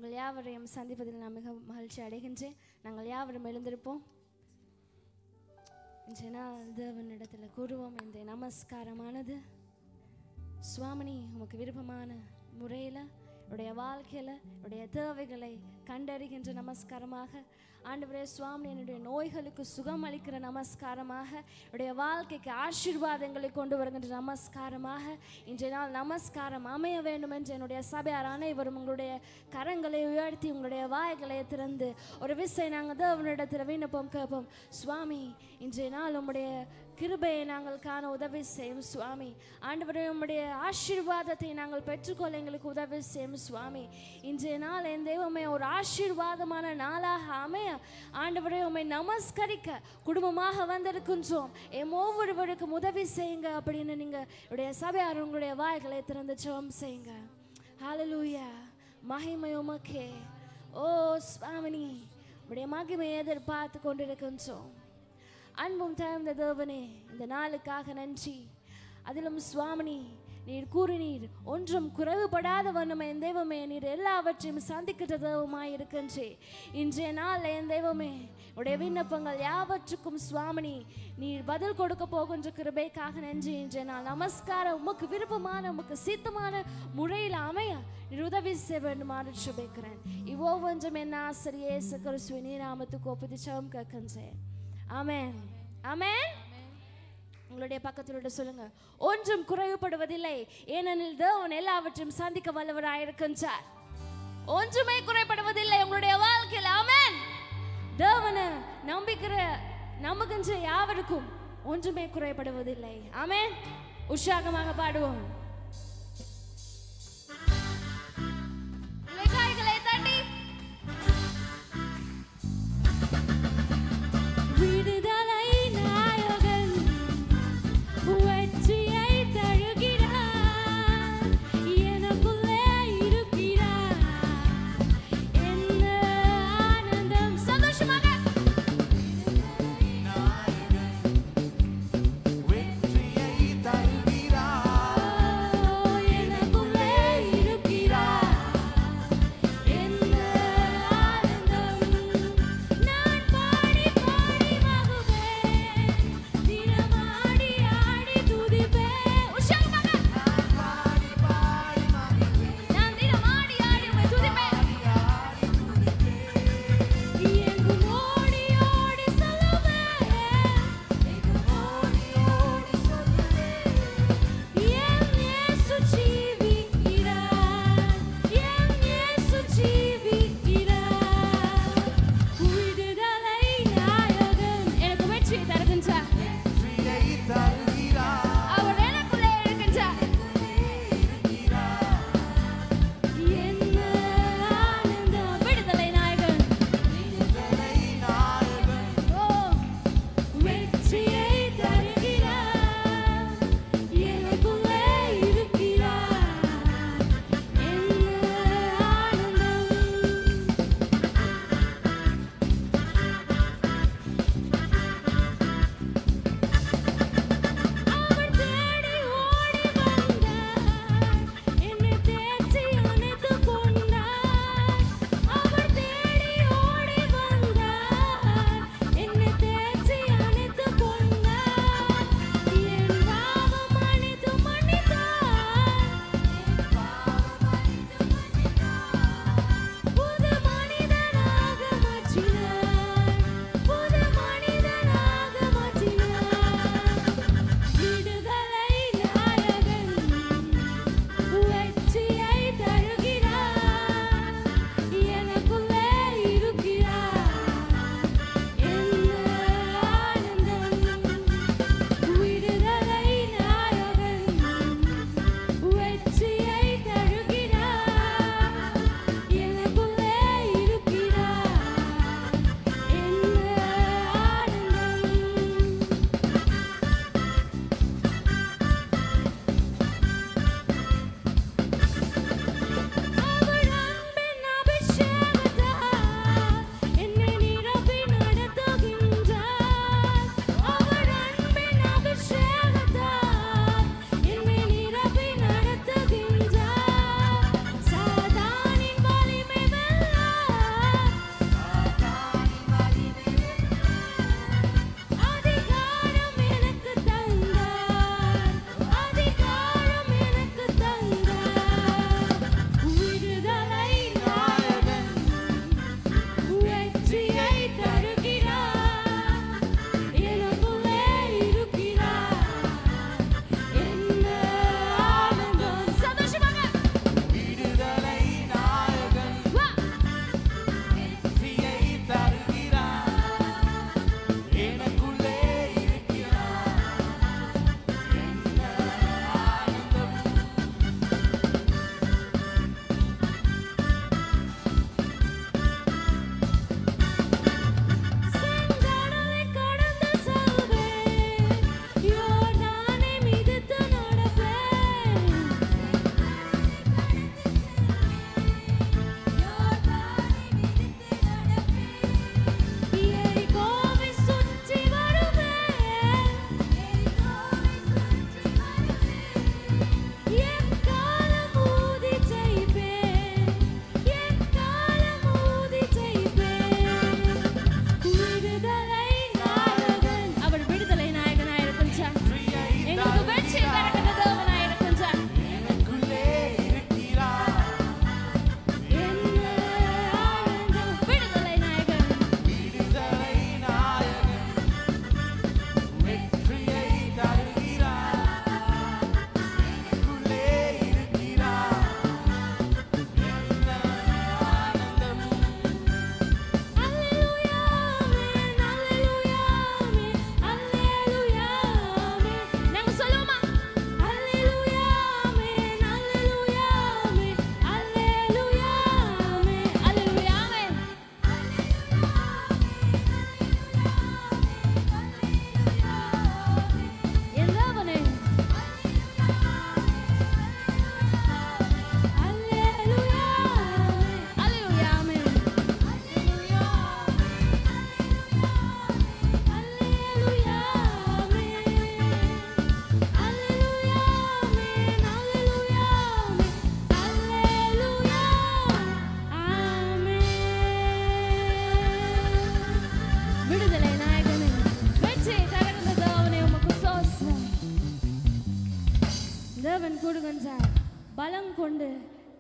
உங்கள் யாவரையும் சந்திப்பதில் நான் மிக மகிழ்ச்சி அடைகின்றேன் நாங்கள் யாவரும் எழுந்திருப்போம் இன்றைய நாள் தேவனிடத்தில் கூறுவோம் இந்த நமஸ்காரமானது சுவாமினி உமக்கு விருப்பமான முறையில் உடைய வாழ்க்கையில் உடைய தேவைகளை கண்டறிகின்ற நமஸ்காரமாக ஆண்டவரே சுவாமி என்னுடைய நோய்களுக்கு சுகம் அளிக்கிற நமஸ்காரமாக உடைய வாழ்க்கைக்கு ஆசீர்வாதங்களை கொண்டு வருகின்ற நமஸ்காரமாக இன்றைய நாள் நமஸ்காரம் அமைய வேண்டும் என்று என்னுடைய சபையார் அனைவரும் உங்களுடைய கரங்களை உயர்த்தி உங்களுடைய வாய்களை திறந்து ஒரு விசை நாங்கள் தேவனிடத்தில் விண்ணப்பம் கேட்போம் சுவாமி இன்றைய நாள் உம்முடைய கிருபையை நாங்கள் காண உதவி செய்யும் சுவாமி ஆண்டவரே உம்முடைய ஆசீர்வாதத்தை நாங்கள் பெற்றுக்கொள்ள எங்களுக்கு உதவி செய்யும் சுவாமி இன்றைய நாள் என் தெய்வமே ஒரு ஆசீர்வாதமான நாளாக அமைய ஆண்டவரே உம்மை நமஸ்கரிக்க குடும்பமாக வந்திருக்கின்றோம் எம் ஒவ்வொருவருக்கும் உதவி செய்யுங்க அப்படின்னு நீங்கள் உடைய சபையார் உங்களுடைய வாய்களை திறந்து ஜெபம் செய்யுங்க ஹalleluya மகிமை உமக்கே ஓ சுவாமினி உடைய மகிமையை எதிர்பார்த்து கொண்டிருக்கின்றோம் அன்பும் தகுந்த தேவனே இந்த நாளுக்காக நன்றி அதிலும் சுவாமினி நீர் கூறினீர் ஒன்றும் குறைவுபடாத வண்ணமே என் தெய்வமே நீர் எல்லாவற்றையும் சந்திக்கிற தெய்வமாய் இருக்கின்றே இன்றைய நாள் என் தெய்வமே உடைய விண்ணப்பங்கள் யாவற்றுக்கும் சுவாமினி நீர் பதில் கொடுக்க போகின்ற கிருபைக்காக நன்றி இன்றைய நாள் நமஸ்காரம் உமக்கு விருப்பமான உமக்கு சித்தமான முறையில் அமைய நீர் உதவி செய்ய வேண்டுமாறு சுபைக்கிறேன் இவ்வொன்றும் என்ன ஆசிரியே கிறிஸ்துவின் நாமத்துக்கு ஒப்புதி சவம் கேட்கின்றேன் ஆமென் ஆமென் உங்களுடைய பக்கத்தில் விட்டு சொல்லுங்க ஒன்றும் குறைவுபடுவதில்லை ஏனெனில் தேவன் எல்லாவற்றையும் சந்திக்க வல்லவராயிருக்கின்றார் ஒன்றுமே குறைபடுவதில்லை உங்களுடைய வாழ்க்கையில் ஆமென் தேவனை நம்பிக்கிற நம்புகின்ற யாவருக்கும் ஒன்றுமே குறைபடுவதில்லை ஆமென் உற்சாகமாக பாடுவோம் கைகளை தட்டி விடுதலை நாயகன் வெற்றியை தருகிறார் எனக்குள்ளே இருக்கிறார் என்ன ஆனந்தம் சந்தோஷமாக வெற்றியை தருகிறார்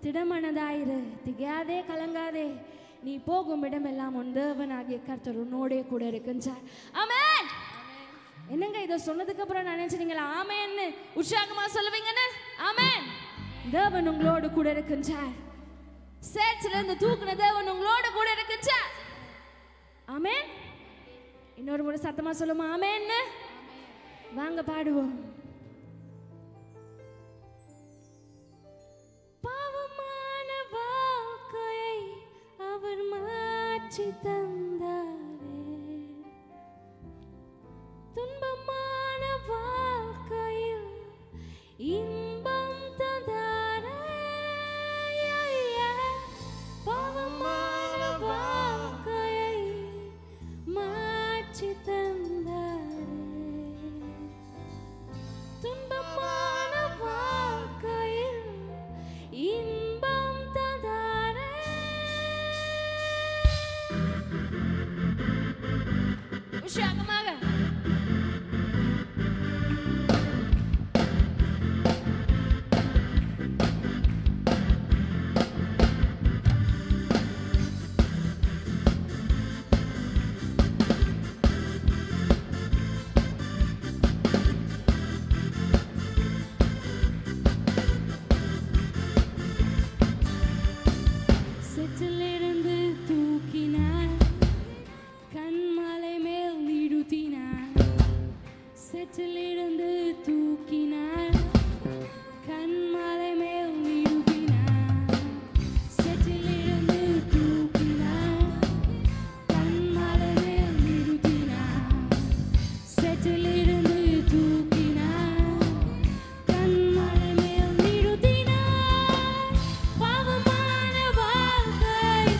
திடமனதாயிரு திகையாதே கலங்காதே நீ போகும் இடமெல்லாம் உன் தேவனாகிய கர்த்தர் உன்னோடே கூட இருக்கின்றார் ஆமென் என்னங்க இதை சொன்னதுக்கு அப்புறம் நான் நினைச்சீங்களா ஆமென்னு உற்சாகமா சொல்லுவீங்கன்னு ஆமென் தேவன் உங்களோடு கூட இருக்கின்றார் சேர்ச்சில இருந்து தூக்குன தேவன் உங்களோடு கூட இருக்கின்றார் ஆமென் இன்னொரு முறை சத்தமா சொல்லுமா ஆமென்னு வாங்க பாடுவோம் பாவமான வாழ்க்கையை அவர் மாற்றி தந்தாரே துன்பமான வாழ்க்கையில் இன்பம் தந்தாரே பாவமான வாழ்க்கையை மாற்றி தந்தாரே துன்பமான வாழ்க்கையில் இன்பம் தந்தாரே உற்சாகமாக செற்றிலிருந்து தூக்கினார் கண்மலை மேல் நிறுத்தினார் செற்றிலிருந்து தூக்கினார் கண்மலை மேல் நிறுத்தினார் செற்றிலிருந்து தூக்கினார் கண்மலை மேல் நிறுத்தினார் செற்றிலிருந்து தூக்கினார் கண்மலை மேல் நிறுத்தினார் பாவமான வாழ்க்கை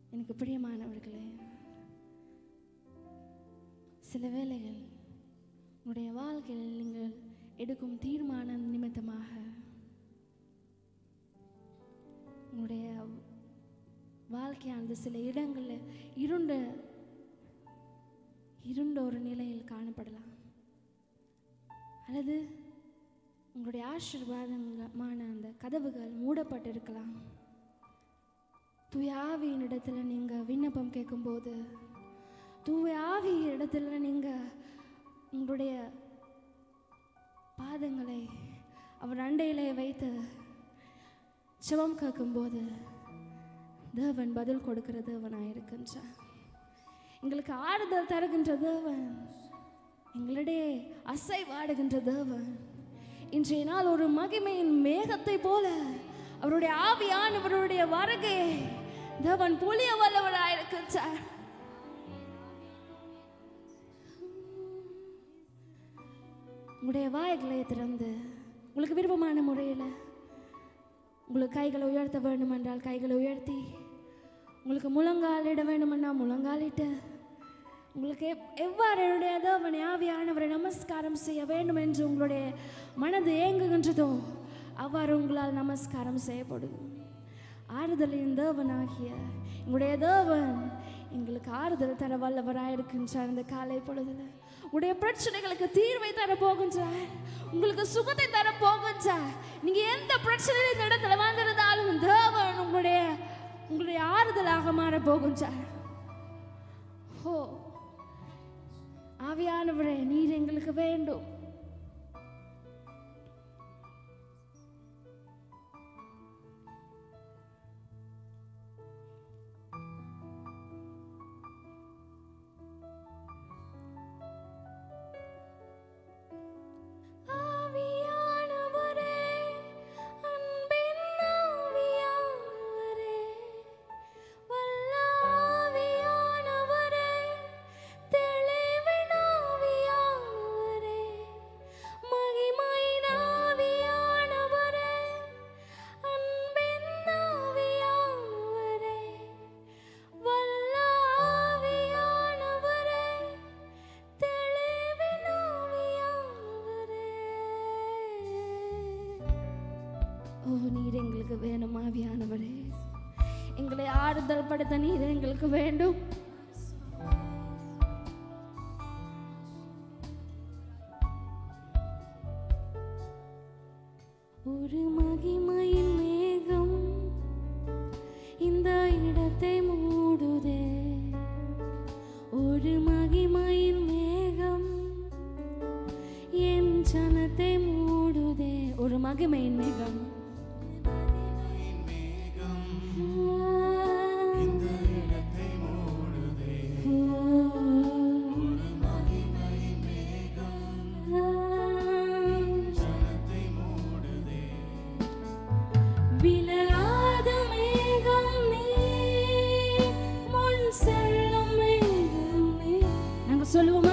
எனக்கு பிரியமானவர்களே சில வேளைகள் உங்களுடைய வாழ்க்கையில் நீங்கள் எடுக்கும் தீர்மானம் நிமித்தமாக உங்களுடைய வாழ்க்கையானது சில இடங்களில் இருண்ட இருண்ட ஒரு நிலையில் காணப்படலாம் அல்லது உங்களுடைய ஆசீர்வாதமான அந்த கதவுகள் மூடப்பட்டிருக்கலாம் தூய ஆவியின் இடத்துல நீங்கள் விண்ணப்பம் கேட்கும்போது தூய ஆவி இடத்துல நீங்கள் உங்களுடைய பாதங்களை அவர் அண்டையிலே வைத்து ஜெபம் கேட்கும்போது தேவன் பதில் கொடுக்கிற தேவனாக இருக்கின்றார் எங்களுக்கு ஆறுதல் தருகின்ற தேவன் எங்களிடையே அசைவாடுகின்ற தேவன் இன்றைய நாள் ஒரு மகிமையின் மேகத்தை போல அவருடைய ஆவியானவருடைய வருகையை தேவன் புளிய வல்லவராயிருக்கின்றார் உங்களுடைய வாய்களை திறந்து உங்களுக்கு விருப்பமான முறையில் உங்களுக்கு கைகளை உயர்த்த வேண்டுமென்றால் கைகளை உயர்த்தி உங்களுக்கு முழங்காலிட வேண்டுமென்றால் முழங்காலிட்டு உங்களுக்கு எப்- எவ்வாறு என்னுடைய தேவனை ஆவியானவரை நமஸ்காரம் செய்ய வேண்டும் என்று உங்களுடைய மனது ஏங்குகின்றதோ அவ்வாறு உங்களால் நமஸ்காரம் செய்யப்படும் ஆறுதலின் தேவனாகிய எங்களுடைய தேவன் எங்களுக்கு ஆறுதல் தர வல்லவராயிருக்கின்றார் இந்த காலை பொழுதுல உடைய பிரச்சனைகளுக்கு தீர்வை தர போகின்றார் உங்களுக்கு சுகத்தை தர போகின்றார் நீங்க எந்த பிரச்சனையில இந்த இடத்துல வந்திருந்தாலும் தேவன் உங்களுடைய உங்களுடைய ஆறுதலாக மாற போகின்றார் ஹோ ஆவியானவரே நீர் எங்களுக்கு வேண்டும் ஆவியானவரே அன்பின் ஆவியானவரே வல்ல ஆவியானவரே தெளிவின் ஆவியானவரே மகிமையின் ஆவியானவரே அன்பின் ஆவியானவரே வல்ல ஆவியானவரே தெளிவின் ஆவியானவரே ஓ நீர் எங்களுக்கு வேணும் ஆவியானவரே எங்களை ஆறுதல் படுத்த நீர் எங்களுக்கு வேண்டும் ஒரு மகிமையின் மேகம் இந்த இடத்தை மூடுதே ஒரு மகிமையின் மேகம் என் ஜனத்தை மூடுதே ஒரு மகிமையின் மேகம் விலகாத மேகம் நீ, முன் செல்லும் மேகம் நீ. நாங்க சொல்லுவோமா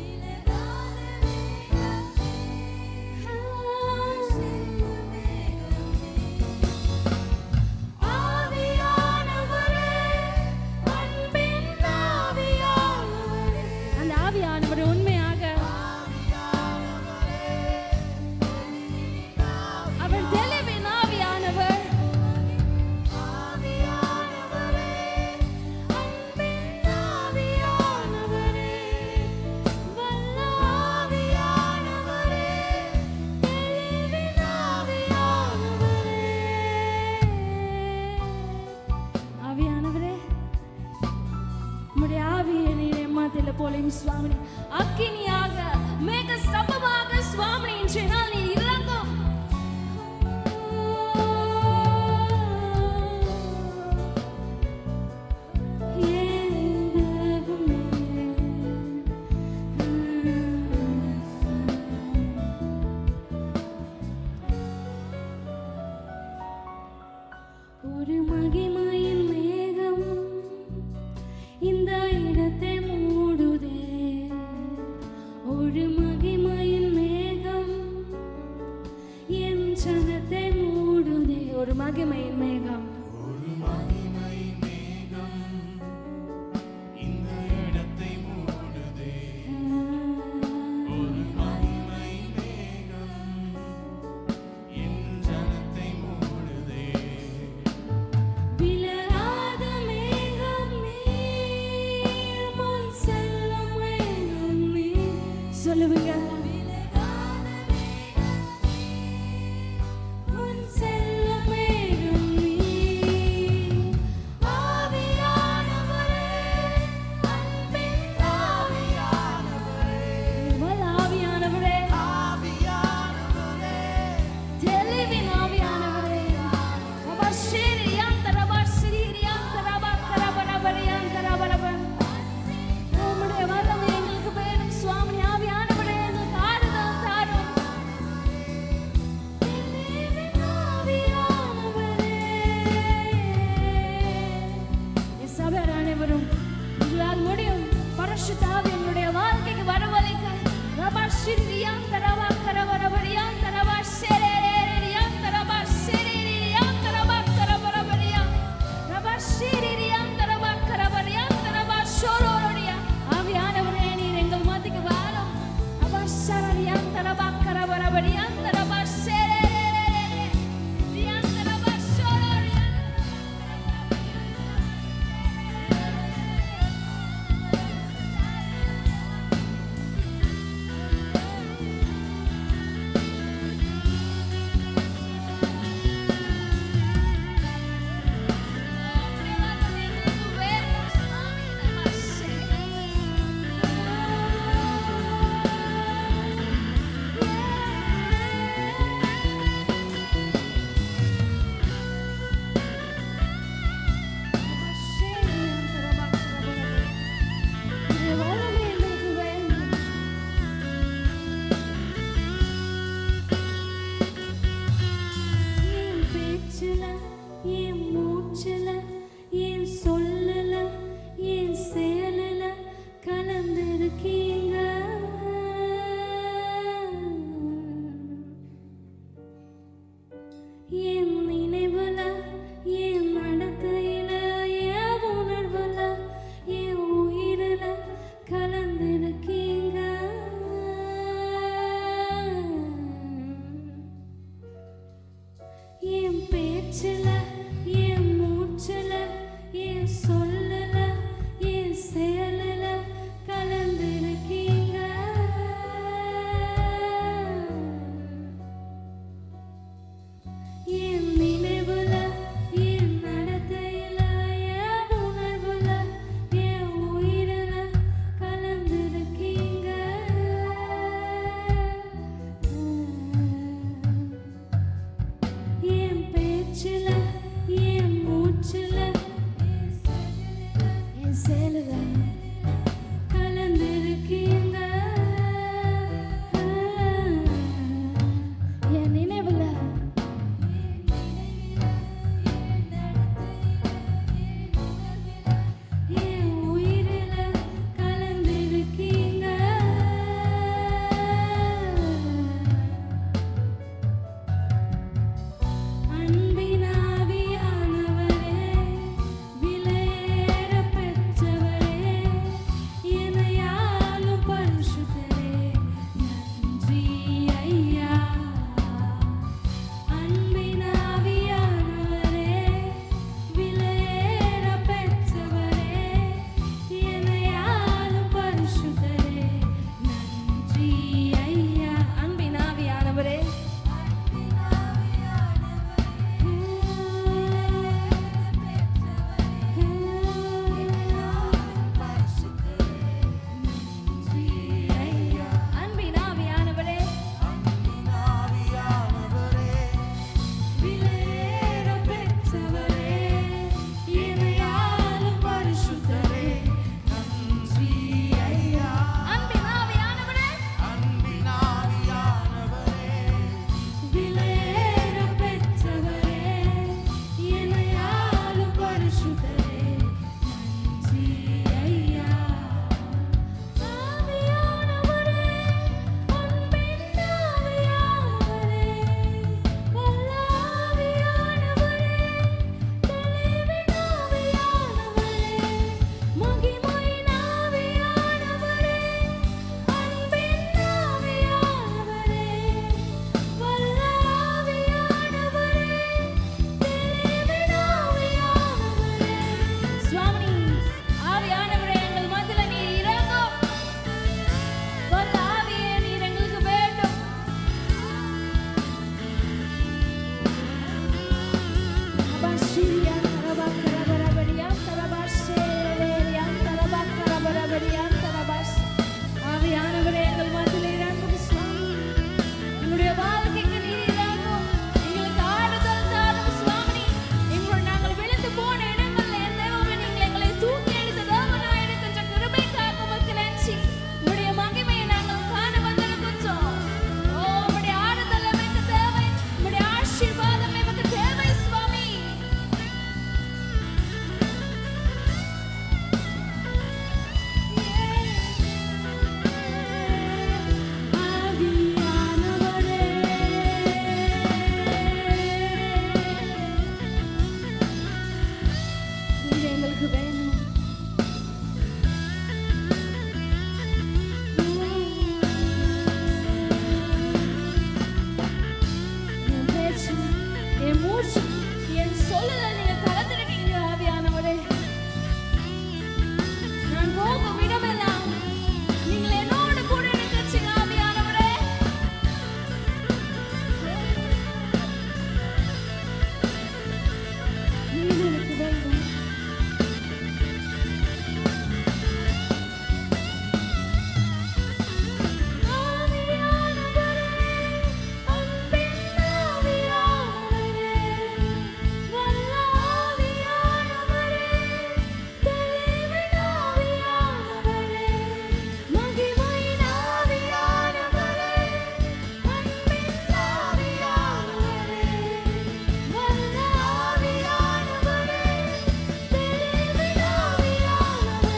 ஆவியானவரே, அன்பின் ஆவியானவரே. அந்த ஆவியானவர் உண்மையாக அவர் தெளிவின் ஆவியானவர் ஆவியானவரே, அன்பின் ஆவியானவரே, வல்ல ஆவியானவரே, தெளிவின் ஆவியானவரே. ஆவியானவரே உம்முடைய ஆவியை நீர் எம்மாத்தில போலையும் சுவாமினி அக்கினியாக மேக ஸ்தம்பமாக சுவாமினி இன்றைய நாள் நீர் இறங்கும் என் தேவனே. ஒரு மகிமையின் மேகம் இந்த இடத்தை மூடுதே ஒரு மகிமை சொல்லுவீங்க உன் செல்லும் மேகம் நீ ஆவியானவரே அன்பின் ஆவியானவரே வல்ல ஆவியானவரே தெளிவின் ஆவியானவரே ரபஷிரி யந்தர பஷிரி யந்தர பக்கர பரபரி யந்தர பரபர் உம்முடைய வல்லமை எங்களுக்கு வேணும் சுவாமி ஆவியானவரே எங்களுக்கு ஆறுதல் தாரும் தெளிவின் ஆவியானவரே என் சபையார் அனைவரும் உங்களால் முடியும் பரிசுத்த ஆவி என்னுடைய வாழ்க்கைக்கு வரவழைக்க ரபா சிறியாந்த ரபா கரவரபரியாந்த ரபா செரேரியாந்த ரபா செரேரியாந்த ரபா கரவரபரியா ரபா சிறியாந்த ரபா கரவரியாந்த ரபா ஷோரோரியா ஆவியானவரே நீர் எங்கள் மத்திக்கு வாரும் ரபா சரரியாந்த ரபா கரவரபரியாந்த ரபா செரேரியாந்த ரபா ஷோரோரியா என் பேச்சுல என் மூச்சுல என் சொல்லல என் செயலில கலந்திருக்கீங்க என் நினைவுல என் நடத்தையில என் உணர்வுல என் உயிரில கலந்திருக்கீங்க என் பேச்சுல என் மூச்சுல என் சொல்லல என் செயலில கலந்திருக்கீங்க என் நினைவுல என் நடத்தையில என் உணர்வுல என் உயிரில கலந்திருக்கீங்க என் பேச்சுல என் மூச்சுல என் செயலுல கலந்திருக்கீங்க என் நினைவுல என் உயிரில கலந்திருக்கீங்க அன்பினாவியானவரே விலையேற பெற்றவரே எங்களுக்கு வேணும் என் பேச்சு என் மூச்சு என் சொல்லல நீங்க கலந்துருக்கீங்க ஆவியானவரே நான் போகும் இடமெல்லாம் நீங்கள் என்னோடு கூட இருக்கச்சிங்க ஆவியானவரே நீர் எனக்கு வேண்டும் ஆவியானவரே அன்பின் ஆவியானவரே வல்ல ஆவியானவரே தெளிவின் ஆவியானவரே மகிமையின் ஆவியானவரே அன்பின் ஆவியானவரே வல்ல ஆவியானவரே தெளிவின் ஆவியானவரே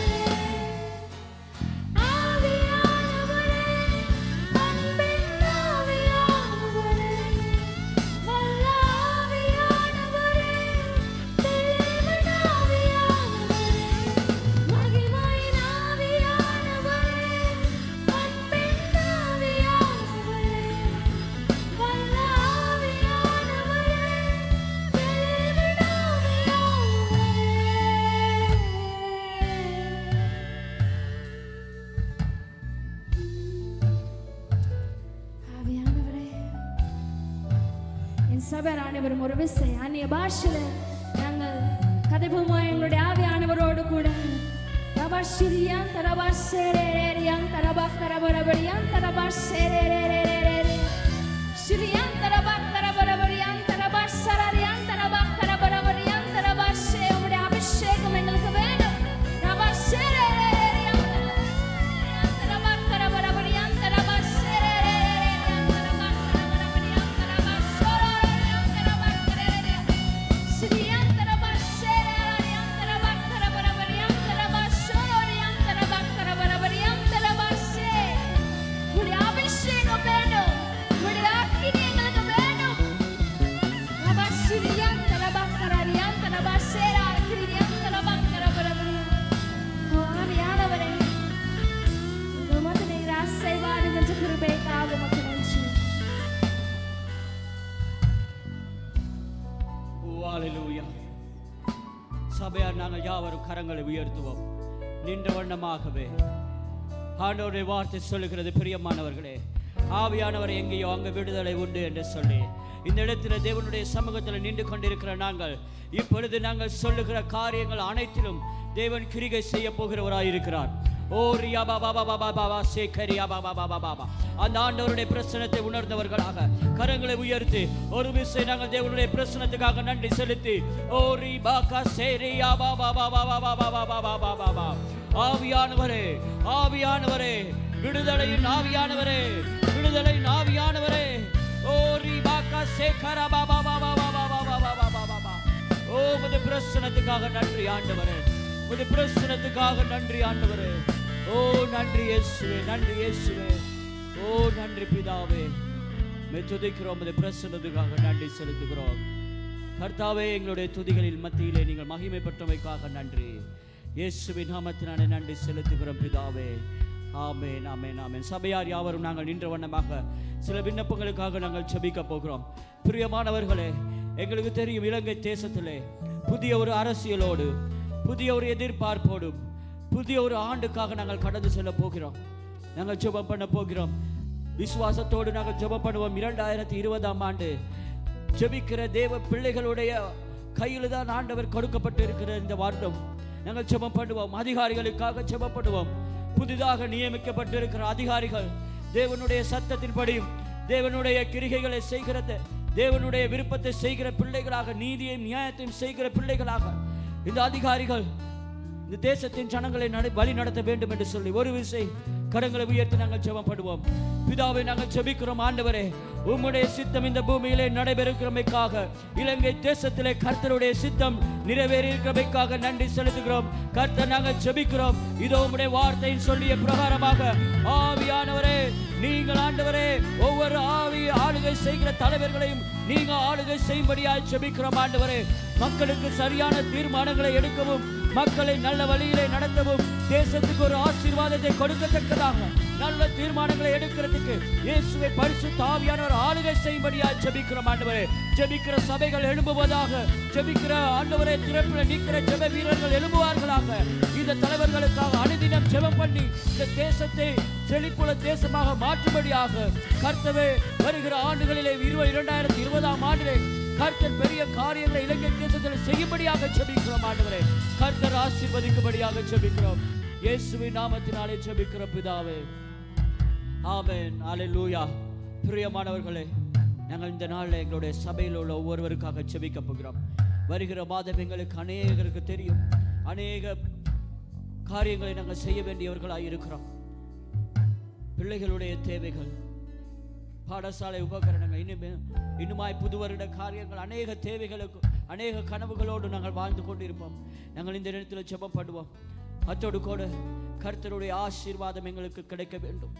ஆவியானவரே அன்பின் ஆவியானவரே வல்ல ஆவியானவரே தெளிவின் ஆவியானவரே மகிமையின் ஆவியானவரே அன்பின் ஆவியானவரே வல்ல ஆவியானவரே தெளிவின் ஆவியானவரே ஆவியானவரே என் சபர் ஆண்டவரும் ஒரு விசை அந்நிய பாஷையில நாங்கள் கதைப்போமா எங்களுடைய ஆவியானவரோடு கூட ரபாஷிரியான் தரபாஷேரேரியான் தரபாக் தரபரபரியான் தரபாஷேரேரேரேரேரே ஸ்ரீயான் தரபாக் தரபரபரியான் தரபாஷரரியான் தரபாக் தரபரபரியான் தரபாஷே உம்முடைய அபிஷேகம் எங்களுக்கு வேணும் ரபாஷேரேரேரியான் தரபாக் தரபரபரியான் தரபாஷேரேரேரேரியான் தரபாக் தரபரபரியான் தரபாஷோரரியான் தரபாக் தரேரே ஸ்ரீயான் தரபாஷேரேரியான் தரபாக் தரபரபரியான் தரபாஷோரரியான் தரபாக் தரபரபரியான் தரபாஷே உம்முடைய அபிஷேகம் வேணும் உம்முடைய அக்கினி எங்களுக்கு வேணும் ரபாஷிரியான் தரபாக் தரரியான் தரபாஷேரா அக்கிரியான் தரபாக் தரபரபரியான் ஓ ஆவியானவரே உங்கள் மத்தியில் நீர் ஆசைவாடுகின்ற கிருபைக்காக உமக்கு நன்றி ஹalleluya சபையார் நாங்கள் யாவரும் கரங்களை உயர்த்துவோம் நின்ற வண்ணமாகவே ஆண்டவருடைய வார்த்தை சொல்லுகிறது பிரியமானவர்களே ஆவியானவர் எங்கேயோ அங்க விடுதலை உண்டு என்று சொல்லி இந்த இடத்துல தேவனுடைய சமூகத்தில் நின்று கொண்டிருக்கிற நாங்கள் இப்பொழுது நாங்கள் சொல்லுகிற காரியங்கள் அனைத்திலும் தேவன் கிரிகை செய்ய போகிறவராய் இருக்கிறார் ஓ ரியா பாபா பாபா பாபா பா சேகரியா பாபா பாபா பாபா அந்த ஆண்டவருடைய பிரசனத்தை உணர்ந்தவர்களாக கரங்களை உயர்த்தி ஒரு விசை நாங்கள் தேவனுடைய பிரசனத்துக்காக நன்றி செலுத்தி ஓ ரி பாகா சேரியா பாபா பாபா பாபா பாபா பாபா பாபா பாபா ஆவியானவரே ஆவியானவரே விடுதலையின் ஆவியானவரே விடுதலையின் ஆவியானவரே ஓ ரி பாகா சேகரா பாபா பாபா பாபா பாபா பாபா பாபா பாபா ஓ உமது பிரசனத்துக்காக நன்றி ஆண்டவரே உமது பிரசனத்துக்காக நன்றி ஆண்டவரே ஓ நன்றி இயேசுவே நன்றி இயேசுவே ஓ நன்றி பிதாவே மே துதிக்கிறோம் உமது பிரசனத்துக்காக நன்றி செலுத்துகிறோம் கர்த்தாவே எங்களுடைய துதிகளில் மத்தியிலே நீங்கள் மகிமை பெற்றமைக்காக நன்றி இயேசுவின் நாமத்தினாலே நன்றி செலுத்துகிறோம் பிதாவே ஆமென் ஆமென் ஆமென் சபையார் யாவரும் நாங்கள் நின்ற வண்ணமாக சில விண்ணப்பங்களுக்காக நாங்கள் செபிக்க போகிறோம் பிரியமானவர்களே எங்களுக்கு தெரியும் இலங்கை தேசத்திலே புதிய ஒரு அரசியலோடு புதிய ஒரு எதிர்பார்ப்போடும் புதிய ஒரு ஆண்டுக்காக நாங்கள் கடந்து செல்ல போகிறோம் நாங்கள் ஜெபம் பண்ண போகிறோம் விசுவாசத்தோடு நாங்கள் ஜெபம் பண்ணுவோம் இரண்டாயிரத்தி இருபதாம் ஆண்டு ஜெபிக்கிற தேவ பிள்ளைகளுடைய கையில் தான் ஆண்டவர் கொடுக்கப்பட்டு இருக்கிற இந்த வருடம் நாங்கள் ஜெபம் பண்ணுவோம் அதிகாரிகளுக்காக ஜெபம் பண்ணுவோம் புதிதாக நியமிக்கப்பட்டிருக்கிற அதிகாரிகள் தேவனுடைய சத்தத்தின்படியும் தேவனுடைய கிரிகைகளை செய்கிறது தேவனுடைய விருப்பத்தை செய்கிற பிள்ளைகளாக நீதியையும் நியாயத்தையும் செய்கிற பிள்ளைகளாக இந்த அதிகாரிகள் இந்த தேசத்தின் ஜனங்களை நட வழி நடத்த வேண்டும் என்று சொல்லி ஒரு விசை கரங்களை உயர்த்தி நாங்கள் ஜெபம் பண்ணுவோம் பிதாவை நாங்கள் ஜெபிக்கிறோம் ஆண்டவரே உம்முடைய சித்தம் இந்த பூமியிலே நடைபெறுகிறமைக்காக இலங்கை தேசத்திலே கர்த்தருடைய சித்தம் நிறைவேறியிருக்கிறமைக்காக நன்றி செலுத்துகிறோம் கர்த்தர் நாங்கள் ஜெபிக்கிறோம் இதோ உம்முடைய வார்த்தையில் சொல்லிய பிரகாரமாக ஆவியானவரே நீங்கள் ஆண்டவரே ஒவ்வொரு ஆவி ஆளுகை செய்கிற தலைவர்களையும் நீங்க ஆளுகை செய்யும்படியாய் ஜெபிக்கிறோம் ஆண்டவரே மக்களுக்கு சரியான தீர்மானங்களை எடுக்கவும் மக்களை நல்ல வழியிலே நடத்தவும் தேசத்துக்கு ஒரு ஆசீர்வாதத்தை கொடுக்கத்தக்கதாக நல்ல தீர்மானங்களை எடுக்கிறதுக்கு இயேசுவை பரிசு தாவியானவர் ஆளுகை செய்யும்படியாக ஜெபிக்கிறோம் ஆண்டவரே ஜெபிக்கிற சபைகள் எழும்புவதாக ஜெபிக்கிற ஆண்டவரே திறப்பில் நிற்கிற ஜெப வீரர்கள் எழும்புவார்களாக இந்த தலைவர்களுக்காக அனுதினம் ஜெபம் பண்ணி இந்த தேசத்தை செழிப்புள்ள தேசமாக மாற்றும்படியாக கர்த்தவே வருகிற ஆண்டுகளிலே இருபது இரண்டாயிரத்தி இருபதாம் ஆண்டிலே கர்த்தர் பெரிய காரியங்களை இலங்கை தேசத்தில் செய்யும்படியாக ஜெபிக்கிறோம் ஆண்டவரே கர்த்தர் ஆசீர்வதிக்கும்படியாக ஜெபிக்கிறோம் இயேசுவின் நாமத்தினாலே ஜெபிக்கிற பிதாவே ஆமென் அல்லேலூயா பிரியமானவர்களே நாங்கள் இந்த நாளில் எங்களுடைய சபையில் உள்ள ஒவ்வொருவருக்காக ஜெபிக்க போகிறோம் வருகிற மாதம் எங்களுக்கு அநேகருக்கு தெரியும் அநேக காரியங்களை நாங்கள் செய்ய வேண்டியவர்களாக இருக்கிறோம் பிள்ளைகளுடைய தேவைகள் பாடசாலை உபகரணங்கள் இனிமே இன்னுமாய் புது வருட காரியங்கள் அநேக தேவைகளுக்கு அநேக கனவுகளோடு நாங்கள் வாழ்ந்து கொண்டிருப்போம் நாங்கள் இந்த நேரத்தில் ஜெபம் பண்ணுவோம் அத்தோடு கூட கர்த்தருடைய ஆசீர்வாதம் எங்களுக்கு கிடைக்க வேண்டும்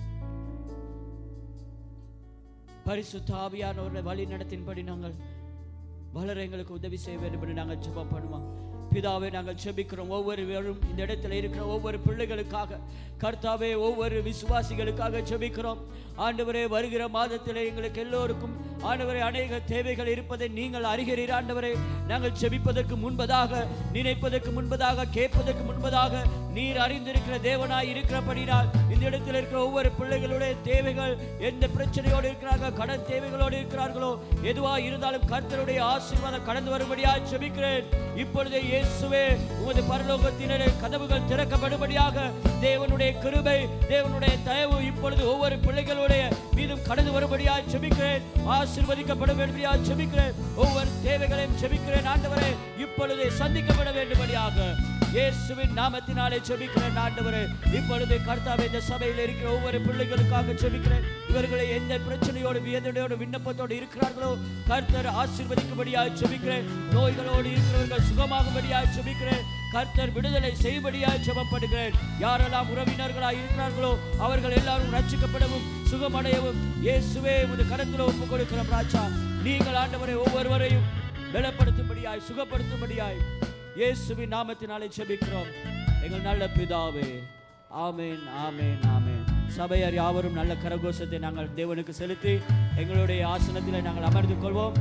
பரிசுத்த ஆவியானவருடைய வழி நடத்தின்படி நாங்கள் வளர எங்களுக்கு உதவி செய்ய வேண்டும் என்று நாங்கள் ஜெபம் பண்ணுவோம் பிதாவே நாங்கள் ஜெபிக்கிறோம் ஒவ்வொருவரும் இந்த இடத்துல இருக்கிற ஒவ்வொரு பிள்ளைகளுக்காக கர்த்தாவே ஒவ்வொரு விசுவாசிகளுக்காக ஜெபிக்கிறோம் ஆண்டவரே வருகிற மாதத்தில் எங்களுக்கு எல்லோருக்கும் ஆண்டவரே அநேக தேவைகள் இருப்பதை நீங்கள் அறிகிறீர் ஆண்டவரே நாங்கள் ஜெபிப்பதற்கு முன்பதாக நினைப்பதற்கு முன்பதாக கேட்பதற்கு முன்பதாக நீர் அறிந்திருக்கிற தேவனாய் இருக்கிறபடினால் இந்த இடத்தில் இருக்கிற ஒவ்வொரு பிள்ளைகளுடைய தேவைகள் எந்த பிரச்சனையோடு இருக்கிறார்கள் கடன் தேவைகளோடு இருக்கிறார்களோ எதுவா இருந்தாலும் கர்த்தருடைய ஆசீர்வாதம் கடந்து வரும்படியாக ஜெபிக்கிறேன் இப்பொழுதே இயேசுவே உமது பரலோகத்தினரே கதவுகள் திறக்கப்படும்படியாக தேவனுடைய கிருபை தேவனுடைய தயவு இப்பொழுது ஒவ்வொரு பிள்ளைகளுடைய மீதும் கடந்து வரும்படியாக ஜெபிக்கிறேன் ஆசீர்வதிக்கப்பட வேண்டும்படியாக ஜெபிக்கிறேன் ஒவ்வொரு தேவைகளையும் ஜெபிக்கிறேன் ஆண்டவரே இப்பொழுதே சந்திக்கப்பட வேண்டும்படியாக இயேசுவின் நாமத்தினாலே ஜெபிக்கிறேன் ஆண்டவரே இப்பொழுது கர்த்தாவே இந்த சபையில் இருக்கிற ஒவ்வொரு பிள்ளைகளுக்காக ஜெபிக்கிறேன் இவர்களை எந்த பிரச்சனையோடு வேதனையோடு விண்ணப்பத்தோடு இருக்கிறார்களோ கர்த்தர் ஆசீர்வதிக்கும்படியாக ஜெபிக்கிறேன் நோய்களோடு இருக்கிறவர்கள் சுகமாகும்படியாக ஜெபிக்கிறேன் கர்த்தர் விடுதலை செய்யும்படியாக ஜெபப்படுகிறேன் யாரெல்லாம் உறவினர்களாய் இருக்கிறார்களோ அவர்கள் எல்லாரும் ரட்சிக்கப்படவும் சுகமடையவும் இயேசுவே உமது கரத்தில் ஒப்பு கொடுக்கிறோம் ராஜா நீங்கள் ஆண்டவரை ஒவ்வொருவரையும் பலப்படுத்தும்படியாய் சுகப்படுத்தும்படியாய் இயேசுவின் நாமத்தினாலே ஜெபிக்கிறோம் எங்கள் நல்ல பிதாவே ஆமென் ஆமென் ஆமென் சபையார் யாவரும் நல்ல கரகோஷத்தை நாங்கள் தேவனுக்கு செலுத்தி எங்களுடைய ஆசனத்தில் நாங்கள் அமர்ந்து கொள்வோம்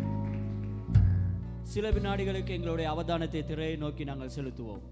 சில வினாடிகளுக்கு எங்களுடைய அவதானத்தை திரையை நோக்கி நாங்கள் செலுத்துவோம்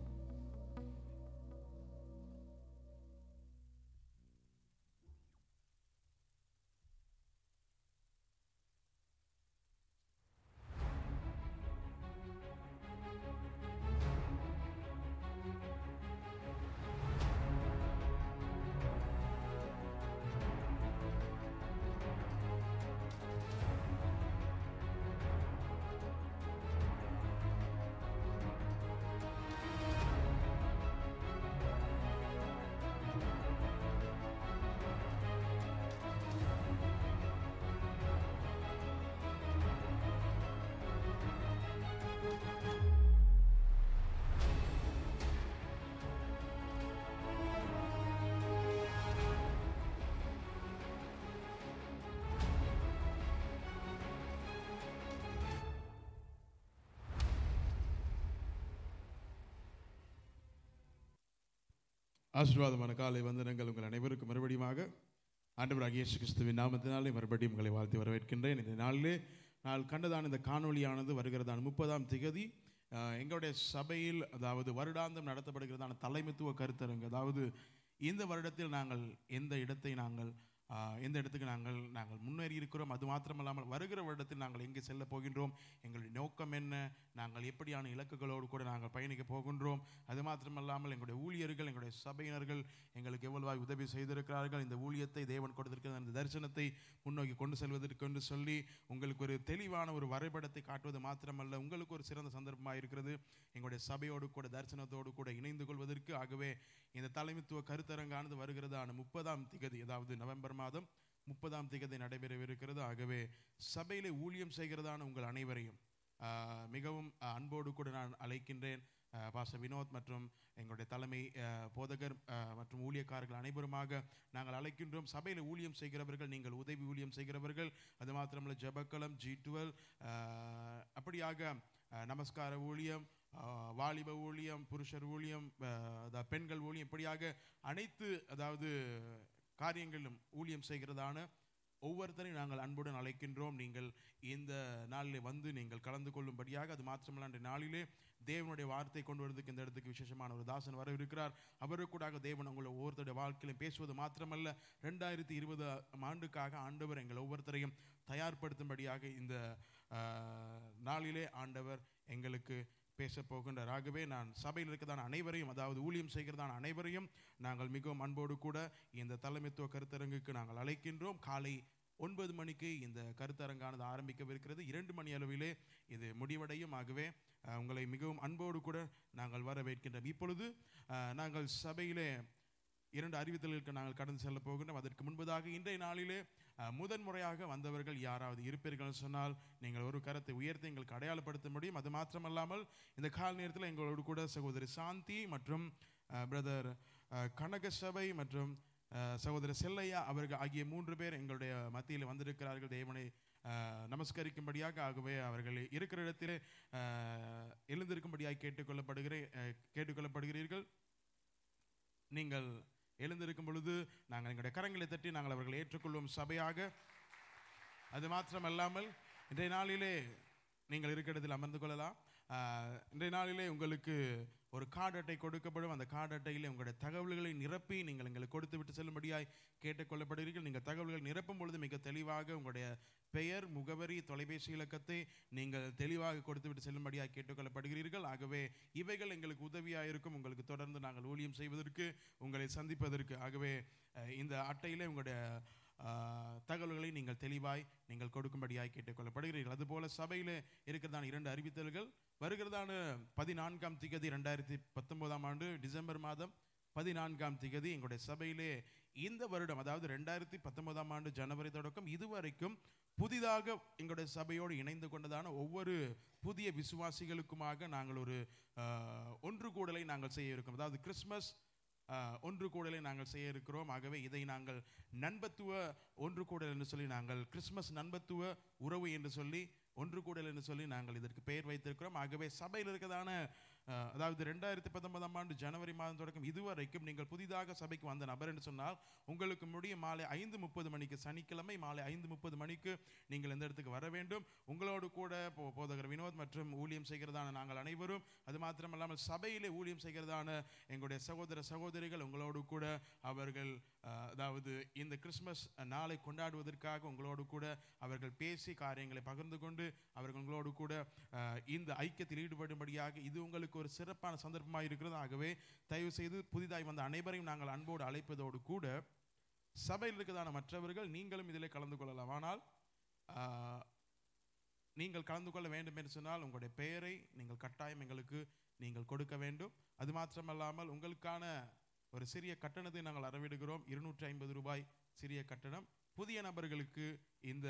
ஆசீர்வாதமான காலை வந்தனங்கள் உங்கள் அனைவருக்கும் மறுபடியுமாக ஆண்டவராகிய இயேசு கிறிஸ்துவின் நாமத்தினாலே மறுபடியும் உங்களை வாழ்த்தி வரவேற்கின்றேன் இந்த நாளிலே நான் கண்டதான இந்த காணொளியானது வருகிறதான முப்பதாம் திகதி அஹ், எங்களுடைய சபையில் அதாவது வருடாந்தம் நடத்தப்படுகிறதான தலைமைத்துவ கருத்தரங்கு அதாவது இந்த வருடத்தில் நாங்கள் எந்த இடத்தை நாங்கள் ஆஹ், எந்த இடத்துக்கு நாங்கள் நாங்கள் முன்னேறி இருக்கிறோம் அது மாத்திரமல்லாமல் வருகிற வருடத்தில் நாங்கள் எங்கே செல்ல போகின்றோம் எங்களுடைய நோக்கம் என்ன நாங்கள் எப்படியான இலக்குகளோடு கூட நாங்கள் பயணிக்க போகின்றோம் அது மாத்திரமல்லாமல் எங்களுடைய ஊழியர்கள் எங்களுடைய சபையினர்கள் எங்களுக்கு எவ்வளவாய் உதவி செய்திருக்கிறார்கள் இந்த ஊழியத்தை தேவன் கொடுத்திருக்கிற அந்த தரிசனத்தை முன்னோக்கி கொண்டு செல்வதற்கு என்று சொல்லி உங்களுக்கு ஒரு தெளிவான ஒரு வரைபடத்தை காட்டுவது மாத்திரமல்ல உங்களுக்கு ஒரு சிறந்த சந்தர்ப்பமாக இருக்கிறது எங்களுடைய சபையோடு கூட தரிசனத்தோடு கூட இணைந்து கொள்வதற்கு ஆகவே இந்த தலைமைத்துவ கருத்தரங்கானது வருகிறதான முப்பதாம் திகதி அதாவது நவம்பர் மாதம் முப்பதாம் திகதி நடைபெறவிருக்கிறது ஆகவே சபையிலே ஊழியம் செய்கிறதான உங்கள் அனைவரையும் ஆஹ், மிகவும் ஆஹ், அன்போடு கூட நான் அழைக்கின்றேன் ஆஹ், பாஸ்டர் வினோத் மற்றும் எங்களுடைய தலைமை ஆஹ், போதகர் ஆஹ், மற்றும் ஊழியக்காரர்கள் அனைவருமாக நாங்கள் அழைக்கின்றோம் சபையில் ஊழியம் செய்கிறவர்கள் நீங்கள் உதவி ஊழியம் செய்கிறவர்கள் அது மாத்திரமல்ல ஜெபக்களம் ஜி டுவெல் அப்படியாக ஆஹ், நமஸ்கார ஊழியம் ஆஹ், வாலிப ஊழியம் புருஷர் ஊழியம் ஆஹ், அதாவது பெண்கள் ஊழியம் இப்படியாக அனைத்து அதாவது காரியங்களிலும் ஊழியம் செய்கிறதான ஒவ்வொருத்தரையும் நாங்கள் அன்புடன் அழைக்கின்றோம் நீங்கள் இந்த நாளிலே வந்து நீங்கள் கலந்து கொள்ளும்படியாக அது மாத்திரமல்ல அன்றைய நாளிலே தேவனுடைய வார்த்தை கொண்டு வரதுக்கு இந்த இடத்துக்கு விசேஷமான ஒரு தாசன் வரவிருக்கிறார் அவருக்கூடாக தேவன் உங்களை ஒவ்வொருத்தருடைய வாழ்க்கையிலும் பேசுவது மாத்திரமல்ல ரெண்டாயிரத்தி இருபது ஆண்டுக்காக ஆண்டவர் எங்கள் ஒவ்வொருத்தரையும் தயார்படுத்தும்படியாக இந்த ஆஹ், நாளிலே ஆண்டவர் எங்களுக்கு பேச போகின்றார் ஆகவே நான் சபையில் இருக்கிறதான அனைவரையும் அதாவது ஊழியம் செய்கிறதான அனைவரையும் நாங்கள் மிகவும் அன்போடு கூட இந்த தலைமைத்துவ கருத்தரங்குக்கு நாங்கள் அழைக்கின்றோம் காலை ஒன்பது மணிக்கு இந்த கருத்தரங்கானது ஆரம்பிக்கவிருக்கிறது இரண்டு மணி அளவிலே இது முடிவடையும் ஆகவே அஹ், உங்களை மிகவும் அன்போடு கூட நாங்கள் வரவேற்கின்றோம் இப்பொழுது அஹ், நாங்கள் சபையிலே இரண்டு அறிவித்தல்களுக்கு நாங்கள் கடந்து செல்ல போகின்றோம் அதற்கு முன்பதாக இன்றைய நாளிலே அஹ், முதன் முறையாக வந்தவர்கள் யாராவது இருப்பீர்கள் சொன்னால் நீங்கள் ஒரு கரத்தை உயர்த்தி எங்களுக்கு அடையாளப்படுத்த முடியும் அது மாத்திரமல்லாமல் இந்த கால நேரத்தில் எங்களோடு கூட சகோதரி சாந்தி மற்றும் பிரதர் கனகசபை மற்றும் அஹ், சகோதரர் செல்லையா அவர்கள் ஆகிய மூன்று பேர் எங்களுடைய மத்தியில் வந்திருக்கிறார்கள் தேவனை அஹ், நமஸ்கரிக்கும்படியாக ஆகவே அவர்கள் இருக்கிற இடத்திலே அஹ், எழுந்திருக்கும்படியாக கேட்டுக்கொள்ளப்படுகிறே அஹ், கேட்டுக்கொள்ளப்படுகிறீர்கள் நீங்கள் எழுந்திருக்கும் பொழுது நாங்கள் எங்களுடைய கரங்களை தட்டி நாங்கள் அவர்களை ஏற்றுக்கொள்வோம் சபையாக அது மாத்திரமல்லாமல் இன்றைய நாளிலே நீங்கள் இருக்கிற இடத்தில் அமர்ந்து கொள்ளலாம் ஆஹ், இன்றைய நாளிலே உங்களுக்கு ஒரு கார்டு அட்டை கொடுக்கப்படும் அந்த கார்டு அட்டையிலே உங்களுடைய தகவல்களை நிரப்பி நீங்கள் எங்களுக்கு கொடுத்து விட்டு செல்லும்படியாய் கேட்டுக்கொள்ளப்படுகிறீர்கள் நீங்கள் தகவல்கள் நிரப்பும் பொழுது மிக தெளிவாக உங்களுடைய பெயர் முகவரி தொலைபேசி இலக்கத்தை நீங்கள் தெளிவாக கொடுத்து விட்டு செல்லும்படியாக கேட்டுக்கொள்ளப்படுகிறீர்கள் ஆகவே இவைகள் எங்களுக்கு உதவியாக இருக்கும் உங்களுக்கு தொடர்ந்து நாங்கள் ஊழியம் செய்வதற்கு உங்களை சந்திப்பதற்கு ஆகவே அஹ், இந்த அட்டையிலே உங்களுடைய ஆஹ், தகவல்களை நீங்கள் தெளிவாய் நீங்கள் கொடுக்கும்படியாய் கேட்டுக்கொள்ளப்படுகிறீர்கள் அதுபோல சபையில் இருக்கிறதான இரண்டு அறிவித்தல்கள் வருகிறதான பதினான்காம் திகதி ரெண்டாயிரத்தி பத்தொன்பதாம் ஆண்டு டிசம்பர் மாதம் பதினான்காம் திகதி எங்களுடைய சபையிலே இந்த வருடம் அதாவது ரெண்டாயிரத்தி பத்தொன்பதாம் ஆண்டு ஜனவரி தொடக்கம் இதுவரைக்கும் புதிதாக எங்களுடைய சபையோடு இணைந்து கொண்டதான ஒவ்வொரு புதிய விசுவாசிகளுக்குமாக நாங்கள் ஒரு ஆஹ், ஒன்று கூடலை நாங்கள் செய்ய இருக்கோம் அதாவது கிறிஸ்மஸ் ஆஹ், ஒன்று கூடலை நாங்கள் செய்ய இருக்கிறோம் ஆகவே இதை நாங்கள் நண்பத்துவ ஒன்று கூடல் என்று சொல்லி நாங்கள் கிறிஸ்மஸ் நண்பத்துவ உறவு என்று சொல்லி ஒன்று கூடல் என்று சொல்லி நாங்கள் இதற்கு பெயர் வைத்திருக்கிறோம் ஆகவே சபையில் இருக்கிறதான அஹ், அதாவது ரெண்டாயிரத்தி பத்தொன்பதாம் ஆண்டு ஜனவரி மாதம் தொடக்கம் இதுவரைக்கும் நீங்கள் புதிதாக சபைக்கு வந்த நபர் என்று சொன்னால் உங்களுக்கு முடியும் மாலை ஐந்து முப்பது மணிக்கு சனிக்கிழமை மாலை ஐந்து முப்பது மணிக்கு நீங்கள் இந்த இடத்துக்கு வர வேண்டும் உங்களோடு கூட போ- போதகர் வினோத் மற்றும் ஊழியம் செய்கிறதான நாங்கள் அனைவரும் அது மாத்திரமல்லாமல் சபையிலே ஊழியம் செய்கிறதான எங்களுடைய சகோதர சகோதரிகள் உங்களோடு கூட அவர்கள் அஹ், அதாவது இந்த கிறிஸ்மஸ் நாளை கொண்டாடுவதற்காக உங்களோடு கூட அவர்கள் பேசி காரியங்களை பகிர்ந்து கொண்டு அவர்கள் உங்களோடு கூட அஹ், இந்த ஐக்கியத்தில் ஈடுபடும்படியாக இது உங்களுக்கு ஒரு சிறப்பான சந்தர்ப்பமாக இருக்கிறது ஆகவே தயவு செய்து புதிதாய் வந்த அனைவரையும் நாங்கள் அன்போடு அழைப்பதோடு கூட சபையில் இருக்கிறதான மற்றவர்கள் நீங்களும் இதிலே கலந்து கொள்ளலாம் ஆனால் ஆஹ், நீங்கள் கலந்து கொள்ள வேண்டும் என்று சொன்னால் உங்களுடைய பெயரை நீங்கள் கட்டாயம் எங்களுக்கு நீங்கள் கொடுக்க வேண்டும் அது மாத்திரமல்லாமல் உங்களுக்கான ஒரு சிறிய கட்டணத்தை நாங்கள் அறவிடுகிறோம் இருநூற்றி ஐம்பது ரூபாய் சிறிய கட்டணம் புதிய நபர்களுக்கு இந்த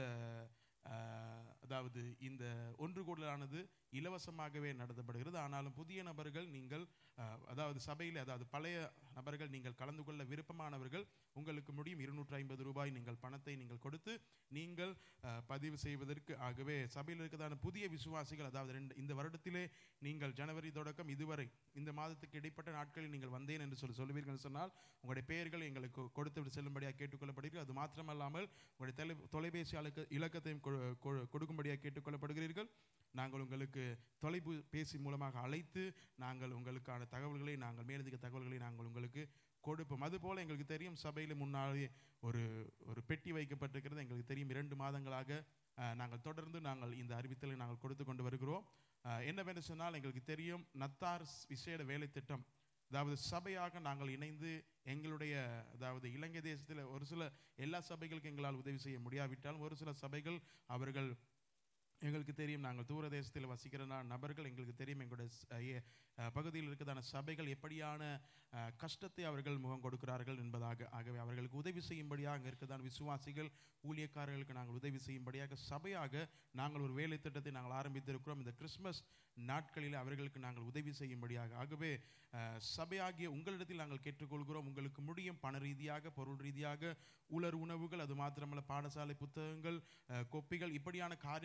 ஆஹ், அதாவது இந்த ஒன்று கூடலானது இலவசமாகவே நடத்தப்படுகிறது ஆனாலும் புதிய நபர்கள் நீங்கள் ஆஹ், அதாவது சபையில் அதாவது பழைய நபர்கள் நீங்கள் கலந்து கொள்ள விருப்பமானவர்கள் உங்களுக்கு முடியும் இருநூற்றி ஐம்பது ரூபாய் நீங்கள் பணத்தை நீங்கள் கொடுத்து நீங்கள் ஆஹ், பதிவு செய்வதற்கு ஆகவே சபையில் இருக்கிறதான புதிய விசுவாசிகள் அதாவது ரெண்டு இந்த வருடத்திலே நீங்கள் ஜனவரி தொடக்கம் இதுவரை இந்த மாதத்துக்கு இடைப்பட்ட நாட்களில் நீங்கள் வந்தேன் என்று சொல்லி சொல்லுவீர்கள் என்று சொன்னால் உங்களுடைய பெயர்கள் எங்களுக்கு கொடுத்து விட்டு செல்லும்படியாக கேட்டுக்கொள்ளப்படுகிறது அது மாத்திரமல்லாமல் உங்களுடைய தொலை தொலைபேசி அலக்க இலக்கத்தையும் கொ- கொ- கொடுக்கும்படியாக கேட்டுக்கொள்ளப்படுகிறீர்கள் நாங்கள் உங்களுக்கு தொலைபேசி மூலமாக அழைத்து நாங்கள் உங்களுக்கான தகவல்களை நாங்கள் மேலதிக தகவல்களை நாங்கள் உங்களுக்கு கொடுப்போம் அதுபோல் எங்களுக்கு தெரியும் சபையில் முன்னாலே ஒரு ஒரு பெட்டி வைக்கப்பட்டிருக்கிறது எங்களுக்கு தெரியும் இரண்டு மாதங்களாக அஹ், நாங்கள் தொடர்ந்து நாங்கள் இந்த அறிவித்தலை நாங்கள் கொடுத்து கொண்டு வருகிறோம் அஹ், என்னவென்று சொன்னால் எங்களுக்கு தெரியும் நத்தார் விசேட வேலை திட்டம் அதாவது சபையாக நாங்கள் இணைந்து எங்களுடைய அதாவது இலங்கை தேசத்தில் ஒரு சில எல்லா சபைகளுக்கும் எங்களால் உதவி செய்ய முடியாவிட்டாலும் ஒரு சில சபைகள் அவர்கள் எங்களுக்கு தெரியும் நாங்கள் தூர தேசத்தில் வசிக்கிற நா- நபர்கள் எங்களுக்கு தெரியும் எங்களுடைய ஸ்- அஹ் ஏ- அஹ் பகுதியில் இருக்கிறதான சபைகள் எப்படியான அஹ், கஷ்டத்தை அவர்கள் முகம் கொடுக்கிறார்கள் என்பதாக ஆகவே அவர்களுக்கு உதவி செய்யும்படியாக அங்கே இருக்கிறதான விசுவாசிகள் ஊழியக்காரர்களுக்கு நாங்கள் உதவி செய்யும்படியாக சபையாக நாங்கள் ஒரு வேலை திட்டத்தை நாங்கள் ஆரம்பித்திருக்கிறோம் இந்த கிறிஸ்மஸ் நாட்களில் அவர்களுக்கு நாங்கள் உதவி செய்யும்படியாக ஆகவே அஹ், சபையாகிய உங்களிடத்தில் நாங்கள் கேட்டுக்கொள்கிறோம் உங்களுக்கு முடியும் பண ரீதியாக பொருள் ரீதியாக உலர் உணவுகள் அது மாத்திரமல்ல பாடசாலை புத்தகங்கள் அஹ், கொப்பிகள் இப்படியான காரியங்கள் கூட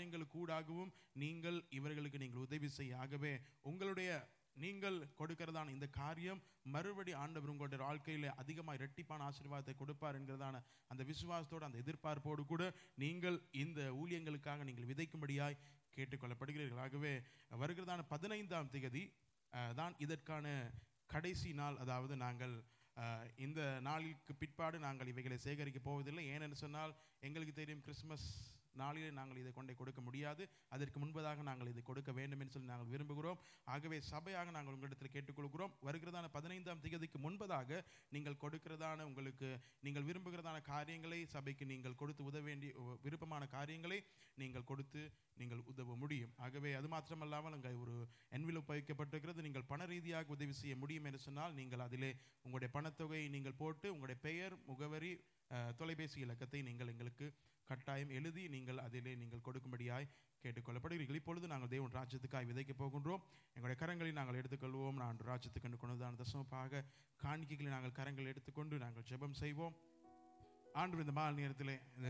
ஊடாகவும் நீங்கள் இவர்களுக்கு நீங்கள் உதவி செய்ய ஆகவே உங்களுடைய நீங்கள் கொடுக்கிறதான இந்த காரியம் மறுபடி ஆண்டவர் உங்களுடைய வாழ்க்கையில் அதிகமாக இரட்டிப்பான ஆசீர்வாதத்தை கொடுப்பார் என்கிறதான அந்த விசுவாசத்தோடு அந்த எதிர்பார்ப்போடு கூட நீங்கள் இந்த ஊழியங்களுக்காக நீங்கள் விதைக்கும்படியாய் கேட்டுக்கொள்ளப்படுகிறீர்கள் ஆகவே வருகிறதான பதினைந்தாம் திகதி அஹ், தான் இதற்கான கடைசி நாள் அதாவது நாங்கள் அஹ், இந்த நாளிற்கு பிற்பாடு நாங்கள் இவைகளை சேகரிக்க போவதில்லை ஏனென்று சொன்னால் எங்களுக்கு தெரியும் கிறிஸ்மஸ் நாளிலே நாங்கள் இதை கொண்டே கொடுக்க முடியாது அதற்கு முன்பதாக நாங்கள் இதை கொடுக்க வேண்டும் என்று சொல்லி நாங்கள் விரும்புகிறோம் ஆகவே சபையாக நாங்கள் உங்களிடத்தில் கேட்டுக்கொள்கிறோம் வருகிறதான பதினைந்தாம் திகதிக்கு முன்பதாக நீங்கள் கொடுக்கிறதான உங்களுக்கு நீங்கள் விரும்புகிறதான காரியங்களை சபைக்கு நீங்கள் கொடுத்து உதவ வேண்டிய உ- விருப்பமான காரியங்களை நீங்கள் கொடுத்து நீங்கள் உதவ முடியும் ஆகவே அது மாத்திரமல்லாமல் அங்கே ஒரு என்விலோப் வைக்கப்பட்டிருக்கிறது நீங்கள் பண ரீதியாக உதவி செய்ய முடியும் என்று சொன்னால் நீங்கள் அதிலே உங்களுடைய பணத்தொகையை நீங்கள் போட்டு உங்களுடைய பெயர் முகவரி அஹ், தொலைபேசி இலக்கத்தை நீங்கள் எங்களுக்கு கட்டாயம் எழுதி நீங்கள் அதிலே நீங்கள் கொடுக்கும்படியாய் கேட்டுக்கொள்ளப்படுகிறீர்கள் இப்பொழுது நாங்கள் தேவன் ராஜ்யத்துக்காய் விதைக்க போகின்றோம் எங்களுடைய கரங்களை நாங்கள் எடுத்துக்கொள்வோம் நான் ராஜ்யத்துக்கு கொண்டு கொண்டதான தசமப்பாக காணிக்கைகளை நாங்கள் கரங்கள் எடுத்துக்கொண்டு நாங்கள் ஜெபம் செய்வோம் ஆண்டு இந்த மால் நேரத்திலே இந்த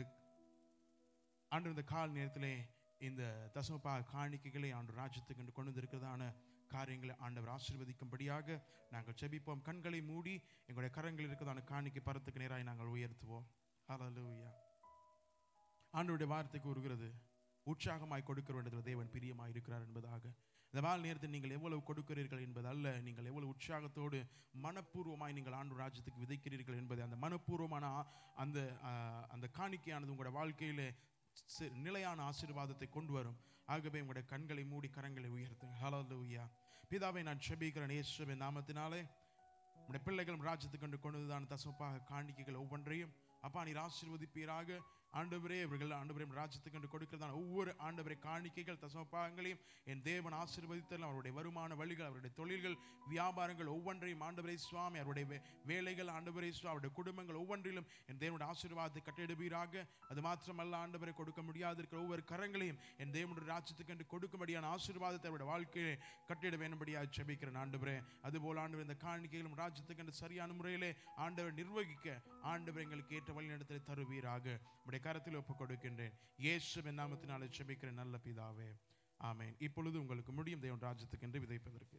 ஆண்டு இந்த கால் நேரத்திலே இந்த தசமப்பாக காணிக்கைகளை ஆண்டு ராஜ்யத்துக்கு கொண்டு கொண்டு வந்திருக்கிறதான காரியங்களை ஆண்டவர் ஆசீர்வதிக்கும்படியாக நாங்கள் ஜெபிப்போம் கண்களை மூடி எங்களுடைய கரங்களில் இருக்கிறதான காணிக்கை பரத்துக்கு நேராய் நாங்கள் உயர்த்துவோம் ஹalleluya ஆண்டவருடைய வார்த்தை கூறுகிறது உற்சாகமாய் கொடுக்க வேண்டியதில் தேவன் பிரியமாய் இருக்கிறார் என்பதாக இந்த வாழ் நேரத்தில் நீங்கள் எவ்வளவு கொடுக்கிறீர்கள் என்பது அல்ல நீங்கள் எவ்வளவு உற்சாகத்தோடு மனப்பூர்வமாய் நீங்கள் ஆண்டு ராஜ்யத்துக்கு விதைக்கிறீர்கள் என்பது அந்த மனப்பூர்வமான ஆ- அந்த ஆ, அந்த காணிக்கையானது உங்களுடைய வாழ்க்கையிலே சி- நிலையான ஆசீர்வாதத்தை கொண்டு வரும் ஆகவே உங்களுடைய கண்களை மூடி கரங்களை உயர்த்துங்க ஹalleluya பிதாவை நான் செபிக்கிறேன் இயேசுவின் நாமத்தினாலே உடைய பிள்ளைகள் ராஜ்யத்துக்கு கொண்டு கொண்டுதான் தசப்பாக காணிக்கைகள் ஒவ்வொன்றையும் அப்பா நீர் ஆசீர்வதிப்பீராக ஆண்டவரே இவர்கள் ஆண்டவரே ராஜ்யத்துக்கு கொண்டு கொடுக்கிறதான ஒவ்வொரு ஆண்டவரை காணிக்கைகள் தசமப்பாகங்களையும் என் தேவன் ஆசீர்வதித்தல் அவருடைய வருமான வழிகள் அவருடைய தொழில்கள் வியாபாரங்கள் ஒவ்வொன்றையும் ஆண்டவரே சுவாமி அவருடைய வே- வேலைகள் ஆண்டவரே சுவாமி அவருடைய குடும்பங்கள் ஒவ்வொன்றிலும் என் தேவனுடைய ஆசீர்வாதத்தை கட்டிடுவீராக அது மாத்திரமல்ல ஆண்டவரை கொடுக்க முடியாது இருக்கிற ஒவ்வொரு கரங்களையும் என் தேவனுடைய ராஜ்யத்துக்கு என்று கொடுக்கும்படியான ஆசீர்வாதத்தை அவருடைய வாழ்க்கையை கட்டிட வேண்டும்படியாக ஜெபிக்கிறேன் ஆண்டவரே அதுபோல் ஆண்டவர் இந்த காணிக்கைகளும் ராஜ்யத்துக்கு என்று சரியான முறையிலே ஆண்டவர் நிர்வகிக்க ஆண்டவர் எங்களுக்கு ஏற்ற வழிநடத்தலை தருவீராக உடைய கரத்தில் ஒப்புக் கொடுக்கின்றேன் இயேசுவின் நாமத்தினாலே ஜெபிக்கிறேன் நல்ல பிதாவே ஆமென் இப்பொழுது உங்களுக்கு முடியும் தேவன் ராஜ்யத்துக்கு என்று விதைப்பதற்கு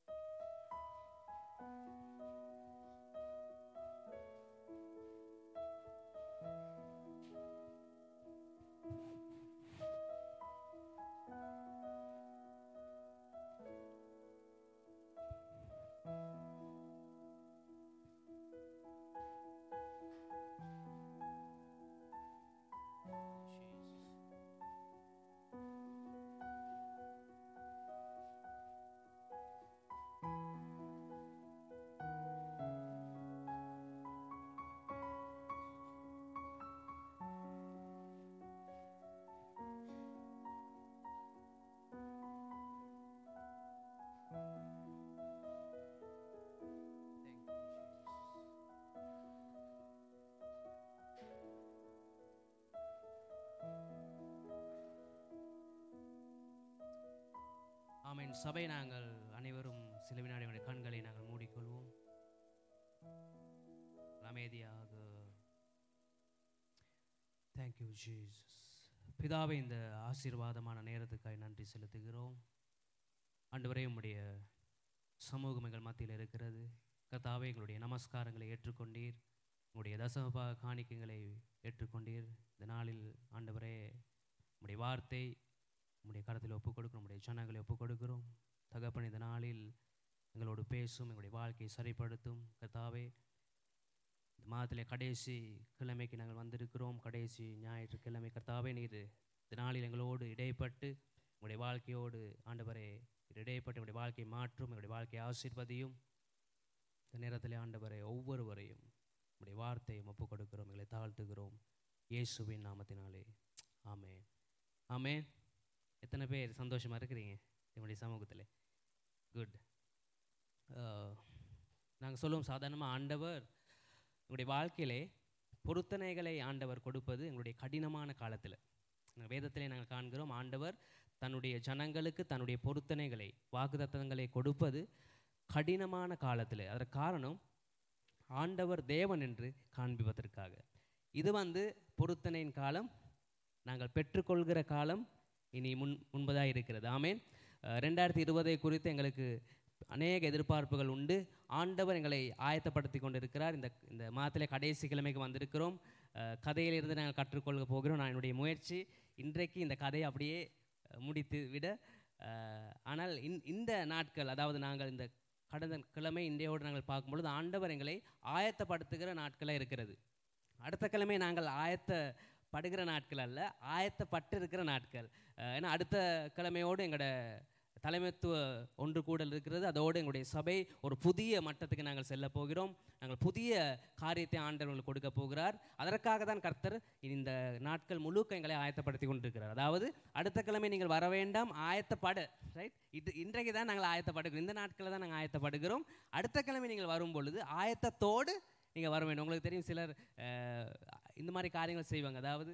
ஆமென் சபை நாங்கள் அனைவரும் சில வினாடிகளுடைய கண்களை நாங்கள் மூடிக்கொள்வோம் அமைதியாக தேங்க்யூ ஜீசஸ் பிதாவை இந்த ஆசீர்வாதமான நேரத்துக்காய் நன்றி செலுத்துகிறோம் ஆண்டவரே உம்முடைய சமூகம் எங்கள் மத்தியில் இருக்கிறது கர்த்தாவே எங்களுடைய நமஸ்காரங்களை ஏற்றுக்கொண்டீர் உங்களுடைய தசமபா காணிக்கைகளை ஏற்றுக்கொண்டீர் இந்த நாளில் ஆண்டவரே உம்முடைய வார்த்தை உம்முடைய கரத்தில் ஒப்புக் கொடுக்கிறோம் உம்முடைய ஜனங்களை ஒப்புக் கொடுக்கிறோம் தகப்பன் இந்த நாளில் எங்களோடு பேசும் எங்களுடைய வாழ்க்கையை சரிப்படுத்தும் கர்த்தாவே இந்த மாதத்திலே கடைசி கிழமைக்கு நாங்கள் வந்திருக்கிறோம் கடைசி ஞாயிற்றுக்கிழமை கர்த்தாவே நீர் இந்த நாளில் எங்களோடு இடைப்பட்டு உங்களுடைய வாழ்க்கையோடு ஆண்டவரே நீர் இடைப்பட்டு எங்களுடைய வாழ்க்கையை மாற்றும் எங்களுடைய வாழ்க்கையை ஆசீர்வதியும் இந்த நேரத்தில் ஆண்டவரை ஒவ்வொருவரையும் உங்களுடைய வார்த்தையும் ஒப்புக் கொடுக்கிறோம் எங்களை தாழ்த்துகிறோம் இயேசுவின் நாமத்தினாலே ஆமென் ஆமென் எத்தனை பேர் சந்தோஷமா இருக்கிறீங்க என்னுடைய சமூகத்தில் குட் நாங்கள் சொல்லுவோம் சாதாரணமாக ஆண்டவர் எங்களுடைய வாழ்க்கையிலே பொருத்தனைகளை ஆண்டவர் கொடுப்பது எங்களுடைய கடினமான காலத்தில் வேதத்திலே நாங்கள் காண்கிறோம் ஆண்டவர் தன்னுடைய ஜனங்களுக்கு தன்னுடைய பொருத்தனைகளை வாக்குத்தத்தங்களை கொடுப்பது கடினமான காலத்தில் அதற்கு காரணம் ஆண்டவர் தேவன் என்று காண்பிப்பதற்காக இது வந்து பொருத்தனையின் காலம் நாங்கள் பெற்றுக்கொள்கிற காலம் இனி முன் முன்பதாக இருக்கிறது ஆமேன் அஹ், ரெண்டாயிரத்தி இருபதை குறித்து எங்களுக்கு அநேக எதிர்பார்ப்புகள் உண்டு ஆண்டவர் எங்களை ஆயத்தப்படுத்தி கொண்டிருக்கிறார் இந்த இந்த மாதத்திலே கடைசி கிழமைக்கு வந்திருக்கிறோம் அஹ், கதையிலிருந்து நாங்கள் கற்றுக்கொள்ள போகிறோம் நான் என்னுடைய முயற்சி இன்றைக்கு இந்த கதையை அப்படியே அஹ், முடித்து விட அஹ், ஆனால் இந் இந்த நாட்கள் அதாவது நாங்கள் இந்த கடந்த கிழமை இன்றையோடு நாங்கள் பார்க்கும்பொழுது ஆண்டவர் எங்களை ஆயத்தப்படுத்துகிற நாட்களாக இருக்கிறது அடுத்த கிழமை நாங்கள் ஆயத்தப்படுகிற நாட்கள் அல்ல ஆயத்தப்பட்டு இருக்கிற நாட்கள் அஹ் ஏன்னா அடுத்த கிழமையோடு எங்களோட தலைமைத்துவ ஒன்று கூடல் இருக்கிறது அதோடு எங்களுடைய சபை ஒரு புதிய மட்டத்துக்கு நாங்கள் செல்ல போகிறோம் நாங்கள் புதிய காரியத்தை ஆண்டவர்களுக்கு கொடுக்க போகிறார் அதற்காக தான் கர்த்தர் இந்த நாட்கள் முழுக்க எங்களை ஆயத்தப்படுத்தி கொண்டிருக்கிறார் அதாவது அடுத்த கிழமை நீங்கள் வர வேண்டாம் ஆயத்தப்பட ரைட் இது இன்றைக்கு தான் நாங்கள் ஆயத்தப்படுகிறோம் இந்த நாட்களில் தான் நாங்கள் ஆயத்தப்படுகிறோம் அடுத்த கிழமை நீங்கள் வரும் பொழுது ஆயத்தத்தோடு நீங்கள் வர வேண்டும் உங்களுக்கு தெரியும் சிலர் அஹ், இந்த மாதிரி காரியங்கள் செய்வாங்க அதாவது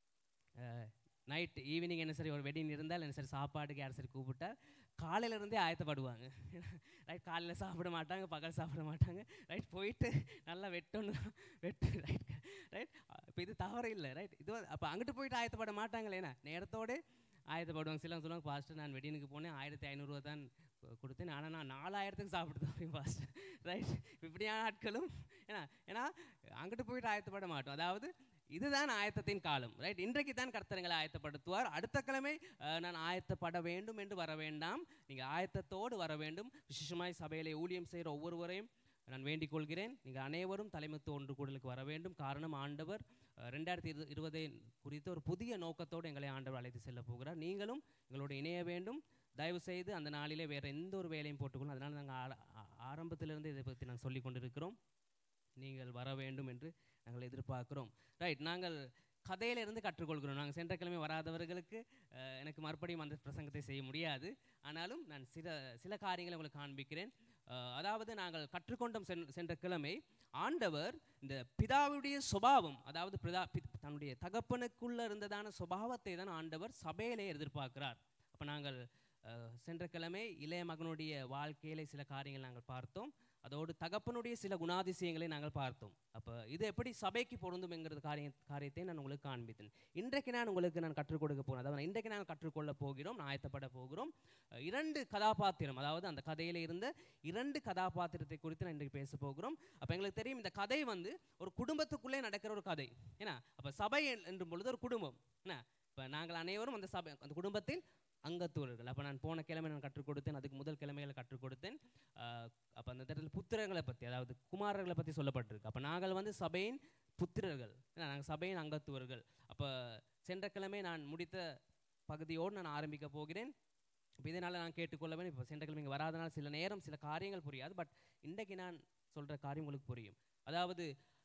நைட் ஈவினிங் என்ன சரி ஒரு வெட்டிங் இருந்தால் என்ன சரி சாப்பாட்டுக்கு யார் சரி கூப்பிட்டா காலையில இருந்தே ஆயத்தப்படுவாங்க ரைட் காலையில் சாப்பிட மாட்டாங்க பகல் சாப்பிட மாட்டாங்க ரைட் போயிட்டு நல்லா வெட்டணும் வெட்டு ரைட் ரைட் இப்போ இது தவறு இல்லை ரைட் இது அப்போ அங்கிட்டு போயிட்டு ஆயத்தப்பட மாட்டாங்களேண்ணா நேரத்தோடு ஆயத்தப்படுவாங்க சிலவங்க சொல்லுவாங்க பாஸ்டர் நான் வெட்டினுக்கு போனேன் ஆயிரத்தி ஐநூறுரூவா தான் கொ- கொடுத்தேன் ஆனால் நான் நாலாயிரத்துக்கு சாப்பிட்டு தான் பாஸ்டர் ரைட் இப்படியான ஆட்களும் ஏன்னா ஏன்னா அங்கிட்டு போயிட்டு ஆயத்தப்பட மாட்டோம் அதாவது இதுதான் ஆயத்தத்தின் காலம் ரைட் இன்றைக்கு தான் கர்த்தரங்களை ஆயத்தப்படுத்துவார் அடுத்த கிழமை அஹ், நான் ஆயத்தப்பட வேண்டும் என்று வர வேண்டாம் நீங்கள் ஆயத்தத்தோடு வர வேண்டும் விசேஷமாய் சபையிலே ஊழியம் செய்கிற ஒவ்வொருவரையும் நான் வேண்டிக் கொள்கிறேன் நீங்கள் அனைவரும் தலைமைத்துவ ஒன்று கூடலுக்கு வர வேண்டும் காரணம் ஆண்டவர் அஹ், ரெண்டாயிரத்தி இரு இருபதை குறித்து ஒரு புதிய நோக்கத்தோடு எங்களை ஆண்டவர் அழைத்து செல்ல போகிறார் நீங்களும் எங்களோடு இணைய வேண்டும் தயவு செய்து அந்த நாளிலே வேறு எந்த ஒரு வேலையும் போட்டுக்கொள்ளும் அதனால் நாங்கள் ஆரம்பத்திலிருந்து இதை பற்றி நாங்கள் சொல்லிக் கொண்டிருக்கிறோம் நீங்கள் வர வேண்டும் என்று நாங்கள் எதிர்பார்க்கிறோம் ரைட் நாங்கள் கதையிலிருந்து கற்றுக்கொள்கிறோம் நாங்கள் சென்ற கிழமை வராதவர்களுக்கு அஹ், எனக்கு மறுபடியும் அந்த பிரசங்கத்தை செய்ய முடியாது ஆனாலும் நான் சில சில காரியங்களை உங்களுக்கு காண்பிக்கிறேன் அஹ், அதாவது நாங்கள் கற்றுக்கொண்டோம் சென் சென்ற கிழமை ஆண்டவர் இந்த பிதாவுடைய சுபாவம் அதாவது பிதா பி- தன்னுடைய தகப்பனுக்குள்ள இருந்ததான சுபாவத்தை தான் ஆண்டவர் சபையிலே எதிர்பார்க்கிறார் அப்போ நாங்கள் அஹ், சென்ற கிழமை இளைய மகனுடைய வாழ்க்கையிலே சில காரியங்கள் நாங்கள் பார்த்தோம் அதோடு தகப்பனுடைய சில குணாதிசயங்களை நாங்கள் பார்த்தோம் அப்போ இது எப்படி சபைக்கு பொருந்தும் என்கிறது காரிய காரியத்தை நான் உங்களுக்கு காண்பித்தேன் இன்றைக்கு நான் உங்களுக்கு நான் கற்றுக் கொடுக்க போகிறேன் அதாவது இன்றைக்கு நான் கற்றுக்கொள்ள போகிறோம் நான் ஆயத்தப்பட போகிறோம் அஹ் இரண்டு கதாபாத்திரம் அதாவது அந்த கதையில் இருந்த இரண்டு கதாபாத்திரத்தை குறித்து நான் இன்றைக்கு பேச போகிறோம் அப்போ எங்களுக்கு தெரியும் இந்த கதை வந்து ஒரு குடும்பத்துக்குள்ளே நடக்கிற ஒரு கதை ஏன்னா அப்போ சபை என்- என்றும் பொழுது ஒரு குடும்பம் என்ன இப்போ நாங்கள் அனைவரும் அந்த சபை அந்த குடும்பத்தில் அங்கத்தூரர்கள் அப்போ நான் போன கிழமை நான் கற்றுக் கொடுத்தேன் அதுக்கு முதல் கிழமைகளை கற்றுக் கொடுத்தேன் அப்போ அந்த இடத்துல புத்திரர்களை பற்றி அதாவது குமாரர்களை பற்றி சொல்லப்பட்டிருக்கு அப்போ நாங்கள் வந்து சபையின் புத்திரர்கள் ஏன்னா நாங்கள் சபையின் அங்கத்துவர்கள் அப்போ சென்ற கிழமை நான் முடித்த பகுதியோடு நான் ஆரம்பிக்க போகிறேன் இப்போ இதனால் நான் கேட்டுக்கொள்ள வேண்டும் இப்போ சென்ற கிழமை இங்கே வராதனால் சில நேரம் சில காரியங்கள் புரியாது பட் இன்றைக்கு நான் சொல்கிற காரியம் உங்களுக்கு புரியும் அதாவது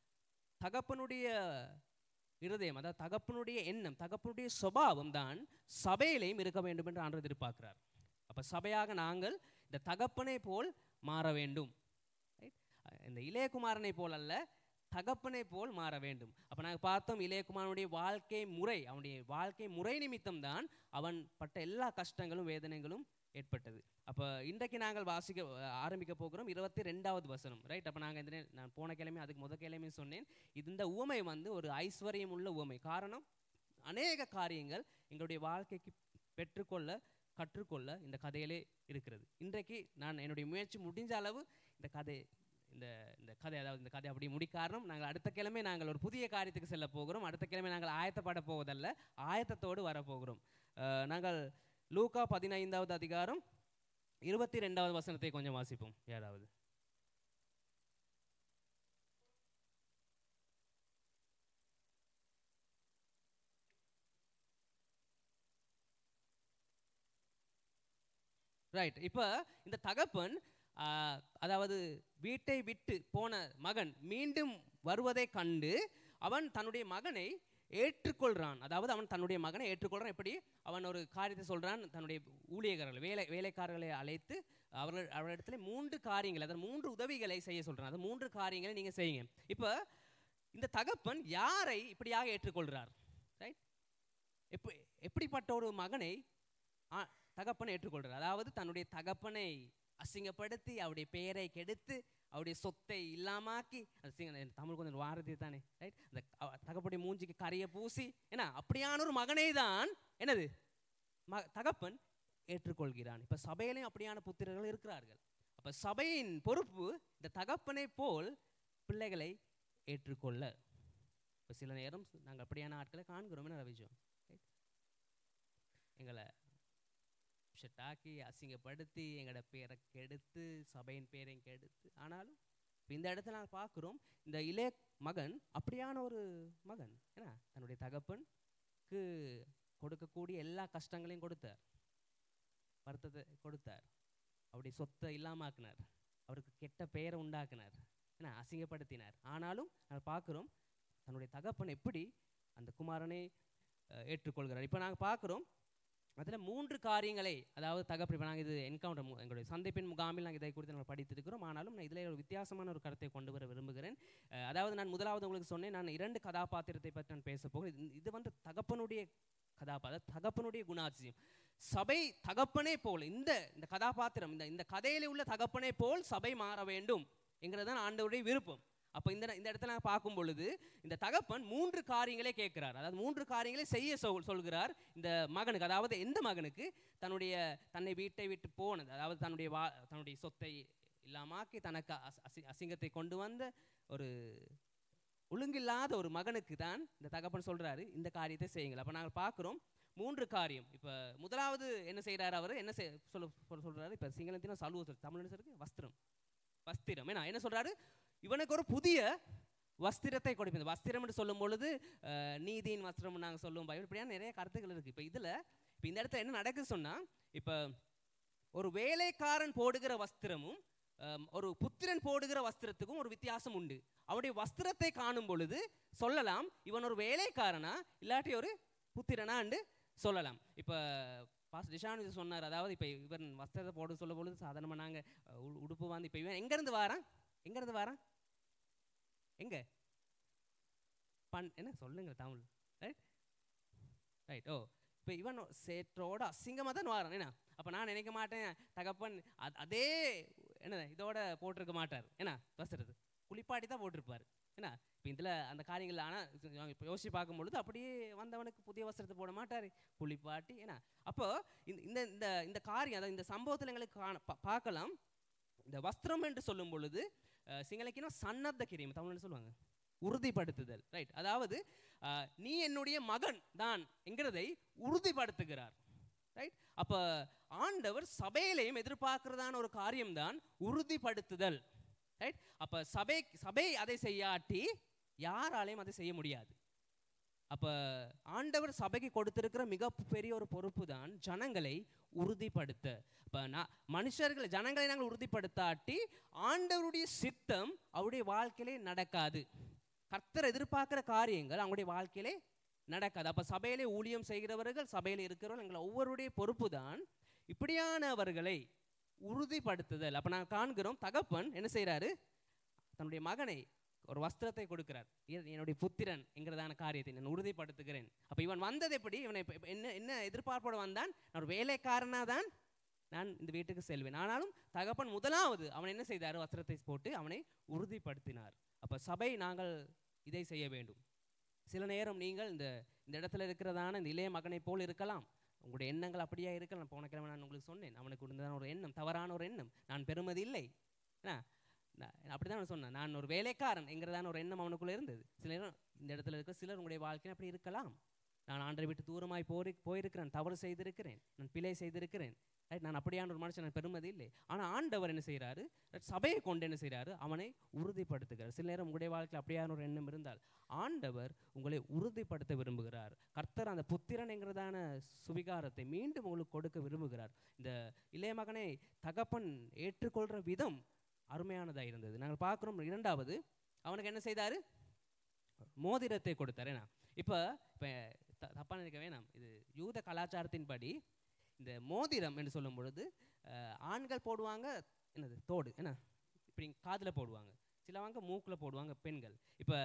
தகப்பனுடைய இருதயம் அதாவது தகப்பனுடைய எண்ணம் தகப்பனுடைய சுபாவம் தான் சபையிலையும் இருக்க வேண்டும் என்று ஆண்டவர் எதிர்பார்க்கிறார் அப்போ சபையாக நாங்கள் இந்த தகப்பனை போல் மாற வேண்டும் Right? இந்த இளையகுமாரனை போல் அல்ல தகப்பனை போல் மாற வேண்டும் அப்போ நாங்கள் பார்த்தோம் இளையகுமாரனுடைய வாழ்க்கை முறை அவனுடைய வாழ்க்கை முறை நிமித்தம் தான் அவன் பட்ட எல்லா கஷ்டங்களும் வேதனைகளும் ஏற்பட்டது அப்போ இன்றைக்கு நாங்கள் வாசிக்க ஆரம்பிக்க போகிறோம் இருபத்தி ரெண்டாவது வசனம் ரைட் அப்போ நாங்கள் இந்த நே- நான் போன கிழமை அதுக்கு முத கிழமை சொன்னேன் இது இந்த உவமை வந்து ஒரு ஐஸ்வர்யம் உள்ள உவமை காரணம் அநேக காரியங்கள் எங்களுடைய வாழ்க்கைக்கு பெற்றுக்கொள்ள கற்றுக்கொள்ள இந்த கதையிலே இருக்கிறது இன்றைக்கு நான் என்னுடைய முயற்சி முடிஞ்ச அளவு இந்த கதை இந்த இந்த கதை அதாவது இந்த கதை அப்படி முடிக்காரணம் நாங்கள் அடுத்த கிழமை நாங்கள் ஒரு புதிய காரியத்துக்கு செல்ல போகிறோம் அடுத்த கிழமை நாங்கள் ஆயத்தப்பட போவதல்ல ஆயத்தத்தோடு வரப்போகிறோம் அஹ், நாங்கள் லூக்கா பதினைந்தாவது அதிகாரம் இருபத்தி ரெண்டாவது வசனத்தை கொஞ்சம் வாசிப்போம் யாராவது ரைட் இப்போ இந்த தகப்பன் ஆஹ், அதாவது வீட்டை விட்டு போன மகன் மீண்டும் வருவதை கண்டு அவன் தன்னுடைய மகனை ஏற்றுக்கொள்றான் அதாவது அவன் தன்னுடைய மகனை ஏற்றுக்கொள்றான் எப்படி அவன் ஒரு காரியத்தை சொல்றான் தன்னுடைய ஊழியர்கள் வேலை வேலைக்காரர்களை அழைத்து அவர்கள் அவரிடத்துல மூன்று காரியங்கள் அதாவது மூன்று உதவிகளை செய்ய சொல்றான் அது மூன்று காரியங்களை நீங்க செய்யுங்க இப்போ இந்த தகப்பன் யாரை இப்படியாக ஏற்றுக்கொள்கிறார் ரைட் எப்படி எப்படிப்பட்ட ஒரு மகனை ஆ, தகப்பனை ஏற்றுக்கொள்கிறார் அதாவது தன்னுடைய தகப்பனை அசிங்கப்படுத்தி அவருடைய பெயரை கெடுத்து அவருடைய சொத்தை இல்லாமாக்கி அசிங்க தமிழ் கொஞ்சம் வாரதி தானே ரைட் அந்த அவ- தகப்பனுடைய மூஞ்சிக்கு கரையை பூசி என்ன அப்படியான ஒரு மகனை தான் என்னது ம தகப்பன் ஏற்றுக்கொள்கிறான் இப்போ சபையிலையும் அப்படியான புத்திரர்கள் இருக்கிறார்கள் அப்போ சபையின் பொறுப்பு இந்த தகப்பனை போல் பிள்ளைகளை ஏற்றுக்கொள்ள இப்போ சில நேரம் நாங்கள் அப்படியான ஆட்களை காண்கிறோம் என்ன ரவிஜோம் எங்களை ஷட்டாக்கி அசிங்கப்படுத்தி எங்களோட பேரை கெடுத்து சபையின் பேரையும் கெடுத்து ஆனாலும் இப்ப இந்த இடத்துல நான் பார்க்குறோம் இந்த இளைய மகன் அப்படியான ஒரு மகன் ஏன்னா தன்னுடைய தகப்பனுக்கு கொடுக்கக்கூடிய எல்லா கஷ்டங்களையும் கொடுத்தார் வருத்தத்தை கொடுத்தார் அவருடைய சொத்தை இல்லாமாக்குனார் அவருக்கு கெட்ட பெயரை உண்டாக்குனார் ஏன்னா அசிங்கப்படுத்தினார் ஆனாலும் நான் பார்க்குறோம் தன்னுடைய தகப்பன் எப்படி அந்த குமாரனை அஹ், ஏற்றுக்கொள்கிறார் இப்போ நாங்கள் பார்க்குறோம் அதில் மூன்று காரியங்களை அதாவது தகப்பன் இப்போ நாங்கள் இது என்கவுண்டர் எங்களுடைய சந்தைப்பின் முகாமில் நாங்கள் இதை குறித்து நாங்கள் படித்திருக்கிறோம் ஆனாலும் நான் இதில் ஒரு வித்தியாசமான ஒரு கருத்தை கொண்டு வர விரும்புகிறேன் அஹ், அதாவது நான் முதலாவது உங்களுக்கு சொன்னேன் நான் இரண்டு கதாபாத்திரத்தை பற்றி நான் பேச போகிறேன் இது- இது வந்து தகப்பனுடைய கதாபாத்திரம் தகப்பனுடைய குணாதிசயம் சபை தகப்பனே போல் இந்த இந்த கதாபாத்திரம் இந்த இந்த கதையில உள்ள தகப்பனே போல் சபை மாற வேண்டும் என்கிறது தான் ஆண்டவருடைய விருப்பம் அப்போ இந்த இந்த இடத்துல நான் பார்க்கும் பொழுது இந்த தகப்பன் மூன்று காரியங்களே கேட்கிறார் அதாவது மூன்று காரியங்களே செய்ய சொல் சொல்கிறார் இந்த மகனுக்கு அதாவது எந்த மகனுக்கு தன்னுடைய தன்னை வீட்டை விட்டு போனது அதாவது தன்னுடைய வா தன்னுடைய சொத்தை இல்லாமாக்கி தனக்கு அஸ்- அசி- அசிங்கத்தை கொண்டு வந்த ஒரு ஒழுங்கில்லாத ஒரு மகனுக்கு தான் இந்த தகப்பன் சொல்றாரு இந்த காரியத்தை செய்யுங்கள் அப்போ நாங்கள் பார்க்குறோம் மூன்று காரியம் இப்போ முதலாவது என்ன செய்றாரு அவர் என்ன செய் சொல்ல சொல்ல சொல்றாரு இப்போ சிங்களத்தின சலுவ தமிழ் இருக்கு வஸ்திரம் வஸ்திரம் ஏன்னா என்ன சொல்றாரு இவனுக்கு ஒரு புதிய வஸ்திரத்தை கொடுப்பேன் இந்த வஸ்திரம் என்று சொல்லும் பொழுது அஹ், நீதியின் வஸ்திரம் நாங்கள் சொல்லுவோம் பைபிள் இப்படியான நிறைய கருத்துக்கள் இருக்கு இப்போ இதில் இப்போ இந்த இடத்துல என்ன நடக்குது சொன்னா இப்போ ஒரு வேலைக்காரன் போடுகிற வஸ்திரமும் அஹ், ஒரு புத்திரன் போடுகிற வஸ்திரத்துக்கும் ஒரு வித்தியாசம் உண்டு அவனுடைய வஸ்திரத்தை காணும் பொழுது சொல்லலாம் இவன் ஒரு வேலைக்காரனா இல்லாட்டி ஒரு புத்திரனாண்டு சொல்லலாம் இப்போ பாஸ் டிஷான் இது சொன்னார் அதாவது இப்போ இவன் வஸ்திரத்தை போட சொல்லும் பொழுது சாதாரணமாக நாங்கள் உடுப்பு வந்து இப்போ இவன் எங்கேருந்து வாரான் எங்கேருந்து வாரான் எங்க பண் என்ன சொல்லுங்க தமிழ் ரைட் ரைட் ஓ இப்போ இவன் சேற்றோட அசிங்கமாக தான் வாரான் என்ன அப்போ நான் நினைக்க மாட்டேன் தகப்பன் அத்- அதே என்ன இதோட போட்டிருக்க மாட்டார் என்ன வஸ்திரத்து குளிப்பாட்டி தான் போட்டிருப்பார் என்ன இப்போ இதில் அந்த காரியங்கள் ஆனால் இப்போ யோசிச்சு பார்க்கும் பொழுது அப்படியே வந்தவனுக்கு புதிய வஸ்திரத்தை போட மாட்டார் குளிப்பாட்டி என்ன அப்போ இந்த இந்த இந்த இந்த காரியம் அதாவது இந்த சம்பவத்தில் எங்களுக்கு காண பா- பார்க்கலாம் இந்த வஸ்திரம் என்று சொல்லும் பொழுது அஹ், சிங்களக்கினா சன்னத்த கிரியம் தமிழ்ல சொல்லுவாங்க உறுதிப்படுத்துதல் ரைட் அதாவது அஹ், நீ என்னுடைய மகன் தான் என்கிறதை உறுதிப்படுத்துகிறார் ரைட் அப்ப ஆண்டவர் சபையிலையும் எதிர்பார்க்கிறதான ஒரு காரியம்தான் உறுதிப்படுத்துதல் ரைட் அப்ப சபை சபை அதை செய்யாட்டி யாராலையும் அதை செய்ய முடியாது அப்ப ஆண்டவர் சபைக்கு கொடுத்திருக்கிற மிக பெரிய ஒரு பொறுப்பு தான் ஜனங்களை உறுதிப்படுத்த அப்ப நான் மனுஷர்களை ஜனங்களை நாங்கள் உறுதிப்படுத்தாட்டி ஆண்டவருடைய சித்தம் அவருடைய வாழ்க்கையிலே நடக்காது கர்த்தர் எதிர்பார்க்கிற காரியங்கள் அவங்களுடைய வாழ்க்கையிலே நடக்காது அப்ப சபையிலே ஊழியம் செய்கிறவர்கள் சபையில இருக்கிறவர்கள் எங்களை ஒவ்வொருடைய பொறுப்பு தான் இப்படியானவர்களை உறுதிப்படுத்துதல் அப்ப நான் காண்கிறோம் தகப்பன் என்ன செய்றாரு தன்னுடைய மகனை ஒரு வஸ்திரத்தை கொடுக்கிறார் இ- என்னுடைய புத்திரன் என்கிறதான காரியத்தை நான் உறுதிப்படுத்துகிறேன் அப்ப இவன் வந்தது எப்படி இவனை இப்ப- இப்ப என்ன என்ன எதிர்பார்ப்போடு வந்தான் நான் ஒரு வேலைக்காரனா தான் நான் இந்த வீட்டுக்கு செல்வேன் ஆனாலும் தகப்பன் முதலாவது அவன் என்ன செய்தார் வஸ்திரத்தை போட்டு அவனை உறுதிப்படுத்தினார் அப்ப சபை நாங்கள் இதை செய்ய வேண்டும் சில நேரம் நீங்கள் இந்த இந்த இடத்துல இருக்கிறதான இந்த இளைய மகனைப் போல் இருக்கலாம் உங்களுடைய எண்ணங்கள் அப்படியே இருக்கலாம் போன கிழமை நான் உங்களுக்கு சொன்னேன் அவனுக்கு இருந்ததான ஒரு எண்ணம் தவறான ஒரு எண்ணம் நான் பெறுமதி இல்லை என்ன நான் அப்படிதான் நான் சொன்னேன் நான் ஒரு வேலைக்காரன் என்கிறதான ஒரு எண்ணம் அவனுக்குள்ள இருந்தது சில நேரம் இந்த இடத்துல இருக்கிற சிலர் உங்களுடைய வாழ்க்கையில் அப்படி இருக்கலாம் நான் ஆண்டரை விட்டு தூரமாய் போரி போயிருக்கிறேன் தவறு செய்திருக்கிறேன் நான் பிழை செய்திருக்கிறேன் ரைட் நான் அப்படியான ஒரு மனுஷன் நான் பெருமதி இல்லை ஆனால் ஆண்டவர் என்ன செய்கிறாரு சபையை கொண்டு என்ன செய்கிறாரு அவனை உறுதிப்படுத்துகிறார் சில நேரம் உங்களுடைய வாழ்க்கையில் அப்படியான ஒரு எண்ணம் இருந்தால் ஆண்டவர் உங்களை உறுதிப்படுத்த விரும்புகிறார் கர்த்தர் அந்த புத்திரன் என்கிறதான சுவிகாரத்தை மீண்டும் உங்களுக்கு கொடுக்க விரும்புகிறார் இந்த இளைய மகனை தகப்பன் ஏற்றுக்கொள்கிற விதம் அருமையானதாக இருந்தது நாங்கள் பார்க்குறோம் இரண்டாவது அவனுக்கு என்ன செய்தாரு மோதிரத்தை கொடுத்தார் ஏன்னா இப்போ இப்போ தப்பாக நினைக்க வேணாம் இது யூத கலாச்சாரத்தின்படி இந்த மோதிரம் என்று சொல்லும் பொழுது அஹ், ஆண்கள் போடுவாங்க என்னது தோடு என்ன இப்படி காதில் போடுவாங்க சிலவங்க மூக்கில் போடுவாங்க பெண்கள் இப்போ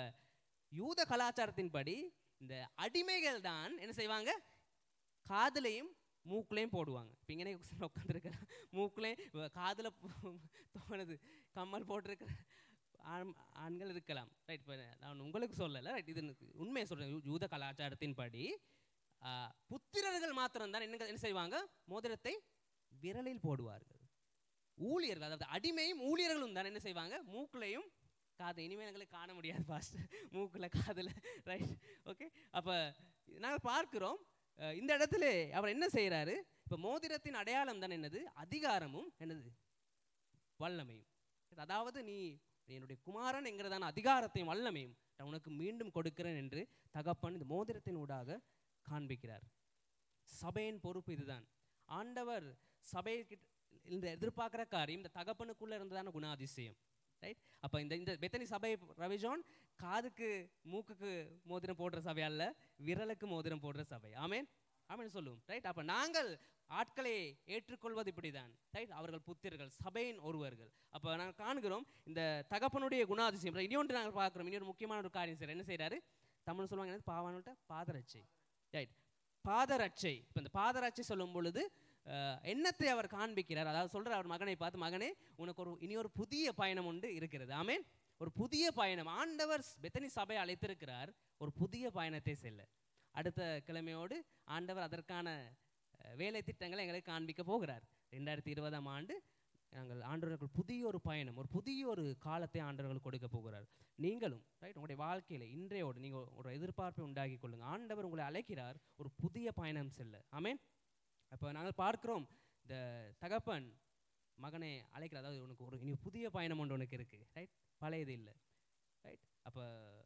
யூத கலாச்சாரத்தின்படி இந்த அடிமைகள் தான் என்ன செய்வாங்க காதுலையும் மூக்குலையும் போடுவாங்க இப்போ இங்கே உட்காந்துருக்கிறேன் மூக்குலையும் காதில் தோணுது கம்மல் போட்டிருக்கிற ஆண் ஆண்கள் இருக்கலாம் ரைட் இப்போ நான் உங்களுக்கு சொல்லலை ரைட் இது எனக்கு உண்மையை சொல்கிறேன் யூத கலாச்சாரத்தின்படி ஆ, புத்திரர்கள் மாத்திரம்தான் என்ன என்ன செய்வாங்க மோதிரத்தை விரலில் போடுவார்கள் ஊழியர்கள் அதாவது அடிமையும் ஊழியர்களும் தான் என்ன செய்வாங்க மூக்குலையும் காது இனிமேல் எங்களுக்கு காண முடியாது ஃபாஸ்ட் மூக்கில் காதில் ரைட் ஓகே அப்போ நாங்கள் பார்க்கிறோம் அஹ், இந்த இடத்துல அவர் என்ன செய்கிறாரு இப்போ மோதிரத்தின் அடையாளம் தான் என்னது அதிகாரமும் என்னது வல்லமையும் அதாவது நீ என்னுடைய குமாரன் என்கிறதான அதிகாரத்தையும் வல்லமையும் நான் உனக்கு மீண்டும் கொடுக்கிறேன் என்று தகப்பன் இந்த மோதிரத்தின் ஊடாக காண்பிக்கிறார் சபையின் பொறுப்பு இதுதான் ஆண்டவர் சபை இந்த எதிர்பார்க்குற காரியம் இந்த தகப்பனுக்குள்ள இருந்ததான குணாதிசயம் ரைட் அப்போ இந்த இந்த பெத்தனி சபை ரவிஜான் காதுக்கு மூக்குக்கு மோதிரம் போடுற சபை அல்ல விரலுக்கு மோதிரம் போடுற சபை ஆமென் ஆமென் சொல்லுவோம் ரைட் அப்போ நாங்கள் ஆட்களை ஏற்றுக்கொள்வது இப்படிதான் ரைட் அவர்கள் புத்திரர்கள் சபையின் ஒருவர்கள் அப்போ நாங்கள் காண்கிறோம் இந்த தகப்பனுடைய குணாதிசயம் right? இன்னொன்று நாங்கள் பார்க்குறோம் இன்னொரு முக்கியமான ஒரு காரியம் செய்யறார் என்ன செய்றாரு தமிழ் சொல்லுவாங்க என்னது பாவானுட்ட பாதரட்சை ரைட் பாதரட்சை இப்போ இந்த பாதரட்சை சொல்லும் பொழுது அஹ், என்னத்தை அவர் காண்பிக்கிறார் அதாவது சொல்ற அவர் மகனை பார்த்து மகனே உனக்கு ஒரு இனி ஒரு புதிய பயணம் உண்டு இருக்கிறது ஆமென் ஒரு புதிய பயணம் ஆண்டவர் பெத்தனி சபை அழைத்திருக்கிறார் ஒரு புதிய பயணத்தை செல்ல அடுத்த கிழமையோடு ஆண்டவர் அதற்கான அஹ், வேலை திட்டங்களை எங்களுக்கு காண்பிக்க போகிறார் ரெண்டாயிரத்தி இருபதாம் ஆண்டு நாங்கள் ஆண்டவர்கள் புதிய ஒரு பயணம் ஒரு புதிய ஒரு காலத்தை ஆண்டவர்கள் கொடுக்க போகிறார் நீங்களும் ரைட் உங்களுடைய வாழ்க்கையில இன்றையோடு நீங்கள் ஒரு எதிர்பார்ப்பை உண்டாக்கி கொள்ளுங்க ஆண்டவர் உங்களை அழைக்கிறார் ஒரு புதிய பயணம் செல்ல ஆமென் அப்போ நாங்கள் பார்க்கிறோம் இந்த தகப்பன் மகனை அழைக்கிறார் அதாவது உனக்கு ஒரு இனி புதிய பயணம் ஒன்று உனக்கு இருக்கு ரைட் பழையது இல்லை ரைட் அப்போ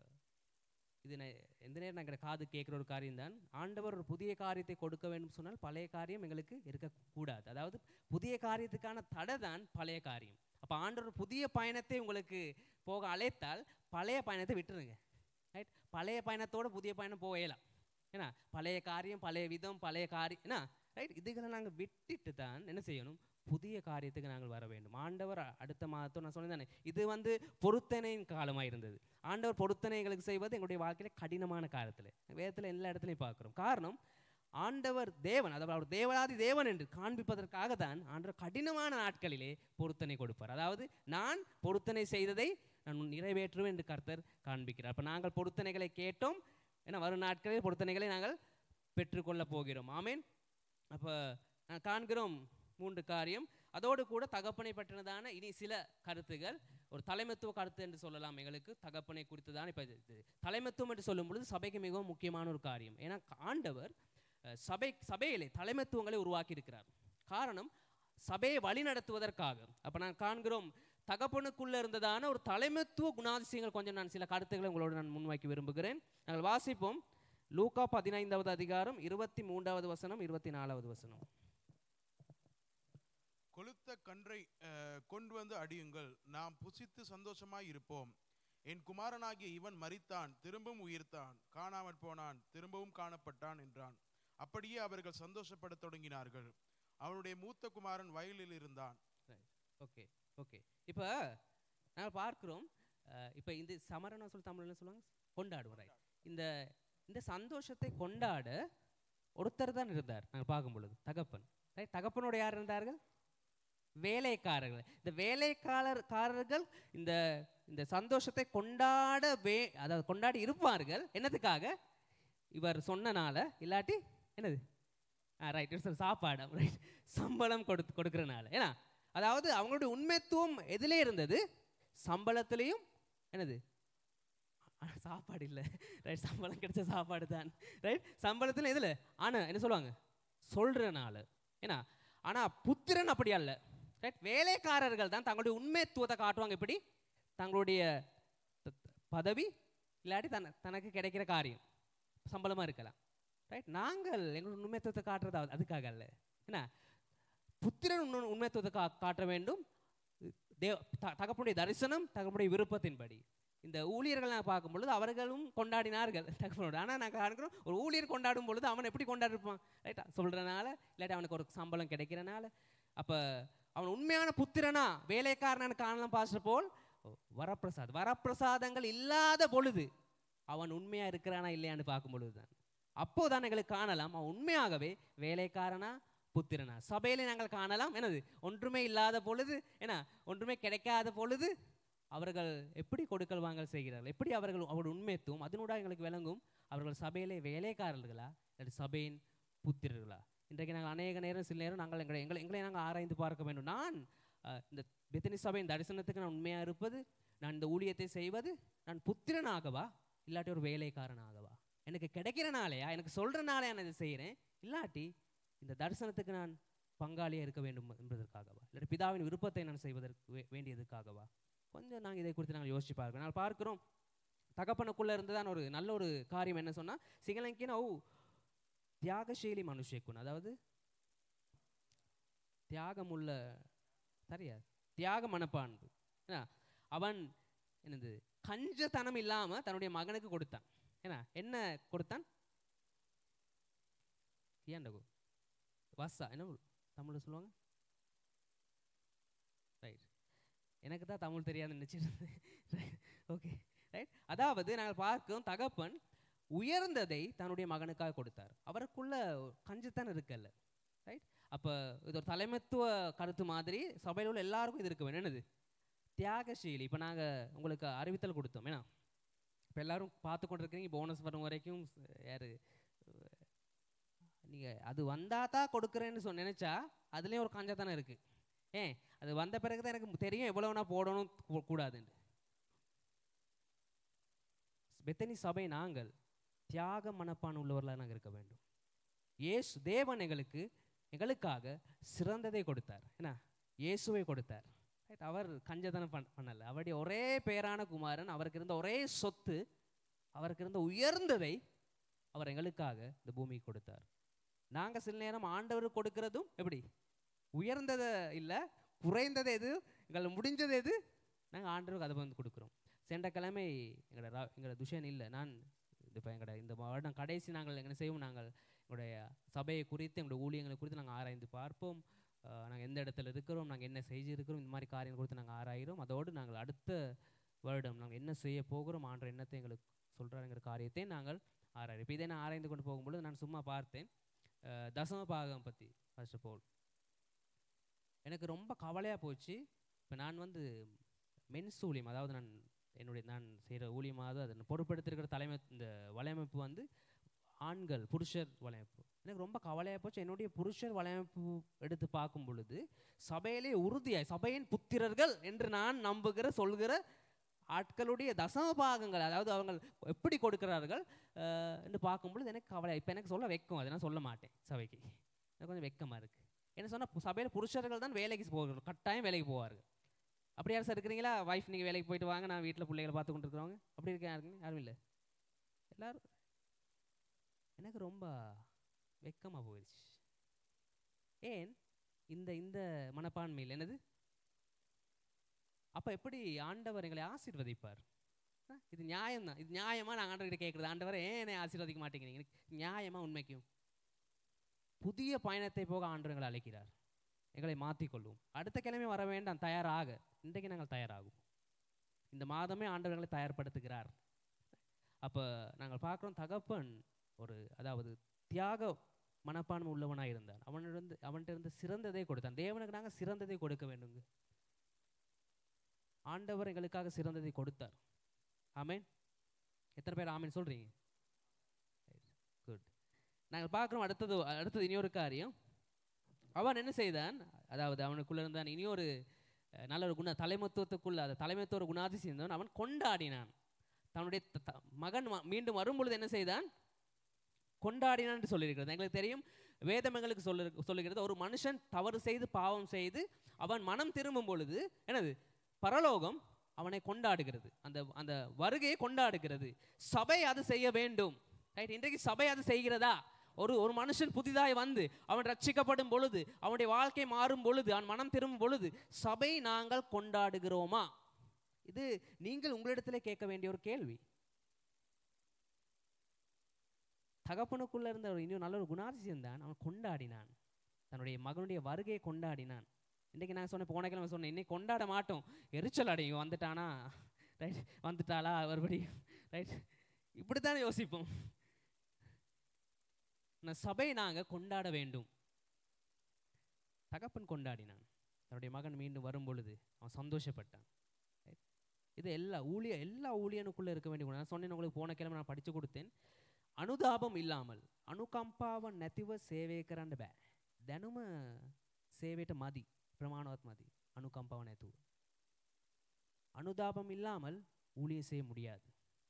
இது நான் எந்த நேரம் நாங்கள் காது கேட்குற ஒரு காரியம் தான் ஆண்டவர் ஒரு புதிய காரியத்தை கொடுக்க வேண்டும் சொன்னால் பழைய காரியம் எங்களுக்கு இருக்கக்கூடாது அதாவது புதிய காரியத்துக்கான தடை தான் பழைய காரியம் அப்போ ஆண்டவர் புதிய பயணத்தை உங்களுக்கு போக அழைத்தால் பழைய பயணத்தை விட்டுருங்க ரைட் பழைய பயணத்தோட புதிய பயணம் போக இயலாம் ஏன்னா பழைய காரியம் பழைய விதம் பழைய காரியம் என்ன ரைட் இதுகளை நாங்கள் விட்டுட்டு தான் என்ன செய்யணும் புதிய காரியத்துக்கு நாங்கள் வர வேண்டும் ஆண்டவர் அ- அடுத்த மாதத்தோடு நான் சொன்னேன் இது வந்து பொருத்தனையின் காலமாக இருந்தது ஆண்டவர் பொருத்தனை எங்களுக்கு செய்வது எங்களுடைய வாழ்க்கையில் கடினமான காலத்தில் வேதத்தில் எல்லா இடத்துலையும் பார்க்குறோம் காரணம் ஆண்டவர் தேவன் அதாவது அவர் தேவனாதி தேவன் என்று காண்பிப்பதற்காக தான் ஆண்டவர் கடினமான நாட்களிலே பொருத்தனை கொடுப்பார் அதாவது நான் பொருத்தனை செய்ததை நான் நிறைவேற்றுவேன் என்று கர்த்தர் காண்பிக்கிறார் அப்போ நாங்கள் பொருத்தனைகளை கேட்டோம் ஏன்னா வரும் நாட்களில் பொருத்தனைகளை நாங்கள் பெற்றுக்கொள்ளப் போகிறோம் ஆமேன் அப்போ நான் காண்கிறோம் மூன்று காரியம் அதோடு கூட தகப்பனை பற்றினதான இனி சில கருத்துகள் ஒரு தலைமைத்துவ கருத்து என்று சொல்லலாம் எங்களுக்கு தகப்பனை குறித்து தான் இப்போ இது தலைமைத்துவம் என்று சொல்லும் பொழுது சபைக்கு மிகவும் முக்கியமான ஒரு காரியம் ஏன்னா ஆண்டவர் அஹ், சபை சபையிலே தலைமைத்துவங்களை உருவாக்கி இருக்கிறார் காரணம் சபையை வழி நடத்துவதற்காக அப்போ நான் காண்கிறோம் தகப்பனுக்குள்ள இருந்ததான ஒரு தலைமைத்துவ குணாதிசயங்கள் கொஞ்சம் நான் சில கருத்துக்களை உங்களோடு நான் முன்வைக்க விரும்புகிறேன் நாங்கள் வாசிப்போம் லூக்கா பதினைந்தாவது அதிகாரம் இருபத்தி மூன்றாவது வசனம் இருபத்தி நாலாவது வசனம் கொளுத்த கன்றை அஹ், கொண்டு வந்து அடியுங்கள் நாம் புசித்து சந்தோஷமாய் இருப்போம் என் குமாரனாகிய இவன் மரித்தான் திரும்பவும் உயிர்த்தான் காணாமற் போனான் திரும்பவும் காணப்பட்டான் என்றான் அப்படியே அவர்கள் சந்தோஷப்படத் தொடங்கினார்கள் அவனுடைய மூத்த குமாரன் வயலில் இருந்தான் ஓகே ஓகே இப்போ நாங்கள் பார்க்கிறோம் இப்போ இந்த சமரணம் சொல்லி தமிழ்ல என்ன சொல்லுவாங்க கொண்டாடுவோம் ரைட் இந்த இந்த சந்தோஷத்தை கொண்டாட ஒருத்தர் தான் இருந்தார் நாங்கள் பார்க்கும் பொழுது தகப்பன் ரைட் தகப்பனோட யார் இருந்தார்கள் வேலைக்காரர்கள் இந்த வேலைக்காரர்கள் இந்த இந்த சந்தோஷத்தை கொண்டாட வே அதாவது கொண்டாடி இருப்பார்கள் என்னத்துக்காக இவர் சொன்னனால இல்லாட்டி என்னது ஆ ரைட் சாப்பாடு ரைட் சம்பளம் கொடுத்து கொடுக்கறனால ஏன்னா அதாவது அவங்களுடைய உண்மைத்துவம் எதிலே இருந்தது சம்பளத்திலையும் என்னது ஆ, சாப்பாடு இல்லை ரைட் சம்பளம் கிடைச்ச சாப்பாடு தான் ரைட் சம்பளத்தில் எதில் ஆனால் என்ன சொல்லுவாங்க சொல்கிறனால ஏன்னா ஆனால் புத்திரன் அப்படி அல்ல ரைட் வேலைக்காரர்கள் தான் தங்களுடைய உண்மைத்துவத்தை காட்டுவாங்க எப்படி தங்களுடைய த- பதவி இல்லாட்டி தன தனக்கு கிடைக்கிற காரியம் சம்பளமாக இருக்கலாம் ரைட் நாங்கள் எங்களோட உண்மைத்துவத்தை காட்டுறது அது- அதுக்காக அல்ல என்ன புத்திரன் உண்மை- உண்மைத்துவத்தை கா காட்ட வேண்டும் தேவ த- தகப்பனுடைய தரிசனம் தகப்பனுடைய விருப்பத்தின்படி இந்த ஊழியர்கள் நான் பார்க்கும் பொழுது அவர்களும் கொண்டாடினார்கள் தகப்பனோட ஆனால் நான் காண்கிறோம் ஒரு ஊழியர் கொண்டாடும் பொழுது அவன் எப்படி கொண்டாடிருப்பான் ரைட்டா சொல்கிறனால இல்லாட்டி அவனுக்கு ஒரு சம்பளம் கிடைக்கிறனால அப்போ அவன் உண்மையான புத்திரனா வேலைக்காரனான காணலாம் பாஸ்டர் போல் ஓ, வரப்பிரசாத் வரப்பிரசாதங்கள் இல்லாத பொழுது அவன் உண்மையா இருக்கிறானா இல்லையான்னு பார்க்கும் பொழுது தான் அப்போதான் எங்களுக்கு காணலாம் அவன் உண்மையாகவே வேலைக்காரனா புத்திரனா சபையில நாங்கள் காணலாம் என்னது ஒன்றுமே இல்லாத பொழுது என்ன ஒன்றுமே கிடைக்காத பொழுது அவர்கள் எப்படி கொடுக்கல் வாங்கல் செய்கிறார்கள் எப்படி அவர்கள் அவருடைய உண்மைத்துவம் அதனூடாக எங்களுக்கு விளங்கும் அவர்கள் சபையிலே வேலைக்காரர்களா இல்லாட்டி சபையின் புத்திரர்களா இன்றைக்கு நாங்கள் அநேக நேரம் சில நேரம் நாங்கள் எங்களை எங்களை எங்களை நாங்கள் ஆராய்ந்து பார்க்க வேண்டும் நான் அஹ், இந்த பெத்தனி சபையின் தரிசனத்துக்கு நான் உண்மையாக இருப்பது நான் இந்த ஊழியத்தை செய்வது நான் புத்திரனாகவா இல்லாட்டி ஒரு வேலைக்காரனாகவா எனக்கு கிடைக்கிறனாலயா எனக்கு சொல்கிறனாலே நான் இதை செய்கிறேன் இல்லாட்டி இந்த தரிசனத்துக்கு நான் பங்காளியாக இருக்க வேண்டும் என்பதற்காகவா இல்லாட்டி பிதாவின் விருப்பத்தை நான் செய்வதற்கு வே- வேண்டியதுக்காகவா கொஞ்சம் நாங்கள் இதை குறித்து நாங்கள் யோசிச்சு பார்க்கிறோம் நாங்கள் பார்க்கிறோம் தகப்பனுக்குள்ள இருந்து தான் ஒரு நல்ல ஒரு காரியம் என்ன சொன்னா சிங்களங்கின ஓ தியாகசீலி மனுஷக்குன் அதாவது தியாகமுள்ள சரியா தியாக மனப்பான்பு ஏன்னா அவன் என்னது கஞ்சத்தனம் இல்லாம தன்னுடைய மகனுக்கு கொடுத்தான் ஏன்னா என்ன கொடுத்தான் ஏன்டகு வசா என்ன தமிழ்ல சொல்லுவாங்க ரைட் எனக்கு தான் தமிழ் தெரியாது நினைச்சிருந்தேன் ஓகே ரைட் அதாவது நாங்கள் பார்க்கும் தகப்பன் உயர்ந்ததை தன்னுடைய மகனுக்காக கொடுத்தார் அவருக்குள்ள கஞ்சத்தனம் இருக்கல்ல ரைட் அப்போ இது ஒரு தலைமைத்துவ கருத்து மாதிரி சபையில் உள்ள எல்லாருக்கும் இது இருக்க வேணும் என்னது தியாகசீலி இப்போ நாங்கள் உங்களுக்கு அறிவித்தல் கொடுத்தோம் ஏன்னா இப்போ எல்லாரும் பார்த்து கொண்டு இருக்கீங்க போனஸ் வரும் வரைக்கும் யார் நீங்கள் அது வந்தால் தான் கொடுக்குறேன்னு சொன்ன நினச்சா அதுலேயும் ஒரு கஞ்சத்தனம் இருக்குது ஏன் அது வந்த பிறகு தான் எனக்கு தெரியும் எவ்வளவு நான் போடணும் கூ- கூடாதுன்னு பெத்தனி சபை நாங்கள் தியாக மனப்பான் உள்ளவர்களாக நாங்கள் இருக்க வேண்டும் இயேசு தேவன் எங்களுக்கு எங்களுக்காக சிறந்ததை கொடுத்தார் என்ன இயேசுவை கொடுத்தார் Right? அவர் கஞ்சதனம் பண் பண்ணல அவருடைய ஒரே பேரான குமாரன் அவருக்கு இருந்த ஒரே சொத்து அவருக்கு இருந்த உயர்ந்ததை அவர் எங்களுக்காக இந்த பூமிக்கு கொடுத்தார் நாங்க சில நேரம் ஆண்டவர் கொடுக்கிறதும் எப்படி உயர்ந்ததை இல்லை குறைந்தது எது எங்களை முடிஞ்சது எது நாங்கள் ஆண்டவருக்கு அதை வந்து கொடுக்குறோம் சென்ற கிழமை எங்களோட ரா எங்களோட துஷன் இல்லை நான் இப்போ எங்களோட இந்த வருடம் கடைசி நாங்கள் என்ன செய்வோம் நாங்கள் எங்களுடைய சபையை குறித்து எங்களுடைய ஊழியங்களை குறித்து நாங்கள் ஆராய்ந்து பார்ப்போம் நாங்கள் எந்த இடத்துல இருக்கிறோம் நாங்கள் என்ன செஞ்சிருக்கிறோம் இந்த மாதிரி காரியங்கள் குறித்து நாங்கள் ஆராயிறோம் அதோடு நாங்கள் அடுத்த வருடம் நாங்கள் என்ன செய்ய போகிறோம் ஆன்ற எண்ணத்தை எங்களுக்கு சொல்கிறாருங்கிற காரியத்தை நாங்கள் ஆராயிறோம் இப்போ இதை நான் ஆராய்ந்து கொண்டு போகும்பொழுது நான் சும்மா பார்த்தேன் அஹ், தசம பாகம் பற்றி ஃபர்ஸ்ட் ஆஃப் ஆல் எனக்கு ரொம்ப கவலையாக போச்சு இப்போ நான் வந்து மென்ஸ் ஊழியம் அதாவது நான் என்னுடைய நான் செய்கிற ஊழியமாவது அதை பொறுப்பெடுத்திருக்கிற தலைமை இந்த வலையமைப்பு வந்து ஆண்கள் புருஷர் வலையமைப்பு எனக்கு ரொம்ப கவலையாக போச்சு என்னுடைய புருஷர் வலையமைப்பு எடுத்து பார்க்கும் பொழுது சபையிலே உறுதியாய் சபையின் புத்திரர்கள் என்று நான் நம்புகிற சொல்கிற ஆட்களுடைய தசம பாகங்கள் அதாவது அவங்க எப்படி கொடுக்கிறார்கள் அஹ், என்று பார்க்கும் பொழுது எனக்கு கவலை இப்போ எனக்கு சொல்ல வெக்கம் அதை நான் சொல்ல மாட்டேன் சபைக்கு எனக்கு கொஞ்சம் வெக்கமாக இருக்குது என்ன சொன்னால் சபையில் புருஷர்கள் தான் வேலைக்கு போகிறார்கள் கட்டாயம் வேலைக்கு போவார்கள் அப்படி யாரும் சார் இருக்கிறீங்களா வைஃப் நீங்கள் வேலைக்கு போயிட்டு வாங்க நான் வீட்டில் பிள்ளைகளை பார்த்து கொண்டு இருக்கிறவங்க அப்படி இருக்கேன் யாருங்க யாரும் இல்லை எல்லாரும் எனக்கு ரொம்ப வெக்கமாக போயிடுச்சு ஏன் இந்த இந்த மனப்பான்மையில் என்னது அப்போ எப்படி ஆண்டவர் எங்களை ஆசீர்வதிப்பார் ஆ, இது நியாயம் தான் இது நியாயமா நான் ஆண்டவர்கிட்ட கேட்குறது ஆண்டவர் ஏன் என்னை ஆசீர்வதிக்க மாட்டேங்கிறீங்க எனக்கு நியாயமா உண்மைக்கும் புதிய பயணத்தை போக ஆண்டவர் எங்களை அழைக்கிறார் எங்களை மாற்றிக்கொள்வோம் அடுத்த கிழமை வர வேண்டாம் தயாராக இன்றைக்கு நாங்கள் தயாராகும் இந்த மாதமே ஆண்டவர் எங்களை தயார்படுத்துகிறார் அப்போ நாங்கள் பார்க்குறோம் தகப்பன் ஒரு அதாவது தியாக மனப்பான்மை உள்ளவனாக இருந்தான் அவனிருந்து அவன்கிட்ட இருந்து சிறந்ததை கொடுத்தான் தேவனுக்கு நாங்கள் சிறந்ததை கொடுக்க வேண்டுங்க ஆண்டவர் எங்களுக்காக சிறந்ததை கொடுத்தார் ஆமென் எத்தனை பேர் ஆமென் சொல்றீங்க குட் நாங்கள் பார்க்குறோம் அடுத்தது அடுத்தது இனியொரு காரியம் அவன் என்ன செய்தான் அதாவது அவனுக்குள்ள இருந்தான் இனியொரு அஹ், நல்ல ஒரு குண தலைமத்துவத்துக்குள்ள அந்த தலைமத்துவ ஒரு குணாதிசயம் இருந்தவன் அவன் கொண்டாடினான் தன்னுடைய த- த- மகன் ம- மீண்டும் வரும்பொழுது என்ன செய்தான் கொண்டாடினான் என்று சொல்லியிருக்கிறது எங்களுக்கு தெரியும் வேதம் எங்களுக்கு சொல்லு சொல்லுகிறது ஒரு மனுஷன் தவறு செய்து பாவம் செய்து அவன் மனம் திரும்பும் பொழுது என்னது பரலோகம் அவனை கொண்டாடுகிறது அந்த அந்த வருகையை கொண்டாடுகிறது சபை அது செய்ய வேண்டும் ரைட் இன்றைக்கு சபை அது செய்கிறதா ஒரு ஒரு மனுஷன் புதிதாய் வந்து அவன் ரட்சிக்கப்படும் பொழுது அவனுடைய வாழ்க்கை மாறும் பொழுது அவன் மனம் திரும்பும் பொழுது சபை நாங்கள் கொண்டாடுகிறோமா இது நீங்கள் உங்களிடத்திலே கேட்க வேண்டிய ஒரு கேள்வி தகப்பனுக்குள்ள இருந்த ஒரு இன்னும் நல்ல ஒரு குணாதிசயம் தான் அவன் கொண்டாடினான் தன்னுடைய மகனுடைய வருகையை கொண்டாடினான் இன்னைக்கு நான் சொன்னேன் போன கிழமை சொன்னேன் இன்னைக்கு கொண்டாட மாட்டோம் எரிச்சல் அடையும் வந்துட்டானா ரைட் வந்துட்டாளா மறுபடியும் ரைட் இப்படித்தான் யோசிப்போம் நான் சபை நாங்க கொண்டாட வேண்டும் தகப்பன் கொண்டாடினான் தன்னுடைய மகன் மீண்டும் வரும் பொழுது அவன் சந்தோஷப்பட்டான் Right? இது எல்லா ஊழிய எல்லா ஊழியனுக்குள்ளே இருக்க வேண்டிய குணம். நான் சொன்னேன் உங்களுக்கு போன கிழமை நான் படித்து கொடுத்தேன் අනුදාපම් ඉල්ලාමල් අනුකම්පාව නැතිව සේවය කරන්න බෑ. දැනුම සේවයට මදි ප්‍රමාණවත් මදි අනුකම්පාව නැතුව. அனுதாபம் இல்லாமல் ஊழியம் செய்ய முடியாது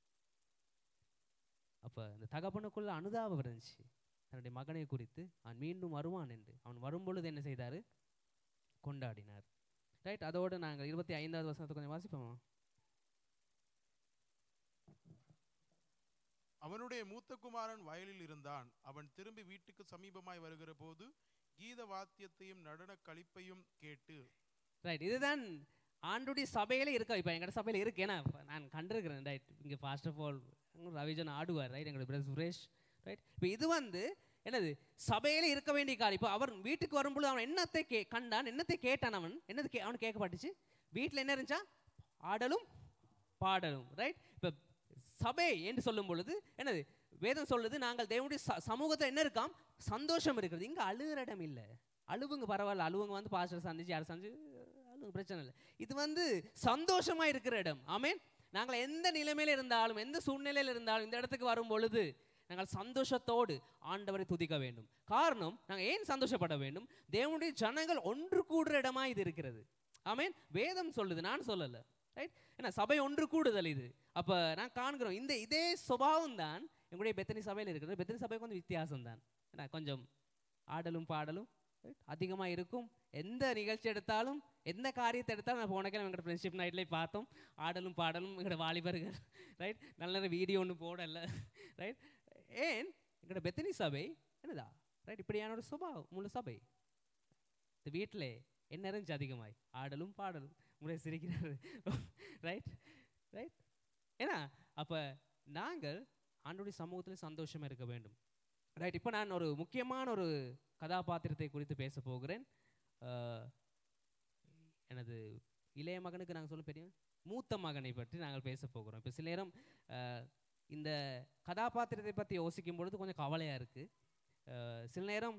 அப்போ இந்த தகப்பனுக்குள்ள அனுதாபம் இருந்துச்சு தன்னுடைய மகனை குறித்து அவன் மீண்டும் வருவான் என்று அவன் வரும்பொழுது என்ன செய்தார் கொண்டாடினார் ரைட் அதோடு நாங்கள் இருபத்தி ஐந்தாவது வசனத்தை கொஞ்சம் வாசிப்போமா அவனுடைய மூத்த குமாரன் வயலில் இருந்தான் அவன் திரும்பி வீட்டுக்கு சமீபமாய் வருகிற போது கீத வாத்தியத்தையும் நடன களிப்பையும் கேட்டு ரைட் இதுதான் ஆண்டுடைய சபையில இருக்கா இப்போ எங்கட சபையில இருக்கு ஏன்னா இப்ப நான் கண்டிருக்கிறேன் ரைட் இங்கே ஃபாஸ்ட் ஆஃப் ஆல் ரவிஜன் ஆடுவார் ரைட் எங்களோட பிரதர் சுரேஷ் ரைட் இப்போ இது வந்து என்னது சபையில இருக்க வேண்டிய காரியம் இப்போ அவர் வீட்டுக்கு வரும்பொழுது அவன் என்னத்தை கே கண்டான் என்னத்தை கேட்டான் அவன் என்னது கே அவன் கேட்கப்பட்டுச்சு வீட்டில் என்ன இருந்துச்சா ஆடலும் பாடலும் ரைட் இப்போ சபை என்று சொல்லும் பொழுது என்னது வேதம் சொல்லுது நாங்கள் தேவனுடைய ச சமூகத்தில் என்ன இருக்காம் சந்தோஷம் இருக்கிறது இங்கே அழுகிற இடம் இல்லை அழுவுங்க பரவாயில்ல அழுவுங்க வந்து பாஸ்டர் சந்திச்சு யார் சந்திச்சு அழுவுங்க பிரச்சனை இல்லை இது வந்து சந்தோஷமா இருக்கிற இடம் ஆமென் நாங்கள் எந்த நிலைமையில இருந்தாலும் எந்த சூழ்நிலையில் இருந்தாலும் இந்த இடத்துக்கு வரும் பொழுது நாங்கள் சந்தோஷத்தோடு ஆண்டவரை துதிக்க வேண்டும் காரணம் நாங்கள் ஏன் சந்தோஷப்பட வேண்டும் தேவனுடைய ஜனங்கள் ஒன்று கூடுற இடமா இது இருக்கிறது ஆமென் வேதம் சொல்லுது நான் சொல்லலை ரைட் ஏன்னா சபை ஒன்று கூடுதல் இது அப்போ நான் காண்கிறோம் இந்த இதே சுபாவம் தான் எங்களுடைய பெத்தனி சபையில் இருக்கிறது பெத்தனி சபை கொஞ்சம் வித்தியாசம் தான் ஏன்னா கொஞ்சம் ஆடலும் பாடலும் அதிகமாக இருக்கும் எந்த நிகழ்ச்சி எடுத்தாலும் எந்த காரியத்தை எடுத்தாலும் நான் போன கிழமை எங்களோட ஃப்ரெண்ட்ஷிப் நைட்லேயே பார்த்தோம் ஆடலும் பாடலும் எங்களோட வாலிபர்கள் ரைட் நல்ல நேரம் வீடியோ ஒன்று போடல ரைட் ஏன் எங்களோட பெத்தனி சபை என்னதா ரைட் இப்படியான ஒரு சுபாவம் முழு சபை இந்த வீட்டில் என்ன இருந்துச்சு அதிகமாய் ஆடலும் பாடலும் முறை சிரிக்கிறாரு ரைட் ரைட் ஏன்னா அப்போ நாங்கள் ஆண்டுடைய சமூகத்தில் சந்தோஷமாக இருக்க வேண்டும் ரைட் இப்போ நான் ஒரு முக்கியமான ஒரு கதாபாத்திரத்தை குறித்து பேச போகிறேன் அஹ், எனது இளைய மகனுக்கு நாங்கள் சொல்ல பெரிய மூத்த மகனை பற்றி நாங்கள் பேச போகிறோம் இப்போ சில நேரம் அஹ், இந்த கதாபாத்திரத்தை பற்றி யோசிக்கும் பொழுது கொஞ்சம் கவலையாக இருக்குது சில நேரம்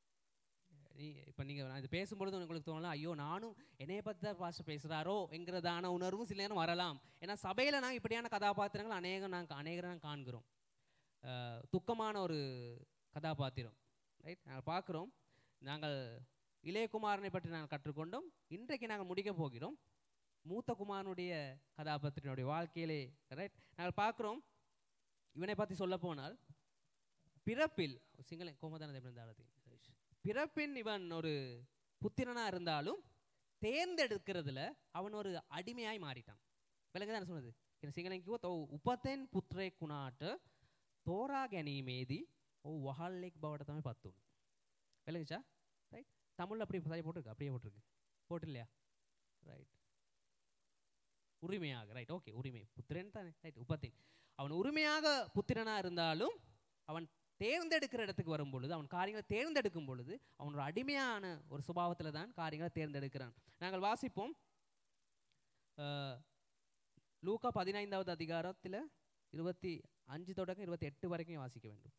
நீ இப்போ நீங்கள் நான் இது பேசும்பொழுது உங்களுக்கு தோணலாம் ஐயோ நானும் என்னைய பற்றி தான் பாஸ்டர் பேசுகிறாரோ என்கிறதான உணர்வும் சில நேரம் வரலாம் ஏன்னா சபையில் நாங்கள் இப்படியான கதாபாத்திரங்கள் அநேகம் நாங்கள் அநேகரை நாங்கள் காண்கிறோம் அஹ், துக்கமான ஒரு கதாபாத்திரம் ரைட் நாங்கள் பார்க்குறோம் நாங்கள் இளையகுமாரனை பற்றி நாங்கள் கற்றுக்கொண்டோம் இன்றைக்கு நாங்கள் முடிக்க போகிறோம் மூத்த குமாரனுடைய கதாபாத்திரனுடைய வாழ்க்கையிலே ரைட் நாங்கள் பார்க்குறோம் இவனை பற்றி சொல்ல போனால் பிறப்பில் சிங்கள கோமதான இருந்தாலும் பிறப்பின் இவன் ஒரு புத்திரனா இருந்தாலும் தேர்ந்தெடுக்கிறதுல அவன் ஒரு அடிமையாய் மாறிட்டான் விலங்கு தான் சொன்னது என்ன සිංහලෙන් තෝ උපතෙන් පුත්‍රයෙක් වුණාට තෝරා ගැනීමේදී ඔහු වහල්ලෙක් බවට තමයි පත් වුනේ. விளங்குச்சா ரைட் தமிழ்ல அப்படி சரியா போட்டிருக்கு அப்படியே போட்டிருக்கு போட்டு இல்லையா ரைட் உரிமையாக ரைட் ஓகே உரிமை புத்திரன் தானே ரைட் உபத்தின் அவன் உரிமையாக புத்திரனா இருந்தாலும் அவன் தேர்ந்தெடுக்கிற இடத்துக்கு வரும் பொழுது அவன் காரியங்களை தேர்ந்தெடுக்கும் பொழுது அவன் ஒரு அடிமையான ஒரு சுபாவத்தில் தான் காரியங்களை தேர்ந்தெடுக்கிறான் நாங்கள் வாசிப்போம் அஹ், லூக்கா பதினைந்தாவது அதிகாரத்தில் இருபத்தி அஞ்சு தொடக்கம் இருபத்தி எட்டு வரைக்கும் வாசிக்க வேண்டும்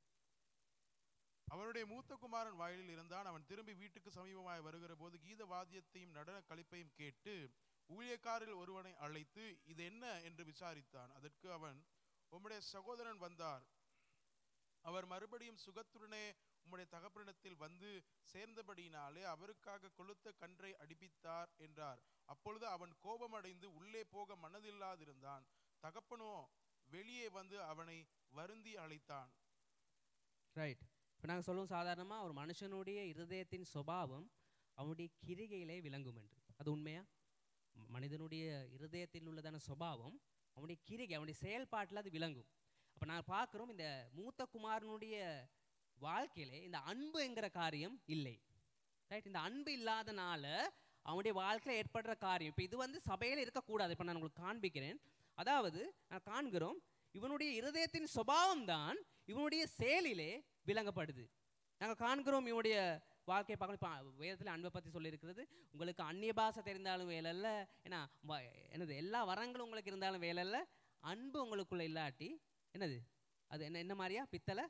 அவனுடைய மூத்த குமாரன் வயலில் இருந்தான் அவன் திரும்பி வீட்டுக்கு சமீபமாய் வருகிற போது கீத வாத்தியத்தையும் நடன களிப்பையும் கேட்டு ஊழியக்காரில் ஒருவனை அழைத்து இது என்ன என்று விசாரித்தான் அதற்கு அவன் உம்முடைய சகோதரன் வந்தார் அவர் மறுபடியும் சுகத்துடனே உம்முடைய தகப்பனிடத்தில் வந்து சேர்ந்தபடியினாலே அவருக்காக கொளுத்த கன்றை அடிப்பித்தார் என்றார் அப்பொழுது அவன் கோபமடைந்து உள்ளே போக மனதில்லாதிருந்தான் தகப்பனோ வெளியே வந்து அவனை வருந்தி அழைத்தான் ரைட் இப்போ நாங்கள் சொல்லுவோம் சாதாரணமாக ஒரு மனுஷனுடைய இருதயத்தின் சுபாவம் அவனுடைய கிரிகையிலே விளங்கும் என்று அது உண்மையா ம- மனிதனுடைய இருதயத்தில் உள்ளதான சுபாவம் அவனுடைய கிரிகை அவனுடைய செயல்பாட்டில் அது விளங்கும் அப்போ நான் பார்க்குறோம் இந்த மூத்த குமாரனுடைய வாழ்க்கையிலே இந்த அன்பு என்கிற காரியம் இல்லை ரைட் இந்த அன்பு இல்லாதனால அவனுடைய வாழ்க்கையில் ஏற்படுற காரியம் இப்போ இது வந்து சபையில் இருக்கக்கூடாது இப்போ நான் உங்களுக்கு காண்பிக்கிறேன் அதாவது நான் காண்கிறோம் இவனுடைய இருதயத்தின் சுபாவம் தான் இவனுடைய செயலிலே விளங்கப்படுது நாங்கள் காண்கிறோம் இவனுடைய வாழ்க்கையை பார்க்கணும் இப்போ வேதத்தில் அன்பை பற்றி சொல்லியிருக்கிறது உங்களுக்கு அந்நிய பாஷை தெரிந்தாலும் வேலை இல்லை ஏன்னா வ- என்னது எல்லா வரங்களும் உங்களுக்கு இருந்தாலும் வேலை இல்லை அன்பு உங்களுக்குள்ள இல்லாட்டி என்னது அது என்ன என்ன மாதிரியா பித்தளை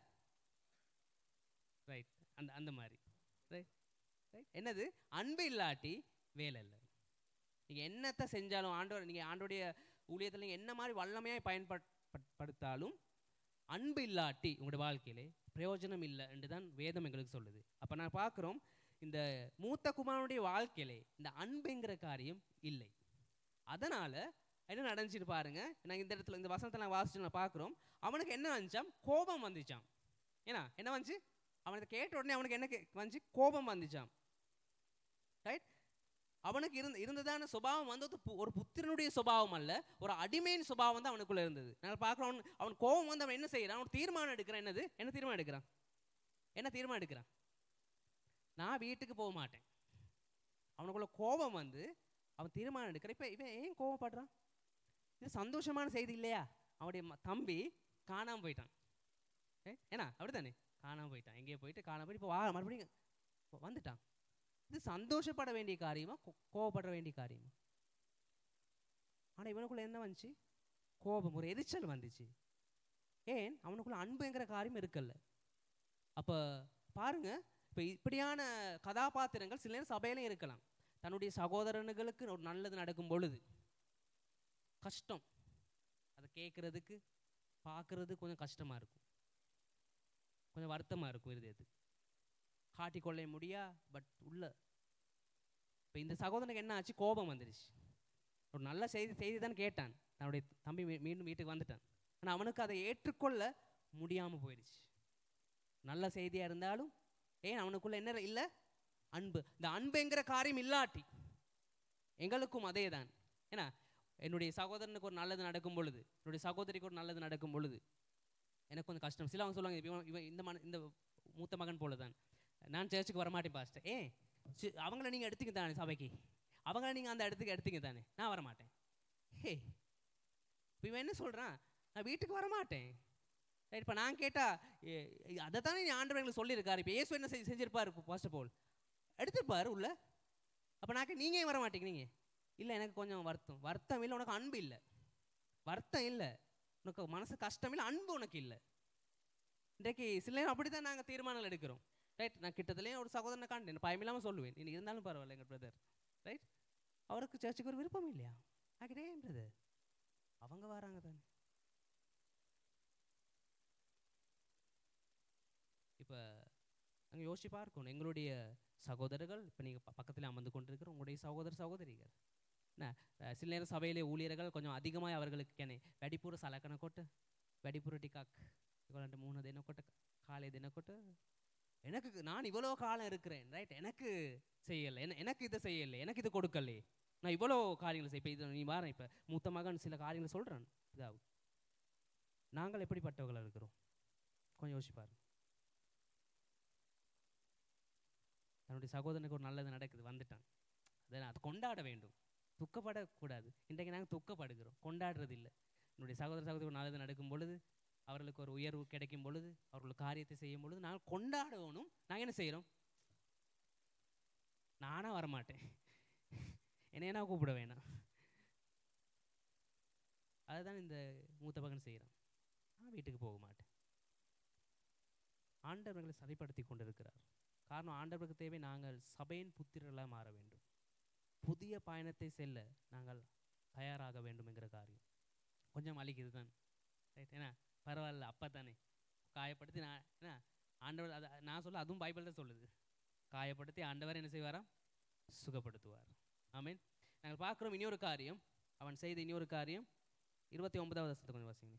ரைட் அந்த அந்த மாதிரி ரைட் ரைட் என்னது அன்பு இல்லாட்டி வேலை இல்லை நீங்கள் என்னத்தை செஞ்சாலும் ஆண்டவர் நீங்கள் ஆண்டோடைய ஊழியத்தில் நீங்கள் என்ன மாதிரி வல்லமையாக பயன்படுத்தாலும் அன்பு இல்லாட்டி உங்களுடைய வாழ்க்கையிலே பிரயோஜனம் இல்லை என்று தான் வேதம் எங்களுக்கு சொல்லுது அப்போ நான் பார்க்குறோம் இந்த மூத்த குமாரனுடைய வாழ்க்கையிலே இந்த அன்புங்கிற காரியம் இல்லை அதனால் என்ன நடந்துச்சுட்டு பாருங்க நாங்கள் இந்த இடத்துல இந்த வசனத்தை நான் வாசிச்சு நான் பார்க்குறோம் அவனுக்கு என்ன வந்துச்சாம் கோபம் வந்துச்சாம் ஏன்னா என்ன வந்துச்சு அவனுக்கு கேட்ட உடனே அவனுக்கு என்ன கே- வந்துச்சு கோபம் வந்துச்சாம் ரைட் அவனுக்கு இருந்த இருந்ததான சுபாவம் வந்து ஒரு பு- ஒரு புத்திரனுடைய சுபாவம் அல்ல ஒரு அடிமையின் சுபாவம் வந்து அவனுக்குள்ள இருந்தது நான் பார்க்குறோம் அவன் அவன் கோபம் வந்து அவன் என்ன செய்யறான் அவன் தீர்மானம் எடுக்கிறான் என்னது என்ன தீர்மானம் எடுக்கிறான் என்ன தீர்மானம் எடுக்கிறான் நான் வீட்டுக்கு போக மாட்டேன் அவனுக்குள்ள கோபம் வந்து அவன் தீர்மானம் எடுக்கிறான் இப்போ இவன் ஏன் கோபப்படுறான் இது சந்தோஷமான செய்தி இல்லையா அவனுடைய ம- தம்பி காணாம போயிட்டான் ஏ, ஏன்னா அப்படித்தானே காணாம போயிட்டான் எங்கேயோ போயிட்டு காணாம போயிட்டு இப்போ வா மறுபடியும் வ- வந்துட்டான் இது சந்தோஷப்பட வேண்டிய காரியமா கோ- கோவப்பட வேண்டிய காரியமா ஆனா இவனுக்குள்ள என்ன வந்துச்சு கோபம் ஒரு எரிச்சல் வந்துச்சு ஏன் அவனுக்குள்ள அன்புங்கிற காரியம் இருக்கல்ல அப்ப பாருங்க இப்ப இப்படியான கதாபாத்திரங்கள் சில நேரம் சபையிலும் இருக்கலாம் தன்னுடைய சகோதரனுகளுக்கு ஒரு நல்லது நடக்கும் பொழுது கஷ்டம் அதை கேட்கறதுக்கு பார்க்கறது கொஞ்சம் கஷ்டமா இருக்கும் கொஞ்சம் வருத்தமா இருக்கும் இருதயத்துக்கு காட்டிக்கொள்ள முடியா பட் உள்ள இப்போ இந்த சகோதரனுக்கு என்ன ஆச்சு கோபம் வந்துருச்சு ஒரு நல்ல செய்தி செய்தி தான் கேட்டான் தன்னுடைய தம்பி மீ- மீண்டும் வீட்டுக்கு வந்துட்டான் ஆனால் அவனுக்கு அதை ஏற்றுக்கொள்ள முடியாமல் போயிடுச்சு நல்ல செய்தியாக இருந்தாலும் ஏன் அவனுக்குள்ள என்ன இல்லை அன்பு இந்த அன்புங்கிற காரியம் இல்லாட்டி எங்களுக்கும் அதே தான் ஏன்னா என்னுடைய சகோதரனுக்கு ஒரு நல்லது நடக்கும் பொழுது என்னுடைய சகோதரிக்கு ஒரு நல்லது நடக்கும் பொழுது எனக்கு கொஞ்சம் கஷ்டம் சில அவங்க சொல்லுவாங்க இவன் இவன் இந்த மன இந்த மூத்த மகன் போல தான் நான் சர்ச்சுக்கு வரமாட்டேன் பாஸ்டர் ஏ சி- அவங்கள நீங்கள் எடுத்துக்க தானே சபைக்கு அவங்கள நீங்கள் அந்த இடத்துக்கு எடுத்துக்க தானே நான் வரமாட்டேன் ஹே இப்போ இவன் என்ன சொல்கிறான் நான் வீட்டுக்கு வரமாட்டேன் ரைட் இப்போ நான் கேட்டா அதை தானே நீ ஆண்டவர் எங்களுக்கு சொல்லியிருக்காரு இப்போ இயேசு என்ன செஞ்சு செஞ்சிருப்பாரு இப்போ ஃபர்ஸ்ட் ஆஃப் ஆல் எடுத்திருப்பாரு உள்ள அப்போ நான் நீங்கள் ஏன் வர மாட்டேங்கிறீங்க இல்லை எனக்கு கொஞ்சம் வருத்தம் வருத்தம் இல்லை உனக்கு அன்பு இல்லை வருத்தம் இல்லை உனக்கு மனசு கஷ்டம் இல்லை அன்பு உனக்கு இல்லை இன்றைக்கு சில நேரம் அப்படி தான் நாங்கள் தீர்மானங்கள் எடுக்கிறோம் ரைட் நான் கிட்டத்துலேயும் ஒரு சகோதரனை காண்டேன் பயம் இல்லாமல் சொல்லுவேன் நீ இருந்தாலும் பரவாயில்ல எங்கள் பிரதர் ரைட் அவருக்கு சர்ச்சுக்கு ஒரு விருப்பம் இல்லையா ஆகிட்டே பிரதர் அவங்க வராங்க தானே இப்போ நாங்கள் யோசிச்சு பார்க்கணும் எங்களுடைய சகோதரர்கள் இப்போ நீங்கள் பக்கத்தில் அமர்ந்து கொண்டிருக்கிற உங்களுடைய சகோதர சகோதரிகள் என்ன அஹ் சில நேரம் சபையிலே ஊழியர்கள் கொஞ்சம் அதிகமாக அவர்களுக்கு කෙනෙ වැඩිපුර සලකන කොට වැඩිපුර ටිකක් ඒගොල්ලන්ට මුහුණ දෙනකොට කාලය දෙනකොට எனக்கு நான் இவ்வளோ காலம் இருக்கிறேன் ரைட் எனக்கு செய்யலை என எனக்கு இதை செய்யலை எனக்கு இது கொடுக்கலே நான் இவ்வளோ காரியங்கள் செய்ய இப்போ இது நீ வாரேன் இப்போ மூத்த மகன் சில காரியங்களை சொல்கிறான் இதாகும் நாங்கள் எப்படிப்பட்டவர்களாக இருக்கிறோம் கொஞ்சம் யோசிச்சு பாருங்க தன்னுடைய சகோதரனுக்கு ஒரு நல்லது நடக்குது வந்துட்டான் அதை அது கொண்டாட வேண்டும் துக்கப்படக்கூடாது இன்றைக்கு நாங்கள் துக்கப்படுகிறோம் கொண்டாடுறது இல்லை என்னுடைய சகோதர சகோதரி ஒரு நல்லது நடக்கும் பொழுது அவர்களுக்கு ஒரு உயர்வு கிடைக்கும் பொழுது அவர்களுக்கு காரியத்தை செய்யும் பொழுது நாங்கள் கொண்டாடணும் நாங்கள் என்ன செய்கிறோம் நானா வரமாட்டேன் என்னைய நான் கூப்பிட வேணாம் அதுதான் இந்த மூத்த மகன் செய்கிறான் நான் வீட்டுக்கு போக மாட்டேன் ஆண்டவர்களை சரிப்படுத்தி கொண்டிருக்கிறார் காரணம் ஆண்டவருக்கு தேவை நாங்கள் சபையின் புத்திரர்களாக மாற வேண்டும் புதிய பயணத்தை செல்ல நாங்கள் தயாராக வேண்டும் என்கிற காரியம் கொஞ்சம் அழிக்குது தான் ரைட் என்ன பரவாயில்ல அப்பா தானே காயப்படுத்தி நான் என்ன ஆண்டவர் அது நான் சொல்ல அதுவும் பைபிள் தான் சொல்லுது காயப்படுத்தி ஆண்டவர் என்ன செய்வாராம் சுகப்படுத்துவார் ஆமென் நாங்கள் பார்க்குறோம் இனியொரு காரியம் அவன் செய்த இனியொரு காரியம் இருபத்தி ஒன்பதாவது வருஷத்தை கொஞ்சம் வாசிங்க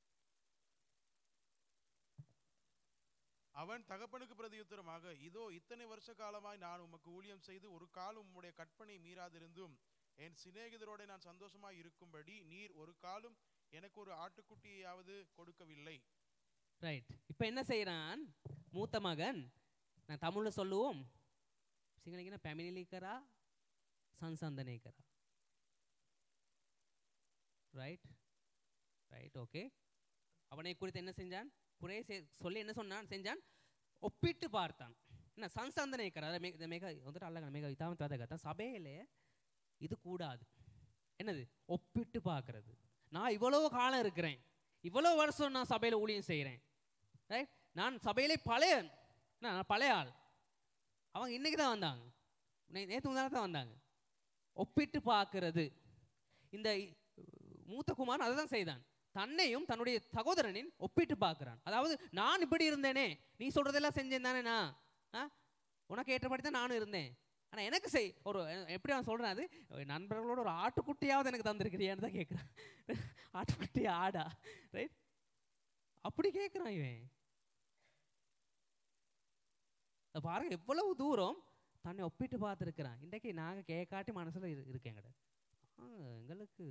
அவன் தகப்பனுக்கு பிரதியுத்தரமாக இதோ இத்தனை வருஷ காலமாய் நான் உமக்கு ஊழியம் செய்து ஒரு காலம் உம்முடைய கற்பனை மீறாதிருந்தும் என் சிநேகிதரோட நான் சந்தோஷமாய் இருக்கும்படி நீர் ஒரு காலம் எனக்கு ஒரு ஆட்டுக்குட்டியாவது கொடுக்கவில்லை ரைட் இப்போ என்ன செய்கிறான் மூத்த மகன் நான் தமிழில் சொல்லுவோம் சிங்களங்கின පැමිණිලි சன்சந்தனை කරා ரைட் ரைட் ஓகே அவனை குறித்து என்ன செஞ்சான் குறை செ- சொல்லி என்ன சொன்னான் செஞ்சான் ஒப்பிட்டு பார்த்தான் என்ன சன்சந்தனை කරා අර මේක මේක හොඳට අල්ලගන්න මේක ඉතාමත් වැදගත් சபையிலே இது கூடாது என்னது ஒப்பிட்டு பார்க்கறது நான் இவ்வளோ காலம் இருக்கிறேன் இவ்வளோ வருஷம் நான் சபையில் ஊழியம் செய்கிறேன் ரைட் நான் சபையிலே பழைய என்ன, நான் பழைய ஆள் அவங்க இன்னைக்கு தான் வந்தாங்க நேற்று முந்தான தான் வந்தாங்க ஒப்பிட்டு பார்க்கறது இந்த இ- மூத்த குமாரன் அதை தான் செய்தான் தன்னையும் தன்னுடைய சகோதரனின் ஒப்பிட்டு பார்க்கிறான் அதாவது நான் இப்படி இருந்தேனே நீ சொல்றதெல்லாம் செஞ்சேன் தானே நான் ஆ உனக்கு ஏற்றபடி தான் நானும் இருந்தேன் ஆனா எனக்கு செய் ஒரு அஹ், எப்படி அவன் சொல்றான் அது நண்பர்களோட ஒரு ஆட்டுக்குட்டியாவது எனக்கு தந்திருக்கிறியான்னு தான் கேட்குறான் ஆட்டுக்குட்டி ஆடா ரைட் அப்படி கேட்குறான் இவன் அத பாருங்க எவ்வளவு தூரம் தன்னை ஒப்பிட்டு பார்த்துருக்கிறான் இன்றைக்கு நாங்க கேட்காட்டி மனசுல இரு இருக்கேன் எங்கட எங்களுக்கு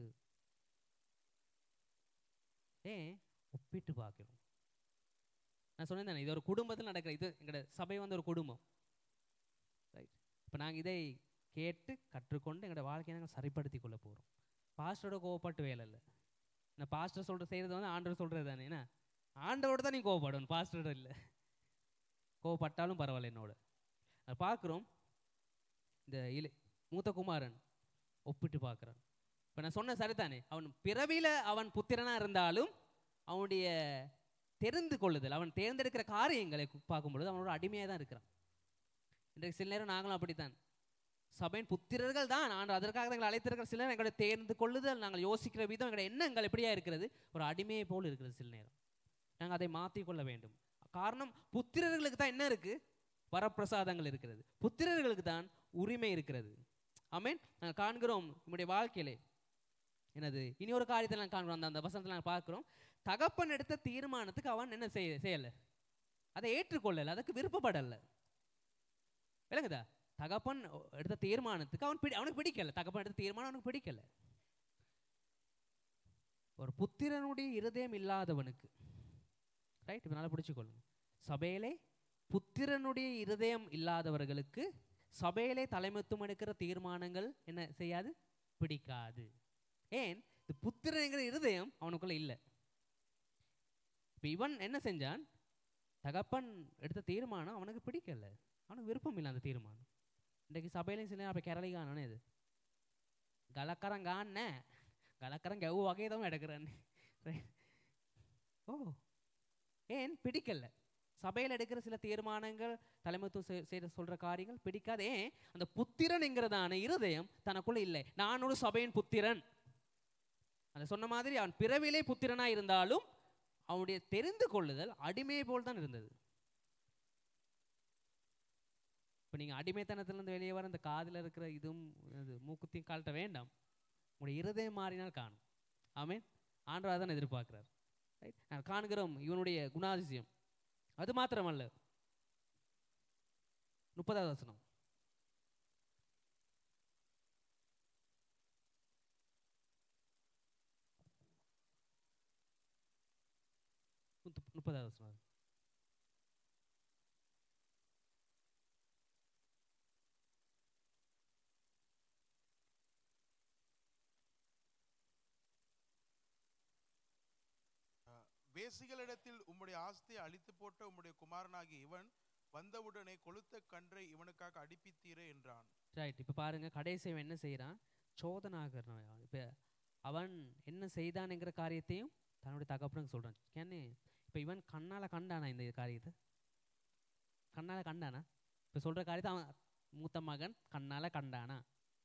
ஏன் ஒப்பிட்டு பார்க்கிறோம் நான் சொன்னேன் தானே, இது ஒரு குடும்பத்தில் நடக்கிற இது எங்களோட சபை வந்து ஒரு குடும்பம் ரைட் இப்போ நாங்கள் இதை கேட்டு கற்றுக்கொண்டு எங்களோட வாழ்க்கையை நாங்கள் சரிப்படுத்தி கொள்ள போகிறோம் பாஸ்டரோட கோவப்பட்டு வேலை இல்லை நான் பாஸ்டர் சொல்கிற செய்கிறது வந்து ஆண்டவர் சொல்கிறது தானே என்ன ஆண்டவரோட தான் நீ கோவப்படணும் பாஸ்டரோட இல்லை கோவப்பட்டாலும் பரவாயில்ல என்னோட அதை பார்க்குறோம் இந்த இலை மூத்த குமாரன் ஒப்பிட்டு பார்க்குறான் இப்போ நான் சொன்ன சரிதானே அவன் பிறவியில் அவன் புத்திரனாக இருந்தாலும் அவனுடைய தெரிந்து கொள்ளுதல் அவன் தேர்ந்தெடுக்கிற காரியங்களை கு- பார்க்கும்பொழுது அவனோட அடிமையாக தான் இருக்கிறான் இன்றைக்கு சில நேரம் நாங்களும் அப்படித்தான் சபையின் புத்திரர்கள் தான் நான் அதற்காக தான் எங்களை அழைத்திருக்கிற சிலர் எங்களை தேர்ந்து கொள்ளுதல் நாங்கள் யோசிக்கிற விதம் எங்களுடைய எண்ணங்கள் எப்படியா இருக்கிறது ஒரு அடிமையை போல் இருக்கிறது சில நேரம் நாங்கள் அதை மாற்றிக் கொள்ள வேண்டும் காரணம் புத்திரர்களுக்கு தான் என்ன இருக்கு வரப்பிரசாதங்கள் இருக்கிறது புத்திரர்களுக்கு தான் உரிமை இருக்கிறது ஆமென் நாங்கள் காண்கிறோம் நம்முடைய வாழ்க்கையிலே என்னது இனி ஒரு காரியத்தை நான் காண்கிறோம் அந்த அந்த வசனத்தில் நாங்கள் பார்க்கிறோம் தகப்பன் எடுத்த தீர்மானத்துக்கு அவன் என்ன செய்ய செய்யலை அதை ஏற்றுக்கொள்ளலை அதுக்கு விருப்பப்படலை விளங்குதா தகப்பன் எடுத்த தீர்மானத்துக்கு அவன் பிடி அவனுக்கு பிடிக்கல தகப்பன் எடுத்த தீர்மானம் அவனுக்கு பிடிக்கல ஒரு புத்திரனுடைய இருதயம் இல்லாதவனுக்கு ரைட் இப்போ நல்லா பிடிச்சுக்கொள்ளுங்க சபையிலே புத்திரனுடைய இருதயம் இல்லாதவர்களுக்கு சபையிலே தலைமைத்துவம் எடுக்கிற தீர்மானங்கள் என்ன செய்யாது பிடிக்காது ஏன் இந்த புத்திரங்கிற இருதயம் அவனுக்குள்ள இல்லை இப்போ இவன் என்ன செஞ்சான் தகப்பன் எடுத்த தீர்மானம் அவனுக்கு பிடிக்கல அவனுக்கு விருப்பம் இல்லை அந்த தீர்மானம் இன்றைக்கு சபையிலையும் சில அப்போ கரளிகானே இது கலக்கரங்கான கலக்கரங்க எவ்வளோ வகை தான் எடுக்கிறான்னு ஓ ஏன் பிடிக்கல சபையில் எடுக்கிற சில தீர்மானங்கள் தலைமைத்துவம் செய்- செய்ய சொல்ற காரியங்கள் பிடிக்காது ஏன் அந்த புத்திரன்ங்கிறதான இருதயம் தனக்குள்ள இல்லை நான் ஒரு சபையின் புத்திரன் அந்த சொன்ன மாதிரி அவன் பிறவிலே புத்திரனா இருந்தாலும் அவனுடைய தெரிந்து கொள்ளுதல் அடிமையை போல் தான் இருந்தது இப்போ நீங்கள் அடிமைத்தனத்திலிருந்து வெளியே வர இந்த காதில் இருக்கிற இதுவும் இது மூக்குத்தையும் கால்ட்ட வேண்டாம் உங்களுடைய இருதயம் மாறினால் காணும் ஆமென் ஆண்டவராக தான் எதிர்பார்க்கிறார் ரைட் நான் காண்கிறோம் இவனுடைய குணாதிசயம் அது மாத்திரமல்ல முப்பதாவது வசனம் முத்து- முப்பதாவது வசனம் வேசிகளிடத்தில் உம்முடைய ஆஸ்தியை அழித்து போட்ட உம்முடைய குமாரனாகிய இவன் வந்தவுடனே கொளுத்த கன்றை இவனுக்காக அடிப்பித்தீரே என்றான் ரைட் இப்போ பாருங்க கடைசி அவன் என்ன செய்கிறான் சோதனாகரன் இப்போ அவன் என்ன செய்தான்ங்கிற காரியத்தையும் தன்னுடைய தகப்பனுக்கு சொல்கிறான் ஏன்னு இப்போ இவன் கண்ணால் கண்டானா இந்த காரியத்தை கண்ணால் கண்டானா இப்போ சொல்கிற காரியத்தை அவன் மூத்த மகன் கண்ணால் கண்டானா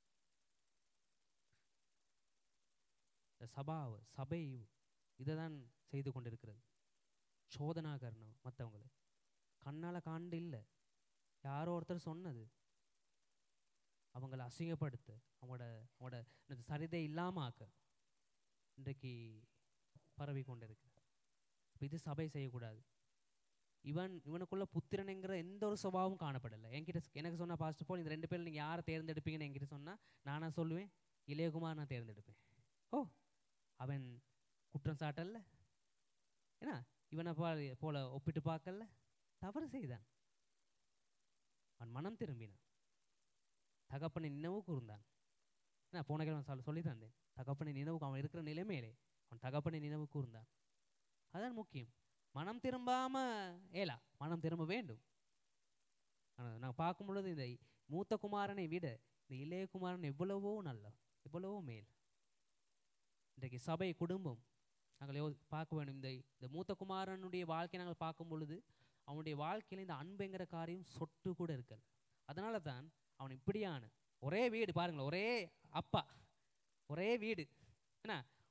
இந்த சபாவு சபை இதை தான் செய்து கொண்டிருக்கிறது சோதனாகரணம் மற்றவங்களை கண்ணால் காண்டு இல்லை யாரோ ஒருத்தர் சொன்னது அவங்கள அசிங்கப்படுத்த அவங்களோட அவங்களோட இந்த சரிதை இல்லாம ஆக்க இன்றைக்கு பரவி கொண்டிருக்கு இப்ப இது சபை செய்யக்கூடாது இவன் இவனுக்குள்ள புத்திரனுங்கிற எந்த ஒரு சுபாவமும் காணப்படலை என்கிட்ட ஸ்- எனக்கு சொன்ன பாஸ்ட் போல் இந்த ரெண்டு பேரும் நீங்கள் யாரை தேர்ந்தெடுப்பீங்கன்னு என்கிட்ட சொன்னா நானா சொல்லுவேன் இளையகுமார் நான் தேர்ந்தெடுப்பேன் ஓ அவன் குற்றம் சாட்டல்ல ஏன்னா இவனை போல போல ஒப்பிட்டு பார்க்கல தவறு செய்தான் அவன் மனம் திரும்பினான் தகப்பனை நினைவு கூர்ந்தான் நான் போன கிழமை சொல்ல சொல்லி தந்தேன் தகப்பனை நினைவு அவன் இருக்கிற நிலைமையிலே அவன் தகப்பனை நினைவு கூர்ந்தான் அதான் முக்கியம் மனம் திரும்பாம ஏலா மனம் திரும்ப வேண்டும் ஆனால் நான் பார்க்கும் பொழுது இந்த மூத்த குமாரனை விட இந்த இளைய குமாரன் எவ்வளவோ நல்ல எவ்வளவோ மேல் இன்றைக்கு சபை குடும்பம் நாங்கள் யோ பார்க்க வேண்டும் இந்த இந்த மூத்த குமாரனுடைய வாழ்க்கையை நாங்கள் பார்க்கும் பொழுது அவனுடைய வாழ்க்கையில் இந்த அன்புங்கிற காரியம் சொட்டு கூட இருக்கல அதனால தான் அவன் இப்படியான ஒரே வீடு பாருங்களேன் ஒரே அப்பா ஒரே வீடு என்ன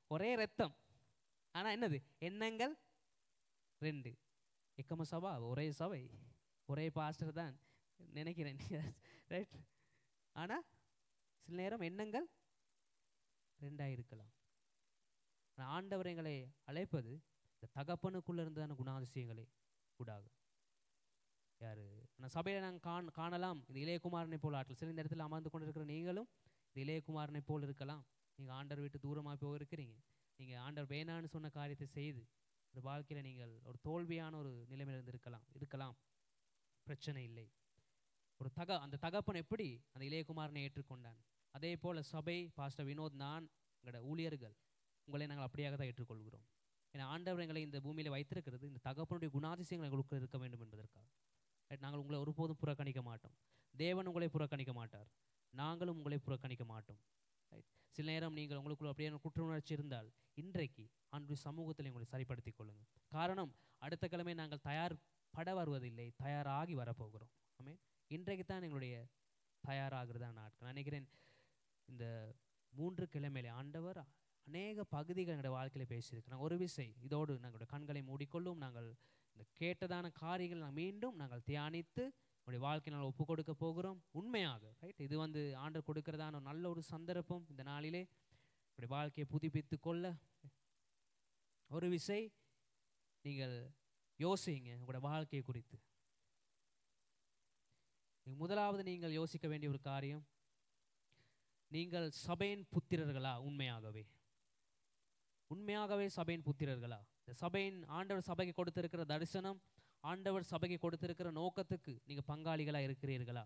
ஒரே ரத்தம் ஆனா என்னது எண்ணங்கள் ரெண்டு எக்கம சபா ஒரே சபை ஒரே பாஸ்டர் தான் நினைக்கிறேன் ரைட் ஆனா சில நேரம் எண்ணங்கள் ரெண்டாக இருக்கலாம் ஆனா ஆண்டவர் எங்களை அழைப்பது இந்த தகப்பனுக்குள்ள இருந்ததான குணாதிசயங்களே கூடாகும் யாரு ஆனால் சபையில நாங்கள் காண் காணலாம் இந்த இளையகுமாரனை போல் ஆட்கள் சில இந்த இடத்துல அமர்ந்து கொண்டிருக்கிற நீங்களும் இந்த இளையகுமாரனை போல் இருக்கலாம் நீங்கள் ஆண்டவர் விட்டு தூரமாக போய் இருக்கிறீங்க நீங்கள் ஆண்டவர் வேணான்னு சொன்ன காரியத்தை செய்து ஒரு வாழ்க்கையில் நீங்கள் ஒரு தோல்வியான ஒரு நிலைமையில இருந்து இருக்கலாம் இருக்கலாம் பிரச்சனை இல்லை ஒரு தக அந்த தகப்பன் எப்படி அந்த இளையகுமாரனை ஏற்றுக்கொண்டான் அதே போல சபை பாஸ்டர் வினோத் நான் எங்களோட ஊழியர்கள் உங்களை நாங்கள் அப்படியாக தான் ஏற்றுக்கொள்கிறோம் ஏன்னா ஆண்டவர் எங்களை இந்த பூமியில வைத்திருக்கிறது இந்த தகப்பனுடைய குணாதிசயங்கள் எங்களுக்கு இருக்க வேண்டும் என்பதற்காக Right? நாங்கள் உங்களை ஒருபோதும் புறக்கணிக்க மாட்டோம் தேவன் உங்களை புறக்கணிக்க மாட்டார் நாங்களும் உங்களை புறக்கணிக்க மாட்டோம் Right? சில நேரம் நீங்கள் உங்களுக்குள்ள அப்படியே குற்ற உணர்ச்சி இருந்தால் இன்றைக்கு அன்று சமூகத்தில் உங்களை சரிப்படுத்திக் கொள்ளுங்கள் காரணம் அடுத்த கிழமை நாங்கள் தயார் பட வருவதில்லை தயாராகி வரப்போகிறோம் ஆமே இன்றைக்கு தான் எங்களுடைய தயாராகிறதா நாட்கள் நான் நினைக்கிறேன் இந்த மூன்று கிழமையில ஆண்டவர் அநேக பகுதிகள் எங்களுடைய வாழ்க்கையில பேசியிருக்கிறாங்க ஒரு விசை இதோடு நாங்களுடைய கண்களை மூடிக்கொள்ளும் நாங்கள் இந்த கேட்டதான காரியங்கள் நான் மீண்டும் நாங்கள் தியானித்து நம்முடைய வாழ்க்கை நாங்கள் ஒப்பு கொடுக்க போகிறோம் உண்மையாக ரைட் இது வந்து ஆண்டவர் கொடுக்கிறதான ஒரு நல்ல ஒரு சந்தர்ப்பம் இந்த நாளிலே நம்முடைய வாழ்க்கையை புதுப்பித்து கொள்ள ஒரு விசை நீங்கள் யோசிங்க உங்களோட வாழ்க்கையை குறித்து நீங்க முதலாவது நீங்கள் யோசிக்க வேண்டிய ஒரு காரியம் நீங்கள் சபையின் புத்திரர்களா உண்மையாகவே உண்மையாகவே சபையின் புத்திரர்களா இந்த சபையின் ஆண்டவர் சபைக்கு கொடுத்திருக்கிற தரிசனம் ஆண்டவர் சபைக்கு கொடுத்திருக்கிற நோக்கத்துக்கு நீங்க பங்காளிகளா இருக்கிறீர்களா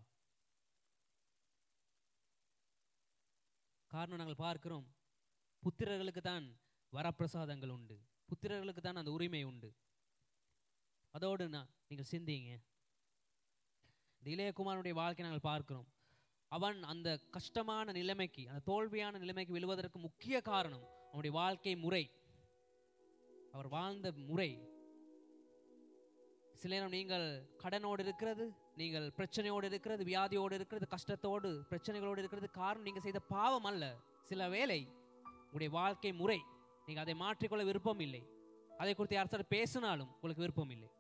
காரணம் நாங்கள் பார்க்கிறோம் புத்திரர்களுக்கு தான் வரப்பிரசாதங்கள் உண்டு புத்திரர்களுக்கு தான் அந்த உரிமை உண்டு அதோடு நான் நீங்கள் சிந்திங்க இந்த இளையகுமாரனுடைய வாழ்க்கை நாங்கள் பார்க்கிறோம் அவன் அந்த கஷ்டமான நிலைமைக்கு அந்த தோல்வியான நிலைமைக்கு விழுவதற்கு முக்கிய காரணம் அவனுடைய வாழ்க்கை முறை அவர் வாழ்ந்த முறை சில நேரம் நீங்கள் கடனோடு இருக்கிறது நீங்கள் பிரச்சனையோடு இருக்கிறது வியாதியோடு இருக்கிறது கஷ்டத்தோடு பிரச்சனைகளோடு இருக்கிறது காரணம் நீங்கள் செய்த பாவம் அல்ல சில வேளை உங்களுடைய வாழ்க்கை முறை நீங்கள் அதை மாற்றிக்கொள்ள விருப்பம் இல்லை அதை குறித்து யார் பேசினாலும் உங்களுக்கு விருப்பம் இல்லை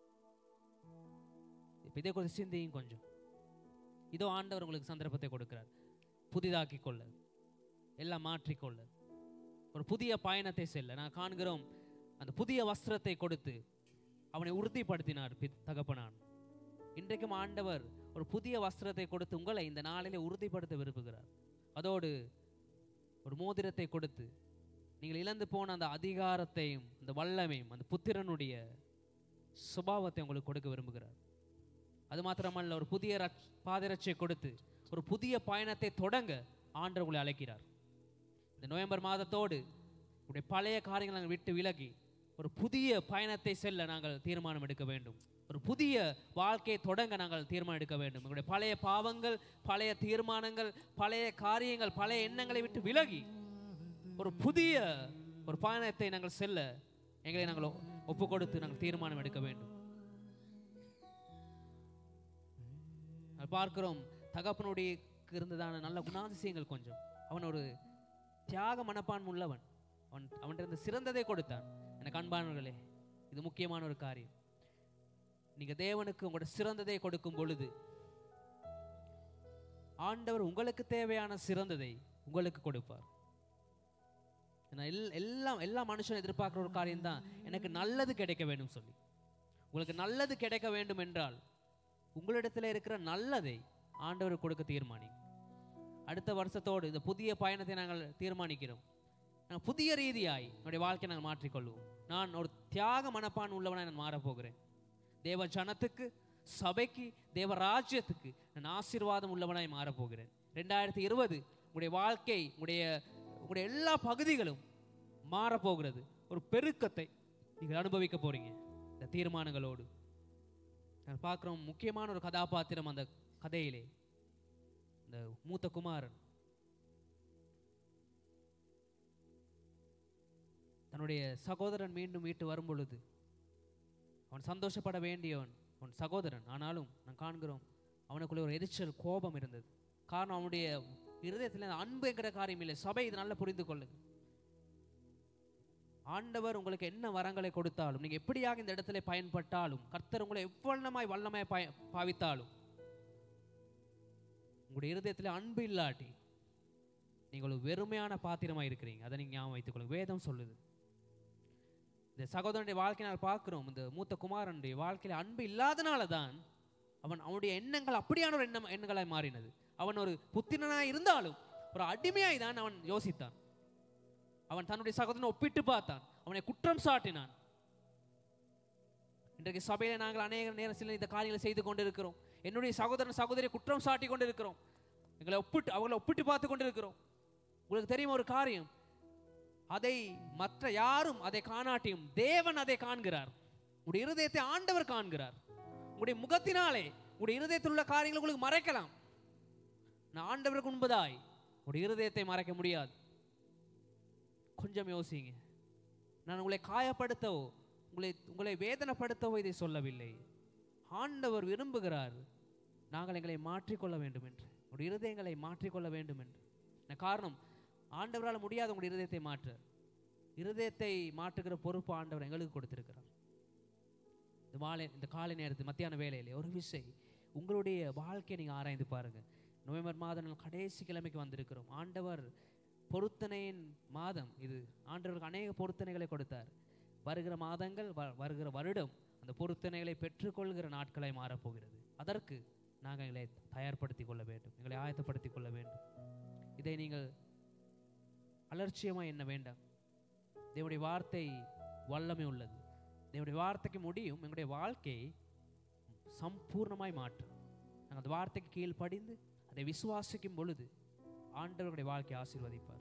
இப்போ இதை குறித்து சிந்தியும் கொஞ்சம் இதோ ஆண்டவர் உங்களுக்கு சந்தர்ப்பத்தை கொடுக்கிறார் புதிதாக்கி கொள்ள எல்லாம் மாற்றிக்கொள்ள ஒரு புதிய பயணத்தை செல்ல நான் காண்கிறோம் அந்த புதிய வஸ்திரத்தை கொடுத்து அவனை உறுதிப்படுத்தினார் பித்- தகப்பனான் இன்றைக்கும் ஆண்டவர் ஒரு புதிய வஸ்திரத்தை கொடுத்து உங்களை இந்த நாளிலே உறுதிப்படுத்த விரும்புகிறார் அதோடு ஒரு மோதிரத்தை கொடுத்து நீங்கள் இழந்து போன அந்த அதிகாரத்தையும் அந்த வல்லமையும் அந்த புத்திரனுடைய சுபாவத்தை உங்களுக்கு கொடுக்க விரும்புகிறார் அது மாத்திரமல்ல ஒரு புதிய ரட்ச- பாதரட்சை கொடுத்து ஒரு புதிய பயணத்தை தொடங்க ஆண்டவர் உங்களை அழைக்கிறார் இந்த நவம்பர் மாதத்தோடு உடைய பழைய காரியங்களை நாங்கள் விட்டு விலகி ஒரு புதிய பயணத்தை செல்ல நாங்கள் தீர்மானம் எடுக்க வேண்டும் ஒரு புதிய வாழ்க்கையை தொடங்க நாங்கள் தீர்மானம் எடுக்க வேண்டும் எங்களுடைய பழைய பாவங்கள் பழைய தீர்மானங்கள் பழைய காரியங்கள் பழைய எண்ணங்களை விட்டு விலகி ஒரு புதிய ஒரு பயணத்தை நாங்கள் செல்ல எங்களை நாங்கள் ஒப்பு கொடுத்து நாங்கள் தீர்மானம் எடுக்க வேண்டும் நாங்கள் பார்க்கிறோம் தகப்பனுடைய இருந்ததான நல்ல குணாதிசயங்கள் கொஞ்சம் அவன் ஒரு தியாக மனப்பான்மை உள்ளவன் அவன் அவன்கிட்ட இருந்த சிறந்ததை கொடுத்தான் எனக்கு அன்பானவர்களே இது முக்கியமான ஒரு காரியம் நீங்க தேவனுக்கு உங்களோட சிறந்ததை கொடுக்கும் பொழுது ஆண்டவர் உங்களுக்கு தேவையான சிறந்ததை உங்களுக்கு கொடுப்பார் ஏன்னா எல்- எல்லாம் எல்லா மனுஷனும் எதிர்பார்க்குற ஒரு காரியம் தான் எனக்கு நல்லது கிடைக்க வேண்டும் சொல்லி உங்களுக்கு நல்லது கிடைக்க வேண்டும் என்றால் உங்களிடத்தில் இருக்கிற நல்லதை ஆண்டவர் கொடுக்க தீர்மானி அடுத்த வருஷத்தோடு இந்த புதிய பயணத்தை நாங்கள் தீர்மானிக்கிறோம் நாங்கள் புதிய ரீதியாய் என்னுடைய வாழ்க்கையை நாங்கள் மாற்றிக்கொள்வோம் நான் ஒரு தியாக மனப்பான் உள்ளவனாய் நான் மாறப்போகிறேன் தேவ ஜனத்துக்கு சபைக்கு தேவ ராஜ்யத்துக்கு நான் ஆசீர்வாதம் உள்ளவனாய் மாறப்போகிறேன் ரெண்டாயிரத்தி இருபது உங்களுடைய வாழ்க்கை உங்களுடைய உங்களுடைய எல்லா பகுதிகளும் மாறப்போகிறது ஒரு பெருக்கத்தை நீங்கள் அனுபவிக்க போறீங்க இந்த தீர்மானங்களோடு நான் பார்க்குறோம் முக்கியமான ஒரு கதாபாத்திரம் அந்த கதையிலே இந்த மூத்த குமாரன் தன்னுடைய சகோதரன் மீண்டும் வீட்டு வரும் பொழுது அவன் சந்தோஷப்பட வேண்டியவன் அவன் சகோதரன் ஆனாலும் நான் காண்கிறோம் அவனுக்குள்ள ஒரு எரிச்சல் கோபம் இருந்தது காரணம் அவனுடைய இருதயத்தில் அந்த அன்புங்கிற காரியம் இல்லை சபை இது நல்லா புரிந்து கொள்ளுங்க ஆண்டவர் உங்களுக்கு என்ன வரங்களை கொடுத்தாலும் நீங்க எப்படியாக இந்த இடத்துல பயன்பட்டாலும் கர்த்தர் உங்களை எவ்வளமாய் வல்லமாய் பய பாவித்தாலும் உங்களுடைய இருதயத்தில் அன்பு இல்லாட்டி நீங்கள் ஒரு வெறுமையான பாத்திரமா இருக்கிறீங்க அதை நீங்க ஞாபகம் வைத்துக் கொள்ளுங்க வேதம் சொல்லுது இந்த சகோதரனுடைய வாழ்க்கையை நான் பார்க்கிறோம் இந்த மூத்த குமாரனுடைய வாழ்க்கையில அன்பு இல்லாதனால தான் அவன் அவனுடைய எண்ணங்கள் அப்படியான ஒரு எண்ணம் எண்ணங்களாய் மாறினது அவன் ஒரு புத்திரனாய் இருந்தாலும் ஒரு அடிமையாய் தான் அவன் யோசித்தான் அவன் தன்னுடைய சகோதரனை ஒப்பிட்டு பார்த்தான் அவனை குற்றம் சாட்டினான் இன்றைக்கு சபையில நாங்கள் அநேக நேரம் சில இந்த காரியங்களை செய்து கொண்டிருக்கிறோம் என்னுடைய சகோதரன் சகோதரியை குற்றம் சாட்டி கொண்டிருக்கிறோம் எங்களை ஒப்பிட்டு அவங்களை ஒப்பிட்டு பார்த்து கொண்டிருக்கிறோம் உங்களுக்கு தெரியும் ஒரு காரியம் அதை மற்ற யாரும் அதை காணாட்டியும் தேவன் அதை காண்கிறார் உங்களுடைய இருதயத்தை ஆண்டவர் காண்கிறார் உங்களுடைய முகத்தினாலே உங்களுடைய இருதயத்தில் உள்ள காரியங்களை உங்களுக்கு மறைக்கலாம் நான் ஆண்டவருக்கு உண்பதாய் உங்களுடைய இருதயத்தை மறைக்க முடியாது கொஞ்சம் யோசிங்க நான் உங்களை காயப்படுத்தவோ உங்களை உங்களை வேதனைப்படுத்தவோ இதை சொல்லவில்லை ஆண்டவர் விரும்புகிறார் நாங்கள் எங்களை மாற்றிக்கொள்ள வேண்டும் என்று உங்களுடைய இருதயங்களை மாற்றிக்கொள்ள வேண்டும் என்று என்ன காரணம் ஆண்டவரால் முடியாத உங்களுடைய இருதயத்தை மாற்ற இருதயத்தை மாற்றுகிற பொறுப்பு ஆண்டவர் எங்களுக்கு கொடுத்திருக்கிறார் இந்த மாலை இந்த காலை நேரத்தில் மத்தியான வேலையிலே ஒரு விஷயம் உங்களுடைய வாழ்க்கையை நீங்கள் ஆராய்ந்து பாருங்க நவம்பர் மாதம் நம்ம கடைசி கிழமைக்கு வந்திருக்கிறோம் ஆண்டவர் பொருத்தனையின் மாதம் இது ஆண்டவருக்கு அநேக பொருத்தனைகளை கொடுத்தார் வருகிற மாதங்கள் வ- வருகிற வருடம் அந்த பொருத்தனைகளை பெற்றுக்கொள்கிற நாட்களாய் மாறப்போகிறது அதற்கு நாங்கள் எங்களை தயார்படுத்திக் கொள்ள வேண்டும் எங்களை ஆயத்தப்படுத்திக் கொள்ள வேண்டும் இதை நீங்கள் அலட்சியமாக எண்ண வேண்டாம் தேவனுடைய வார்த்தை வல்லமை உள்ளது தேவனுடைய வார்த்தைக்கு முடியும் எங்களுடைய வாழ்க்கையை சம்பூர்ணமாய் மாற்றும் நாங்கள் அந்த வார்த்தைக்கு கீழ்ப்படிந்து அதை விசுவாசிக்கும் பொழுது ஆண்டவருடைய வாழ்க்கையை ஆசீர்வதிப்பார்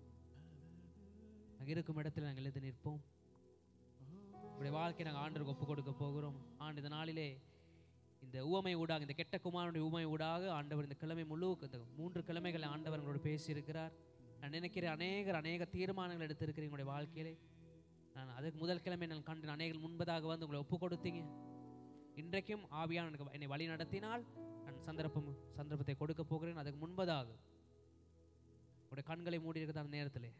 நாங்கள் இருக்கும் இடத்துல நாங்கள் எழுந்து நிற்போம் உங்களுடைய வாழ்க்கையை நாங்கள் ஆண்டவருக்கு ஒப்பு கொடுக்க போகிறோம் ஆண்டு இந்த நாளிலே இந்த உவமை ஊடாக இந்த கெட்ட குமாரனுடைய உவமை ஊடாக ஆண்டவர் இந்த கிழமை முழு இந்த மூன்று கிழமைகளை ஆண்டவர் எங்களோடு பேசியிருக்கிறார் நான் நினைக்கிறேன் அநேகர் அநேக தீர்மானங்கள் எடுத்திருக்கிறேன் உங்களுடைய வாழ்க்கையிலே நான் அதுக்கு முதல் கிழமை நான் கண்டு அநேகர் முன்பதாக வந்து உங்களை ஒப்பு கொடுத்தீங்க இன்றைக்கும் ஆவியான எனக்கு என்னை வழி நடத்தினால் நான் சந்தர்ப்பம் சந்தர்ப்பத்தை கொடுக்க போகிறேன் அதுக்கு முன்பதாக உங்களுடைய கண்களை மூடி இருக்கிற அந்த நேரத்திலே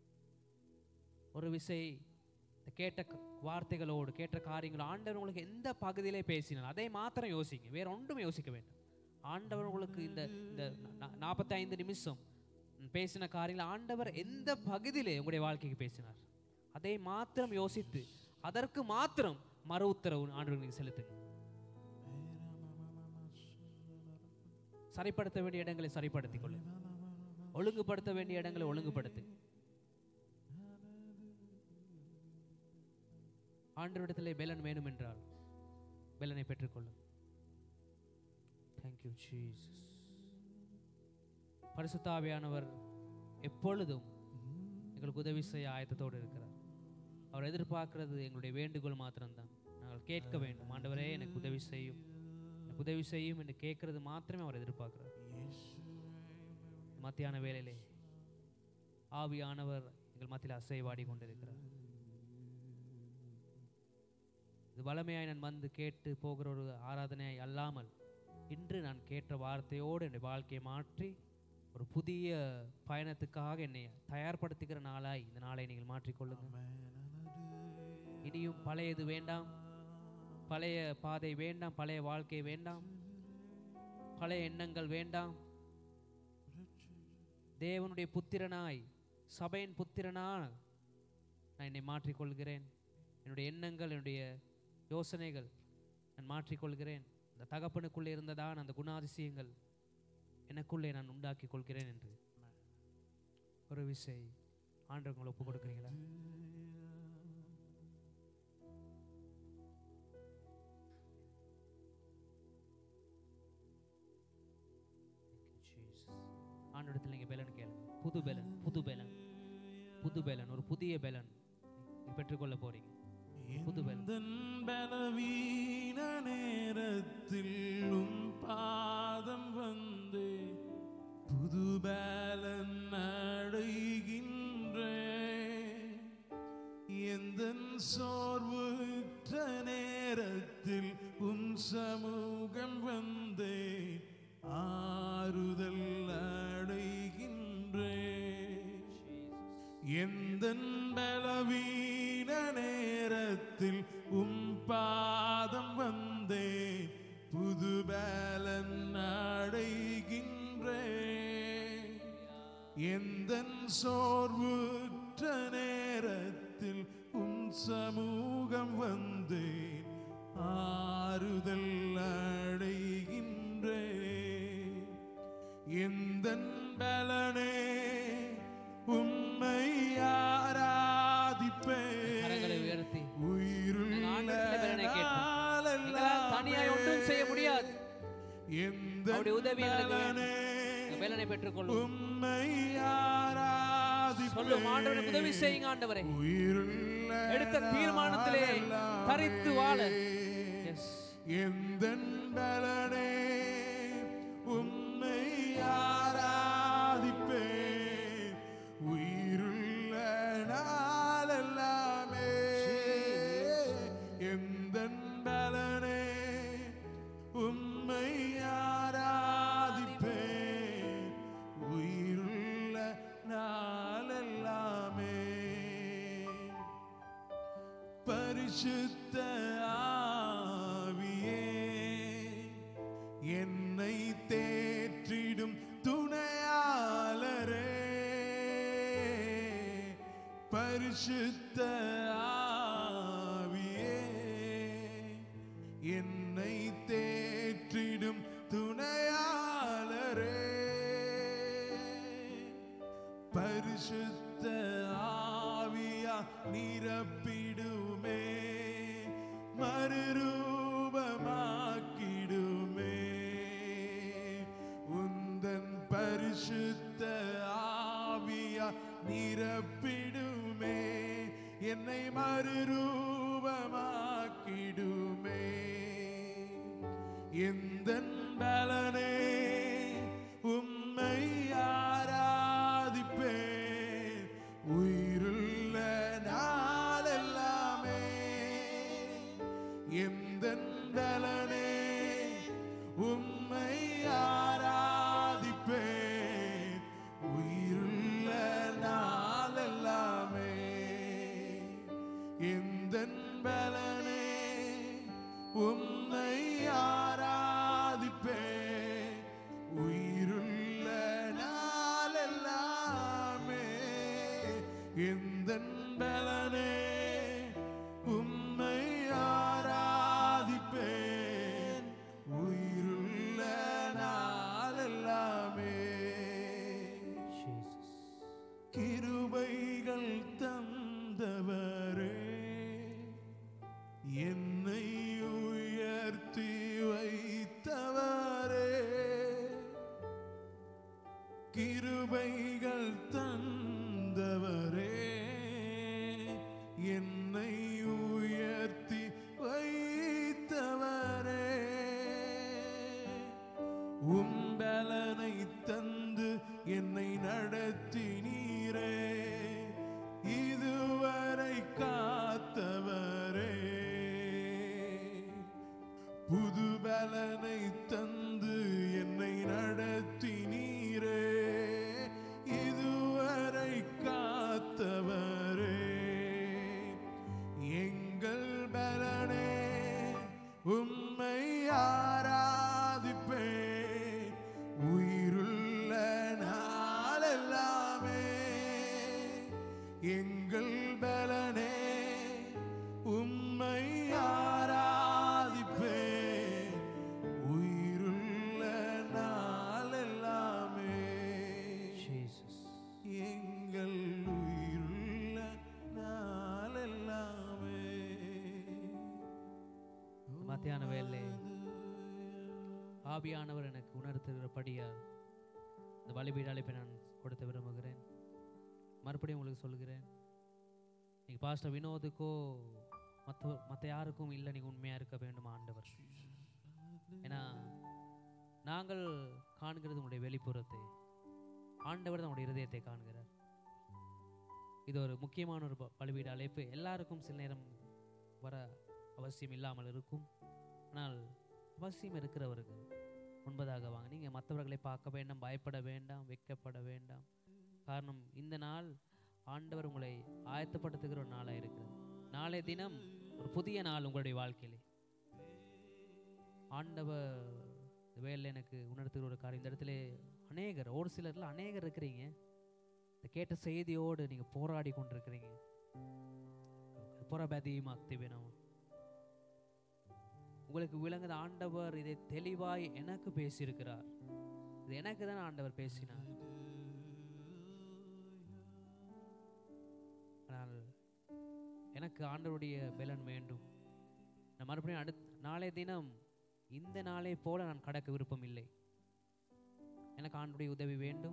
ஒரு விசை இந்த கேட்ட க- வார்த்தைகளோடு கேட்ட காரியங்கள் ஆண்டவர் உங்களுக்கு எந்த பகுதியிலே பேசினார் அதை மாத்திரம் யோசிங்க வேற ஒன்றும் யோசிக்க வேண்டாம் ஆண்டவர் உங்களுக்கு இந்த இந்த நாற்பத்தி ஐந்து நிமிஷம் பேசின காரியங்கள் ஆண்டவர் எந்த பகுதியிலே உங்களுடைய வாழ்க்கைக்கு பேசினார் அதை மாத்திரம் யோசித்து அதற்கு மாத்திரம் மறு உத்தரவு ஆண்டவர் நீங்க செலுத்துங்க சரிப்படுத்த வேண்டிய இடங்களை சரிப்படுத்திக் கொள்ளுங்க ஒழுங்குபடுத்த வேண்டிய இடங்களை ஒழுங்குபடுத்து ஆண்டவரிடத்திலே பெலன் வேணும் என்றால் பெலனை பெற்றுக்கொள்ளும் தேங்க்யூ ஜீசஸ் பரிசுத்தாவியானவர் எப்பொழுதும் எங்களுக்கு உதவி செய்ய ஆயத்தத்தோடு இருக்கிறார் அவர் எதிர்பார்க்கிறது எங்களுடைய வேண்டுகோள் மாத்திரம்தான் நாங்கள் கேட்க வேண்டும் ஆண்டவரே எனக்கு உதவி செய்யும் எனக்கு உதவி செய்யும் என்று கேட்கறது மாத்திரமே அவர் எதிர்பார்க்கிறார் மத்தியான வேளையிலே ஆவியானவர் எங்கள் மத்தியில் அசைவாடி கொண்டிருக்கிறார் இது வளமையாய் நான் வந்து கேட்டு போகிற ஒரு ஆராதனை அல்லாமல் இன்று நான் கேட்ட வார்த்தையோடு என்னுடைய வாழ்க்கையை மாற்றி ஒரு புதிய பயணத்துக்காக என்னை தயார்படுத்துகிற நாளாய் இந்த நாளை நீங்கள் மாற்றிக்கொள்ளுங்கள் இனியும் பழையது வேண்டாம் பழைய பாதை வேண்டாம் பழைய வாழ்க்கை வேண்டாம் பழைய எண்ணங்கள் வேண்டாம் தேவனுடைய புத்திரனாய் சபையின் புத்திரனாய் நான் என்னை மாற்றிக்கொள்கிறேன் என்னுடைய எண்ணங்கள் என்னுடைய யோசனைகள் நான் மாற்றிக்கொள்கிறேன் அந்த தகப்பனுக்குள்ளே இருந்ததான் அந்த குணாதிசயங்கள் எனக்குள்ளே நான் உண்டாக்கி கொள்கிறேன் என்று ஒரு விசை ஆண்டு உங்களை ஒப்பு கொடுக்குறீங்களா ஆண்டோடத்தில் நீங்கள் பெலன் கேளுங்க புது பெலன் புது பெலன் புது பெலன் ஒரு புதிய பெலன் நீங்க பெற்றுக்கொள்ள போறீங்க புது பெலன் எந்தன் பலவீன நேரத்தில் உம் பாதம் வந்து புது பலன் அடைகின்றே எந்தன் சோர்வுற்ற நேரத்தில் உன் சமூகம் வந்தே ஆறுதல் அடைகின்றே எந்தன் பலவீன நேரத்தில் உம் பாதம் வந்தேன் புது பலன் அடைகின்றேன் எந்த சோர்வுற்ற நேரத்தில் உன் சமூகம் வந்தேன் ஆறுதல் அடைகின்றேன் எந்த பலனே உம்மை ஆராதிப்பேன் கரங்களை உயர்த்தி உயிருள்ள நாங்க ஆண்டவரிடத்துல பலனை கேட்போம். நாளெல்லாம் எங்களால் தனியாய் ஒன்றும் செய்ய முடியாது எந்த அவருடைய உதவி எங்களுக்கு வேண்டும். பலனே இந்த வேலனை பெற்றுக்கொள்ளும் உம்மை ஆராதிப்பேன் சொல்லும் ஆண்டவருக்கு உதவி செய்யுங்க ஆண்டவரே உயிருள்ள எடுத்த தீர்மானத்திலே நாளெல்லாம் தரித்து வாழ Yes. எந்த பலனே உம்மை ஆராதிப்பேன் உயிருள்ள நாளெல்லாமே எந்த பலனே உம்மை ஆராதிப்பேன் உயிருள்ள நாளெல்லாமே பரிசுத்த ஆவியே என்னை தேற்றிடும் துணையாளரே பரிசுத்த ஆவியே என்னை தேற்றிடும் துணையாளரே பரிசுத்த ஆவியா நிரப்பிடுமே மறுரூபமாக்கிடுமே உந்தன் பரிசுத்த ஆவியா நிரப்பிடுமே என்னை மறுரூபமாக்கிடுமே எந்த பலனே உம்மை ஆராதிப்பேன் உயிருள்ள நாளெல்லாமே எந்த பலனே உம்மை ஆராதிப்பேன் உயிருள்ள நாளெல்லாமே எந்த பலனே உம்மை ஆராதிப்பேன் உயிருள்ள நாளெல்லாமே எந்த பலனே உம்மை ஆராதிப்பேன் உயிருள்ள நாளெல்லாமே Jesus. கிருபைகள் தந்தவரே என்னை உயர்த்தி வைத்தவரே கிருபைகள் தந்தவரே என்னை உயர்த்தி வைத்தவரே உம்பலனை தந்து என்னை நடத்தினீரே இதுவரை காத்தவரே புது பலனை தந்து என்னை நடத்தினீரே இதுவரை காத்தவரே எங்கள் பலனே உம்மை ஆராதிப்பேன் உயிருள்ள நாளெல்லாமே எங்கள் பலனே உம்மை ஆராதிப்பேன் உயிருள்ள நாளெல்லாமே Jesus. எங்கள் உயிருள்ள நாளெல்லாமே மத்தியான வேலை ஆவியானவர் எனக்கு உணர்த்துகிறபடியா இந்த பலிபீட அழைப்பை நான் கொடுத்த விரும்புகிறேன் மறுபடியும் உங்களுக்கு சொல்கிறேன் நீங்கள் பாஸ்டர் வினோதுக்கோ மற்ற மற்ற யாருக்கும் இல்லை நீங்கள் உண்மையாக இருக்க வேண்டும் ஆண்டவர் ஏன்னா நாங்கள் காண்கிறது உங்களுடைய வெளிப்புறத்தை ஆண்டவர் தான் உங்களுடைய இருதயத்தை காண்கிறார் இது ஒரு முக்கியமான ஒரு ப- பலிபீட அழைப்பு எல்லாருக்கும் சில நேரம் வர அவசியம் இல்லாமல் இருக்கும் ஆனால் அவசியம் இருக்கிறவர்கள் முன்பதாக வாங்க நீங்கள் மற்றவர்களை பார்க்க வேண்டாம் பயப்பட வேண்டாம் வெட்கப்பட வேண்டாம் காரணம் இந்த நாள் ஆண்டவர் உங்களை ஆயத்தப்படுத்துகிற ஒரு நாளாக இருக்கிறது நாளைய தினம் ஒரு புதிய நாள் உங்களுடைய வாழ்க்கையிலே ஆண்டவர் இந்த வேலையில் எனக்கு உணர்த்துகிற ஒரு காரியம் இந்த இடத்துல அநேகர் ஒரு சிலர்ல அநேகர் இருக்கிறீங்க இந்த கேட்ட செய்தியோடு நீங்க போராடி கொண்டிருக்கிறீங்க புறபதியுமா திவினம் உங்களுக்கு விளங்குத ஆண்டவர் இதை தெளிவாய் எனக்கு பேசியிருக்கிறார் இது எனக்கு தான் ஆண்டவர் பேசினார் ஆனால் எனக்கு ஆண்டவருடைய பலன் வேண்டும் நான் மறுபடியும் அடுத்த நாளைய தினம் இந்த நாளை போல நான் கடக்க விருப்பம் இல்லை எனக்கு ஆண்டுடைய உதவி வேண்டும்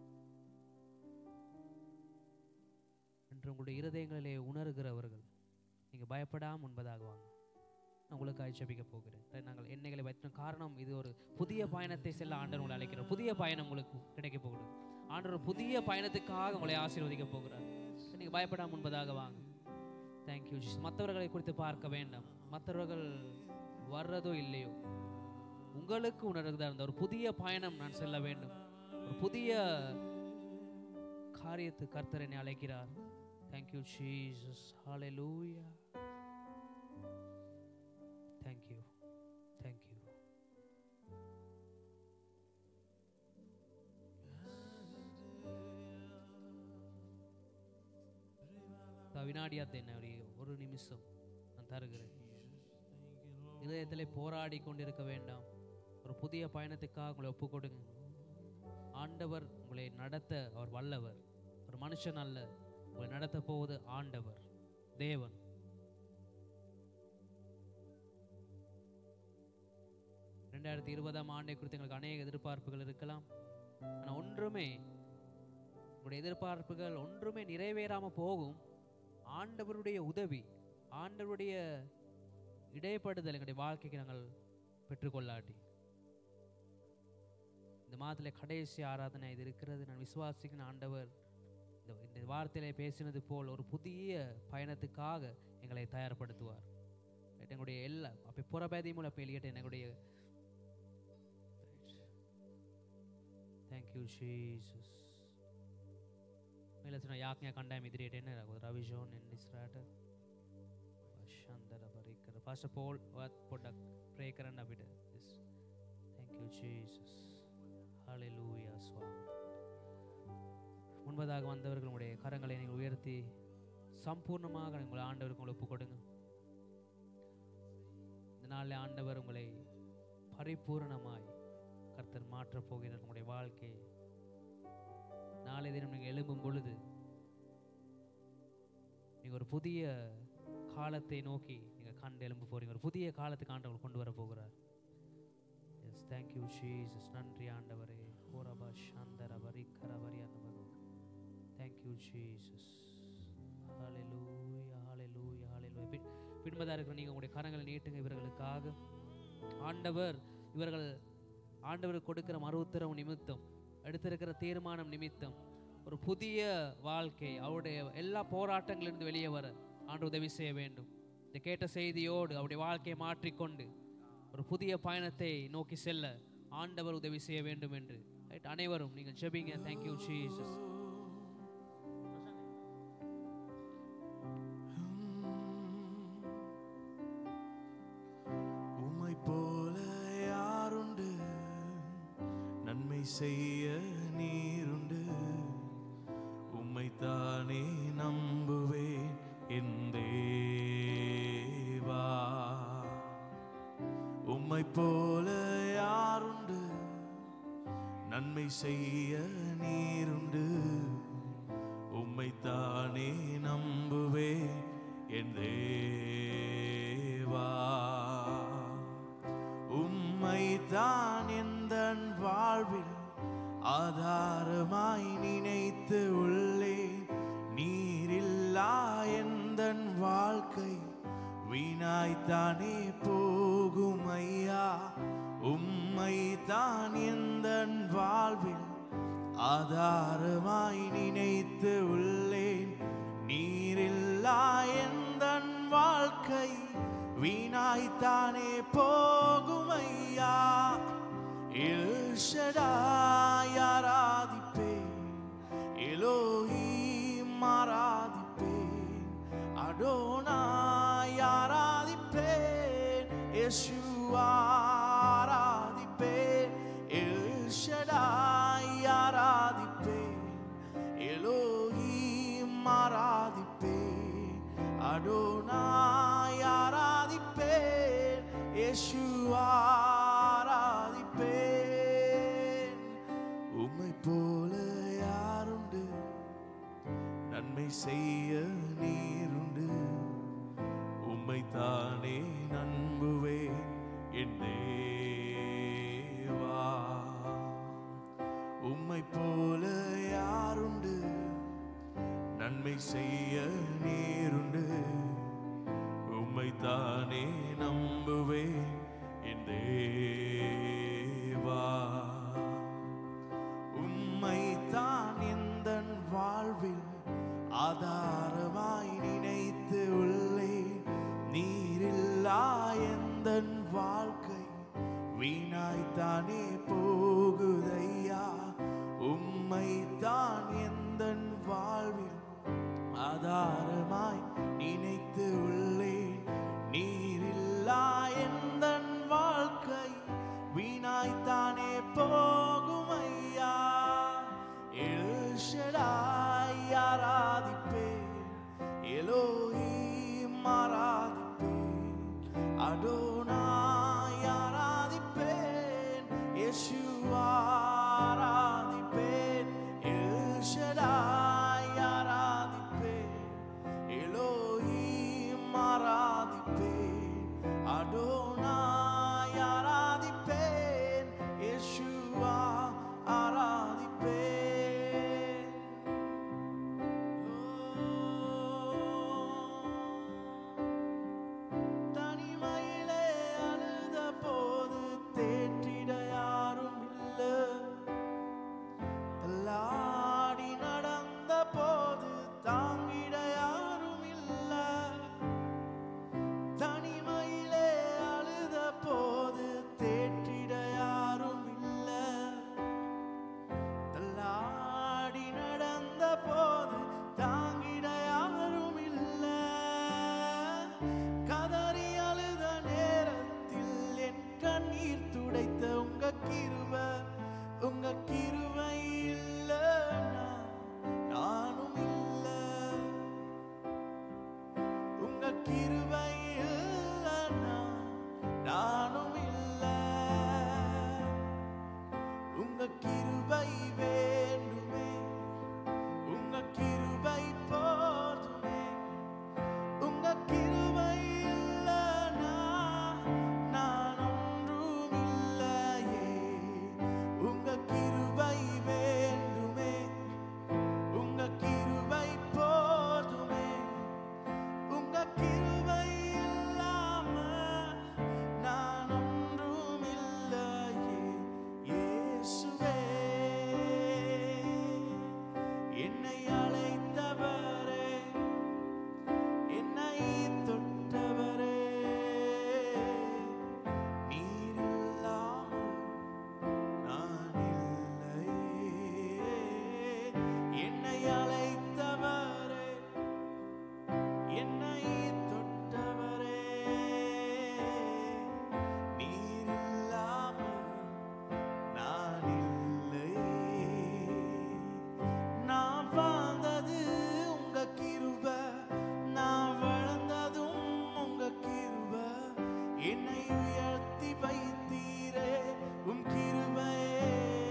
என்று உங்களுடைய இருதயங்களிலே உணர்கிறவர்கள் நீங்கள் பயப்படாம முன்பதாக வாங்க நான் உங்களுக்கு ஜெபிக்க போகிறேன் சரி, நாங்கள் எண்ணெய்களை வைத்த காரணம் இது ஒரு புதிய பயணத்தை செல்ல ஆண்டவர் உங்களை அழைக்கிறார் புதிய பயணம் உங்களுக்கு கிடைக்க போகுது ஆண்டவர் ஒரு புதிய பயணத்துக்காக உங்களை ஆசீர்வதிக்க போகிறார் சரி, நீங்க பயப்படாம முன்பதாக வாங்க தேங்க்யூ மற்றவர்களை குறித்து பார்க்க வேண்டாம் மற்றவர்கள் வர்றதோ இல்லையோ உங்களுக்கு உணர்கிறதா இருந்த ஒரு புதிய பயணம் நான் செல்ல வேண்டும் ஒரு புதிய காரியத்து கர்த்தர் என்னை அழைக்கிறார் தேங்க்யூ ஜீசஸ் ஹalleluya தேங்க்யூ தேங்க்யூ வினாடியாத்த என்ன ஒரு ஒரு நிமிஷம் நான் தருகிறேன் இதயத்திலே போராடி கொண்டிருக்க வேண்டாம் ஒரு புதிய பயணத்துக்காக உங்களை ஒப்பு கொடுங்க ஆண்டவர் உங்களை நடத்த அவர் வல்லவர் ஒரு மனுஷன் அல்ல உங்களை நடத்த போவது ஆண்டவர் தேவன் ரெண்டாயிரத்தி இருபதாம் ஆண்டை குறித்து எங்களுக்கு அநேக எதிர்பார்ப்புகள் இருக்கலாம் ஆனால் ஒன்றுமே உங்களுடைய எதிர்பார்ப்புகள் ஒன்றுமே நிறைவேறாம போகும் ஆண்டவருடைய உதவி ஆண்டவருடைய இடைப்படுதல் எங்களுடைய வாழ்க்கைக்கு நாங்கள் பெற்றுக்கொள்ளாட்டி இந்த மாதத்தில் கடைசி ஆராதனை இது இருக்கிறது நான் விசுவாசிக்கிற ஆண்டவர் இந்த இந்த வார்த்தையிலே பேசினது போல் ஒரு புதிய பயணத்துக்காக எங்களை தயார்படுத்துவார் Right? எங்களுடைய எல்லா அப்போ புறபேதி மூலம் அப்போ எளியட்டு எங்களுடைய தேங்க்யூ ஜீசஸ் ಮೇಲೆ ಸುನ ಯಾಕೆ ಕಂಡಾಮ್ ಇದ್ರಿ ಏನೇ ಆಗೋದು ರವಿಜೋನ್ ಎನ್ನಿಸ್ರಾಟ ಶಂದರ ಬರೀಕರ ಫಾಸ್ಟ್ ಆಫ್ ಆಲ್ ವಾತ್ ಪೊಡ್ಡ ಪ್ರೇ ಕರನ್ನ ಬಿಡ ಎಸ್ ಥ್ಯಾಂಕ್ ಯು ಜೀಸಸ್ ஹalleluya சுவாமி முன்பதாக வந்தவர்கள் உங்களுடைய கரங்களை நீங்கள் உயர்த்தி சம்பூர்ணமாக உங்களை ஆண்டவருக்கு உங்களை ஒப்பு கொடுங்க இந்த நாளில் ஆண்டவர் உங்களை பரிபூரணமாய் கர்த்தர் மாற்றப் போகிறார் உங்களுடைய வாழ்க்கையை நாளை தினம் நீங்கள் எழும்பும் பொழுது நீங்கள் ஒரு புதிய காலத்தை நோக்கி நீங்கள் கண்டு எழும்ப போறீங்க ஒரு புதிய காலத்துக்கு ஆண்டவர் கொண்டு வர போகிறார் எஸ் தேங்க்யூ ஜீசஸ் நன்றி ஆண்டவரே ஹோரபா சாந்தரபரி கரபரி அந்தவர் தேங்க்யூ ஜீசஸ் ஹalleluya ஹalleluya ஹalleluya பின் பின்பதாக இருக்கிற நீங்கள் உங்களுடைய கரங்களை நீட்டுங்க இவர்களுக்காக ஆண்டவர் இவர்கள் ஆண்டவர் கொடுக்கிற மறு உத்தரவு நிமித்தம் எடுத்திருக்கிற தீர்மானம் நிமித்தம் ஒரு புதிய வாழ்க்கை அவருடைய எல்லா போராட்டங்களிலிருந்து வெளியே வர ஆண்டு உதவி செய்ய வேண்டும் இந்த கேட்ட செய்தியோடு அவருடைய வாழ்க்கையை மாற்றிக்கொண்டு ஒரு புதிய பயணத்தை நோக்கி செல்ல ஆண்டவர் உதவி செய்ய வேண்டும் என்று ரைட் அனைவரும் நீங்கள் ஜெபிங்க தேங்க்யூ ஜீசஸ் உம்மை போல யாருண்டு நன்மை செய்ய நீருண்டு உம்மை தானே நம்புவேன் என் தேவா உம்மை போல யாருண்டு நன்மை செய்ய நீருண்டு உம்மை தானே நம்புவேன் என் தேவா உம்மை தான் எந்த வாழ்வில் ஆதாரமாய் நினைத்து உள்ளே நீரில்லா எந்த வாழ்க்கை வீணாய்த்தானே போகும் ஐயா உம்மை தான் எந்த வாழ்வில் ஆதாரமாய் நினைத்து உள்ளேன் நீரில்லா எந்த வாழ்க்கை வீணாய்த்தானே போகும் ஐயா எல்ஷடாய் ஆராதிப்பேன் எலோஹீம் ஆராதிப்பேன் அடோனாய் ஆரா இயேசு ஆராதிப்பேன் எல் ஷடாய் ஆராதிப்பேன் எலோஹீம் ஆராதிப்பேன் அடோனாய் ஆராதிப்பேன் இயேசு ஆராதிப்பேன் உம்மை போல யாருண்டு நன்மை செய்ய நீருண்டு உம்மை தானே நம்புவேன் என் தேவா உம்மை போல யாருண்டு நன்மை செய்ய நீருண்டு உம்மை தானே நம்புவேன் என் தேவா உம்மை தான் எந்த வாழ்வில் ஆதாரமாய் நினைத்து உள்ளேன் நீரில்லா எந்த வாழ்க்கை வீணாய்த்தானே போகுதையா உம்மை தான் எந்த வாழ்வில் ஆதாரமாய் நினைத்து உள்ளேன் நீரில்லா எந்த வாழ்க்கை வீணாய்த்தானே போகும் ஐயா எல் ஷடாய் ஆராதிப்பேன் எலோஹீம் ஆராதிப்பேன் அடோனாய் ஆராதிப்பேன் இயேசு ஆராதிப்பேன் எல் ஷடாய் ஆராதிப்பேன் எலோஹீம் ஆராதிப்பேன் அடோனாய் ஆராதிப்பேன் இயேசுவா ஆராதிப்பேன் தனிமையிலே அழுத போது தேற்றிட யாரும் இல்லை தள்ளாடி நடந்த போது தாங்கிட யாரும் இல்லை தனிமையிலே அழுத போது தேற்றிட யாரும் இல்லை தள்ளாடி நடந்த போது தாங்கிட யாரும் இல்லை கதறி அழுத நேரத்தில் என் கண்ணீர் துடைத்த உங்க கிருப உங்க கிருபை இல்லைன்னா நானும் இல்லை உங்க கிருபை இல்லைன்னா நானும் இல்லை உங்க கிருபை வேண்டுமே உங்க கிருபை போதுமே உங்க கிருபை இல்லைன்னா நான் ஒன்றும் இல்லையே உங்க கிருபை வேண்டுமே உங்க கிருபை போதுமே உங்க கிருபை இல்லாம நான் ஒன்றும் இல்லையே இயேசுவே என்னை அழைத்தவரே என்னை தொட்டவரே நீர் இல்லாமல் நான் இல்லையே என்னை அழைத்தவரே என்னை தொட்டவரே நீர் இல்லாமல் நான் இல்லையே நான் வாழ்ந்தது உங்க கிருப நான் வளர்ந்ததும் உங்க கிருப என்னை உயர்த்தி வைத்தீரே உம் கிருபையே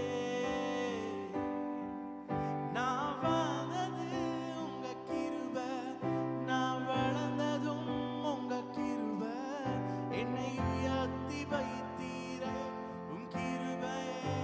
நான் வாழ்ந்தது உங்க கிருப நான் வளர்ந்ததும் உங்க கிருப என்னை உயர்த்தி வைத்தீரே உம் கிருபையே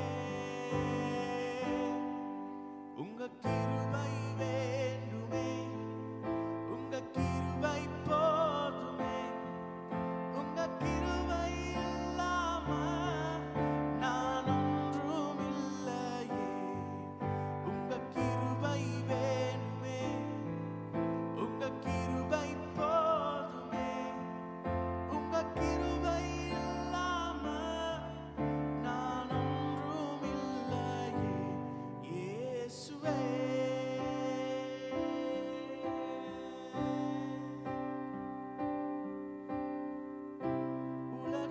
உங்க கிருபை வேண்டுமே உங்க கிருபை போதுமே உங்க கிருபை இல்லாம நான் ஒன்றும் இல்லையே உங்க கிருபை வேண்டுமே உங்க கிருபை போதுமே உங்க கிருபை இல்லாம நான் ஒன்றும் இல்லையே இயேசுவே உலக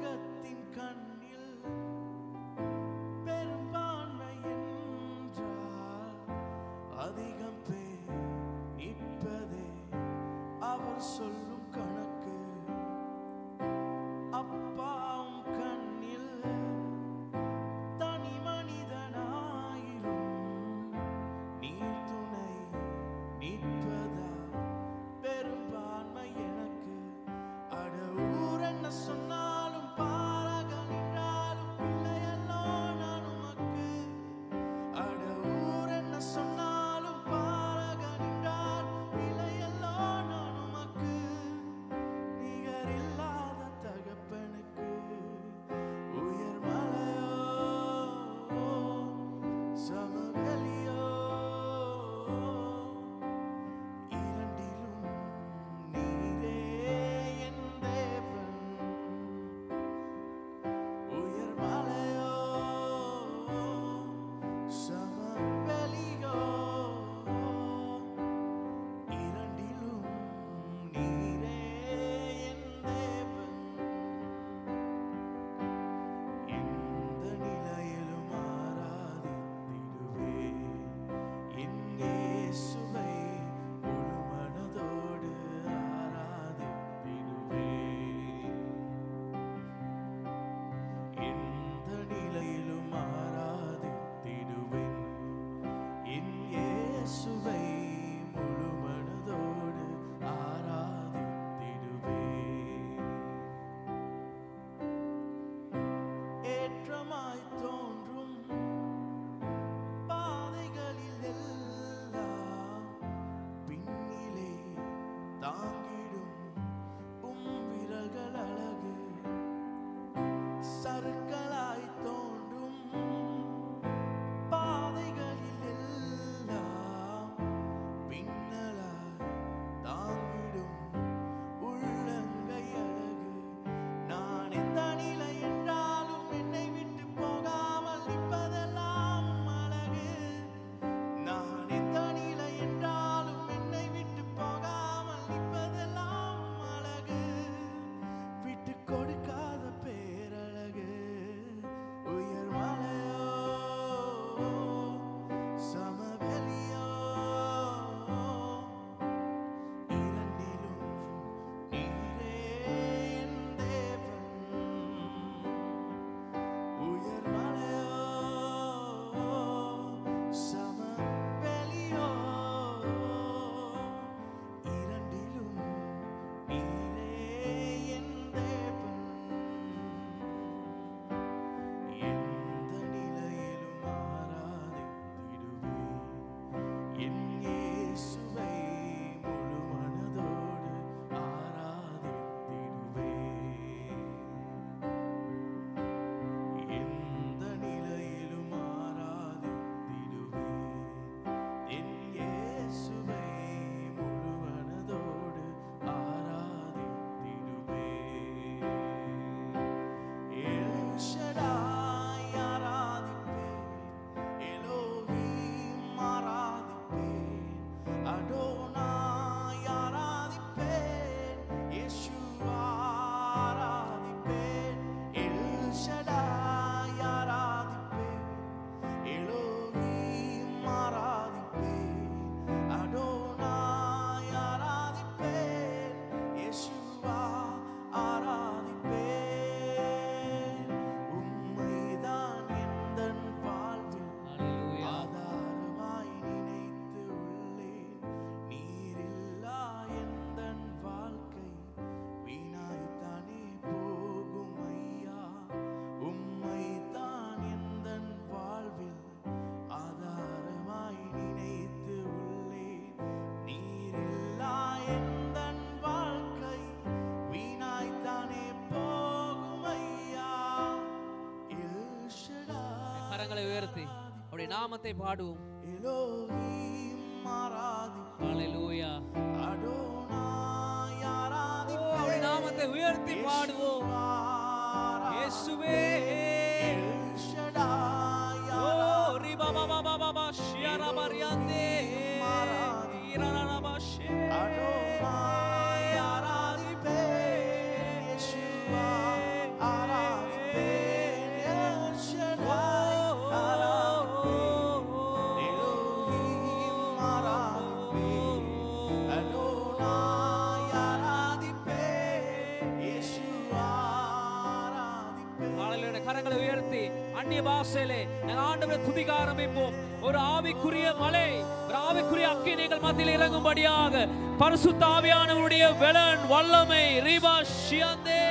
உடைய நாமத்தை பாடுவோம் எலோஹிம் ஆராதிப்பேன் ஹalleluya அடோனாய் ஓ, ஆராதிப்பேன் அவருடைய நாமத்தை உயர்த்தி பாடுவோம் இயேசுவே எல் ஷடாய் ஓ ரிபா பா பா பா பா ஷியரா மரியாந்தே இரரரபா ஷே அடோனாய் ஆராதிப்பேன் யேசுவா ஆராதிப்பேன் எல் ஷடாய் ஆராதிப்பேன் எலோஹிம் ஆராதிப்பேன் அடோனாய் ஆராதிப்பேன் யேசுவா ஆராதிப்பேன் ஆளுடைய கரங்களை உயர்த்தி அந்நிய பாஷையிலே நாங்கள் ஆண்டவரை துதிக்க ஆரம்பிப்போம் ஒரு ஆவிக்குரிய மலை ஒரு ஆவிக்குரிய அக்கினிகள் மத்தியில் இறங்கும்படியாக பரிசுத்த ஆவியானவருடைய வெலன் வல்லமை ரீபா ஷியந்தே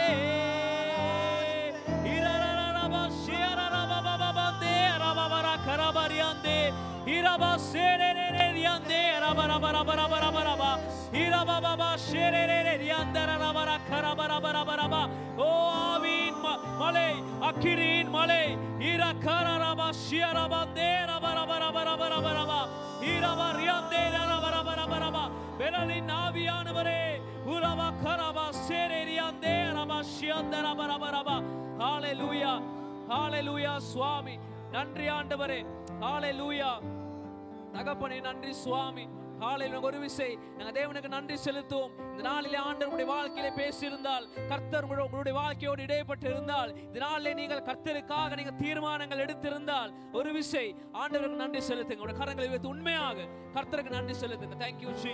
இரரரரபா ஷியரரபபபபந்தே ரபபர கரபரியாந்தே இரபா சேரேரேரியாந்தே ரபரபரபரபரபரபா இரபபபா ஷேரேரேரியாந்தர ரபர கரபரபரபரபா ஓ ஆவியின் ம- மலை அக்கிரியின் மலை இரகரரபா ஷியரபந்தே ரபரபரபரபரபரபா இரபரியாந்தே ரபரபரபரபா பெலலின் ஆவியானவரே உரபா கரபா சேரேரியாந்தே ரபா ஷியந்தர ரபரபரபா ஹalleluya ஹalleluya சுவாமி நன்றி ஆண்டவரே ஹalleluya தகப்பனே நன்றி சுவாமி காலையில் ஒரு விசை நாங்கள் தேவனுக்கு நன்றி செலுத்துவோம் இந்த நாளிலே ஆண்டவர் உங்களுடைய வாழ்க்கையிலே பேசியிருந்தால் கர்த்தர் உங்களோட- உங்களுடைய வாழ்க்கையோடு இடைப்பட்டு இருந்தால் இந்த நாளிலே நீங்கள் கர்த்தருக்காக நீங்கள் தீர்மானங்கள் எடுத்திருந்தால் ஒரு விசை ஆண்டவருக்கு நன்றி செலுத்துங்க உங்களுடைய கரங்களை வைத்து உண்மையாக கர்த்தருக்கு நன்றி செலுத்துங்க தேங்க்யூ ஜீ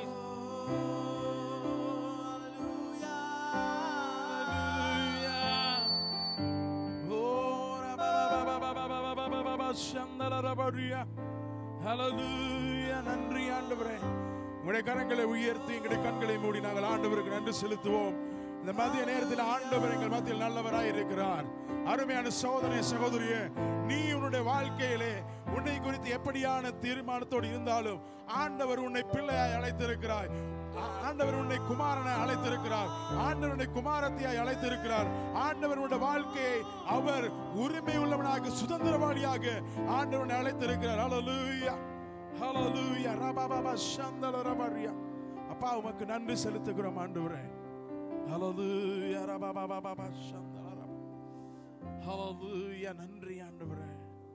ஹalleluya நன்றி ஆண்டவரே உங்களுடைய கரங்களை உயர்த்தி எங்களுடைய கண்களை மூடி நாங்கள் ஆண்டவருக்கு நன்றி செலுத்துவோம் இந்த மதிய நேரத்தில் ஆண்டவர் எங்கள் மத்தியில் நல்லவராய் இருக்கிறார் அருமையான சகோதரனே சகோதரியே நீ உன்னுடைய வாழ்க்கையிலே உன்னை குறித்து எப்படியான தீர்மானத்தோடு இருந்தாலும் ஆண்டவர் உன்னை பிள்ளையாய் அழைத்திருக்கிறார் ஆ- ஆண்டவர் உன்னை குமாரனை அழைத்திருக்கிறார் ஆண்டவர் உன்னை குமாரத்தியாய் அழைத்திருக்கிறார் ஆண்டவர் உன்னுடைய வாழ்க்கையை அவர் உரிமை உள்ளவனாக சுதந்திரவாளியாக ஆண்டவர் உன்னை அழைத்திருக்கிறார் ஹalleluya ஹalleluya ரபாபாபா சந்தல ரபரியா அப்பா உமக்கு நன்றி செலுத்துகிறோம் ஆண்டவரே ஹalleluya ரபாபாபாபா சந்தல ரப ஹalleluya நன்றி ஆண்டவரே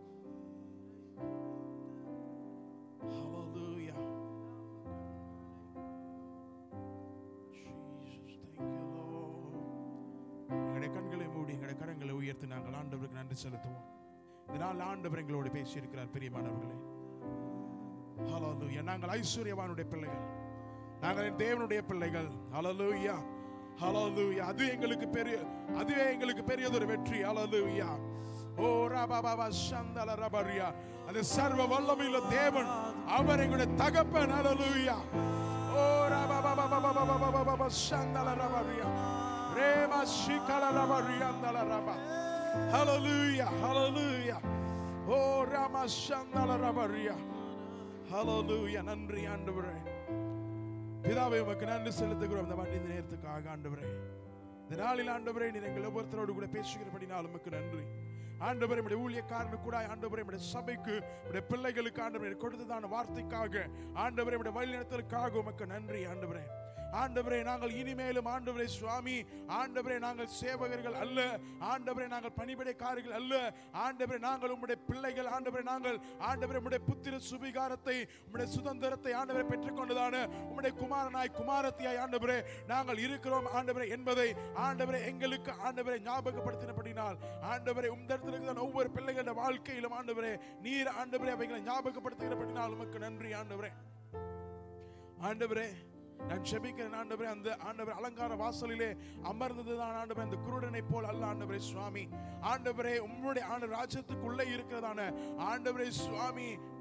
ஹalleluya Jesus thank you Lord எங்களுடைய கண்களை மூடி எங்களுடைய கரங்களை உயர்த்தி நாங்கள் ஆண்டவருக்கு நன்றி செலுத்துவோம் இதனால் ஆண்டவர் எங்களோடு பேசியிருக்கிறார் பிரியமானவர்களே ஹalleluya நாங்கள் ஐஸ்வர்யவானுடைய பிள்ளைகள் நாங்கள் என் தேவனுடைய பிள்ளைகள் ஹalleluya ஹalleluya அது எங்களுக்கு பெரிய அதுவே எங்களுக்கு பெரியதொரு வெற்றி ஹalleluya ஓ ரபாபாபா சந்தல ரபரியா அந்த சர்வ வல்லமையுள்ள தேவன் அவர் எங்களுடைய தகப்பன் ஹalleluya ஓ ரபாபாபாபாபாபாபாபாபா சந்தல ரபரியா ரேமா ஷிகல ரபரியா அந்தல ரபா ஹalleluya ஹalleluya ஓ ராமா சந்தல ரபரியா ஹalleluya நன்றி ஆண்டவரே பிதாவை உமக்கு நன்றி செலுத்துகிறோம் இந்த மண்ணின் நேரத்துக்காக ஆண்டவரே இந்த நாளில் ஆண்டவரே நீர் எங்கள் ஒவ்வொருத்தரோடு கூட பேசுகிறபடினால் உமக்கு நன்றி ஆண்டவரே நம்முடைய ஊழியக்காரனு கூட ஆண்டவரே நம்முடைய சபைக்கு நம்முடைய பிள்ளைகளுக்கு ஆண்டவரே கொடுத்ததான வார்த்தைக்காக ஆண்டவரே நம்முடைய வழிநடத்தலுக்காக உமக்கு நன்றி ஆண்டவரே ஆண்டவரே நாங்கள் இனிமேலும் ஆண்டவரே சுவாமி ஆண்டவரே நாங்கள் சேவகர்கள் அல்ல ஆண்டவரே நாங்கள் பணிபடைக்காரர்கள் அல்ல ஆண்டவரே நாங்கள் உம்முடைய பிள்ளைகள் ஆண்டவரே நாங்கள் ஆண்டவரே உம்முடைய புத்திர சுபிகாரத்தை உம்முடைய சுதந்திரத்தை ஆண்டவரை பெற்றுக்கொண்டதான உம்முடைய குமாரனாய் குமாரத்தியாய் ஆண்டவரே நாங்கள் இருக்கிறோம் ஆண்டவரே என்பதை ஆண்டவரே எங்களுக்கு ஆண்டவரை ஞாபகப்படுத்தினபடினால் ஆண்டவரே உம்மிடத்தில் இருக்கிற ஒவ்வொரு பிள்ளைகளோட வாழ்க்கையிலும் ஆண்டவரே நீர் ஆண்டவரே அவைகளை ஞாபகப்படுத்துகிறபடினால் உமக்கு நன்றி ஆண்டவரே ஆண்டவரே நான் செபிக்கிறேன் ஆண்டவரே அந்த ஆண்டவர் அலங்கார வாசலிலே அமர்ந்தது தான் ஆண்டவரே அந்த குருடனை போல் அல்ல ஆண்டவரே சுவாமி ஆண்டவரே உம்முடைய ஆண்டு ராஜ்யத்துக்குள்ளே இருக்கிறதான ஆண்டவரே சுவாமி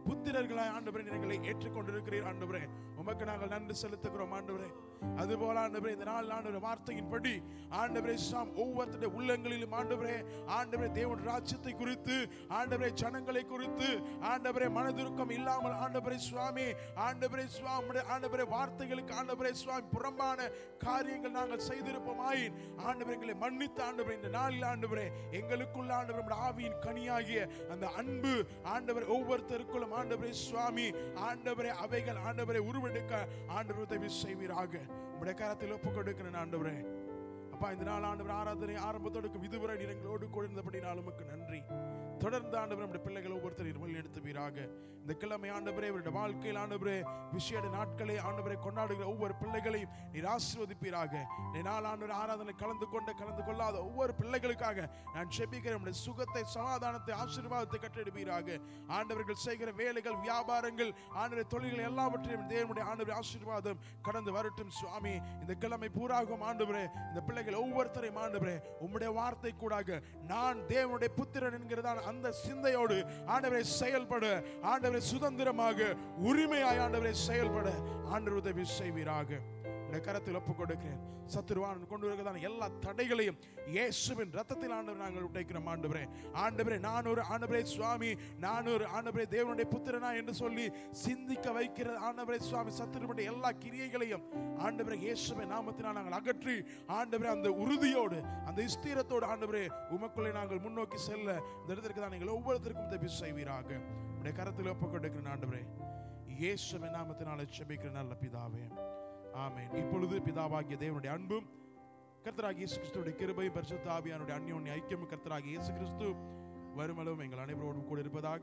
புத்திரர்களாய் ஆண்டவரே எங்களை ஏற்றுக்கொண்டிருக்கிறீர் ஆண்டவரே உமக்கு நாங்கள் நன்றி செலுத்துகிறோம் ஆண்டவரே அதுபோல ஆண்டவரே இந்த நாள் ஆண்டவரே வார்த்தையின்படி ஆண்டவரே சாம் ஒவ்வொருத்தருடைய உள்ளங்களிலும் ஆண்டவரே ஆண்டவரே தேவன் ராஜ்யத்தை குறித்து ஆண்டவரே ஜனங்களை குறித்து ஆண்டவரே மனதுருக்கம் இல்லாமல் ஆண்டவரே சுவாமி ஆண்டவரே சுவாமி ஆண்டவரே வார்த்தைகளுக்கு ஆண்டவரே சுவாமி புறம்பான காரியங்கள் நாங்கள் செய்திருப்போமாயின் ஆண்டவரே எங்களை மன்னித்து ஆண்டவரே இந்த நாளில் ஆண்டவரே எங்களுக்குள்ள ஆண்டவரே நம்முடைய ஆவியின் கனியாகிய அந்த அன்பு ஆண்டவரே ஒவ்வொருத்தருக்குள்ளும் ஆண்டவரே சுவாமி ஆண்டவரே அவைகள் ஆண்டவரை உருவெடுக்க ஆண்டவர் உதவி செய்வீராக உடைய கரத்தில் ஒப்பு கொடுக்கிறேன் ஆண்டவரே அப்பா இந்த நாள் ஆண்டவர் ஆராதனை ஆரம்பத்தோடு இதுவரை நீர் எங்களோடு கூட இருந்தபடினால் உமக்கு நன்றி தொடர்ந்து ஆண்டவர் நம்முடைய பிள்ளைகள் ஒவ்வொருத்தரையும் வழி எடுத்துவீராக இந்த கிழமை ஆண்டவரே இவருடைய வாழ்க்கையில் ஆண்டவரே விசேட நாட்களை ஆண்டவரை கொண்டாடுகிற ஒவ்வொரு பிள்ளைகளையும் நீர் ஆசீர்வதிப்பீராக இந்த நாள் ஆண்டவர் ஆராதனை கலந்து கொண்ட கலந்து கொள்ளாத ஒவ்வொரு பிள்ளைகளுக்காக நான் செபிக்கிறேன் நம்முடைய சுகத்தை சமாதானத்தை ஆசீர்வாதத்தை கட்டெடுப்பீராக ஆண்டவர்கள் செய்கிற வேலைகள் வியாபாரங்கள் ஆண்டவர் தொழில்கள் எல்லாவற்றையும் தேவனுடைய ஆண்டவர் ஆசீர்வாதம் கடந்து வரட்டும் சுவாமி இந்த கிழமை பூராகும் ஆண்டவரே இந்த பிள்ளைகள் ஒவ்வொருத்தரையும் ஆண்டவரே உம்முடைய வார்த்தை கூடாக நான் தேவனுடைய புத்திரன் என்கிறதான அந்த சிந்தையோடு ஆண்டவரை செயல்பட ஆண்டவரை சுதந்திரமாக உரிமையாய் ஆண்டவரை செயல்பட ஆண்டவர் உதவி செய்வீராக உடைய கரத்தில் ஒப்புக் கொடுக்கிறேன் சத்துருவான் கொண்டு வருகிறதான எல்லா தடைகளையும் இயேசுவின் ரத்தத்தில் ஆண்டவர் நாங்கள் உடைக்கிறோம் ஆண்டவரே ஆண்டவரே நான் ஒரு ஆண்டவரே சுவாமி நான் ஒரு ஆண்டவரே தேவனுடைய புத்திரனா என்று சொல்லி சிந்திக்க வைக்கிற ஆண்டவரே சுவாமி சத்துருடைய எல்லா கிரியைகளையும் ஆண்டவரே இயேசுவின் நாமத்தினால் நாங்கள் அகற்றி ஆண்டவரே அந்த உறுதியோடு அந்த ஸ்திரத்தோடு ஆண்டவரே உமக்குள்ளே நாங்கள் முன்னோக்கி செல்ல இந்த இடத்திற்கு தான் நீங்கள் ஒவ்வொருத்தருக்கும் உதவி செய்வீராக உடைய கரத்தில் ஒப்புக் கொடுக்கிறேன் ஆண்டவரே இயேசுவின் நாமத்தினால் செபிக்கிற நல்ல பிதாவே ஆமென் இப்பொழுது பிதாவாகிய தேவனுடைய அன்பும் கர்த்தராகிய இயேசு கிறிஸ்துவுடைய கிருபை பரிசுத்த ஆவியானுடைய அந்யோன்ய ஐக்கியம் கர்த்தராகிய இயேசு கிறிஸ்து வருமளவும் எங்கள் அனைவரோடும் கூட இருப்பதாக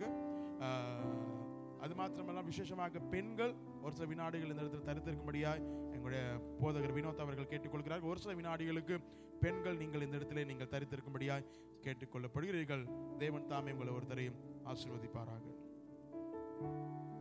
ஆஹ், அது மாத்திரமல்ல விசேஷமாக பெண்கள் ஒரு சில வினாடிகள் இந்த இடத்தில் தரித்திருக்கும்படியாய் எங்களுடைய போதகர் வினோத் அவர்கள் கேட்டுக்கொள்கிறார்கள் ஒரு சில வினாடிகளுக்கு பெண்கள் நீங்கள் இந்த இடத்திலே நீங்கள் தரித்திருக்கும்படியாய் கேட்டுக்கொள்ளப்படுகிறீர்கள் தேவன் தாமே உங்களை ஒருத்தரையும் ஆசீர்வதிப்பாராக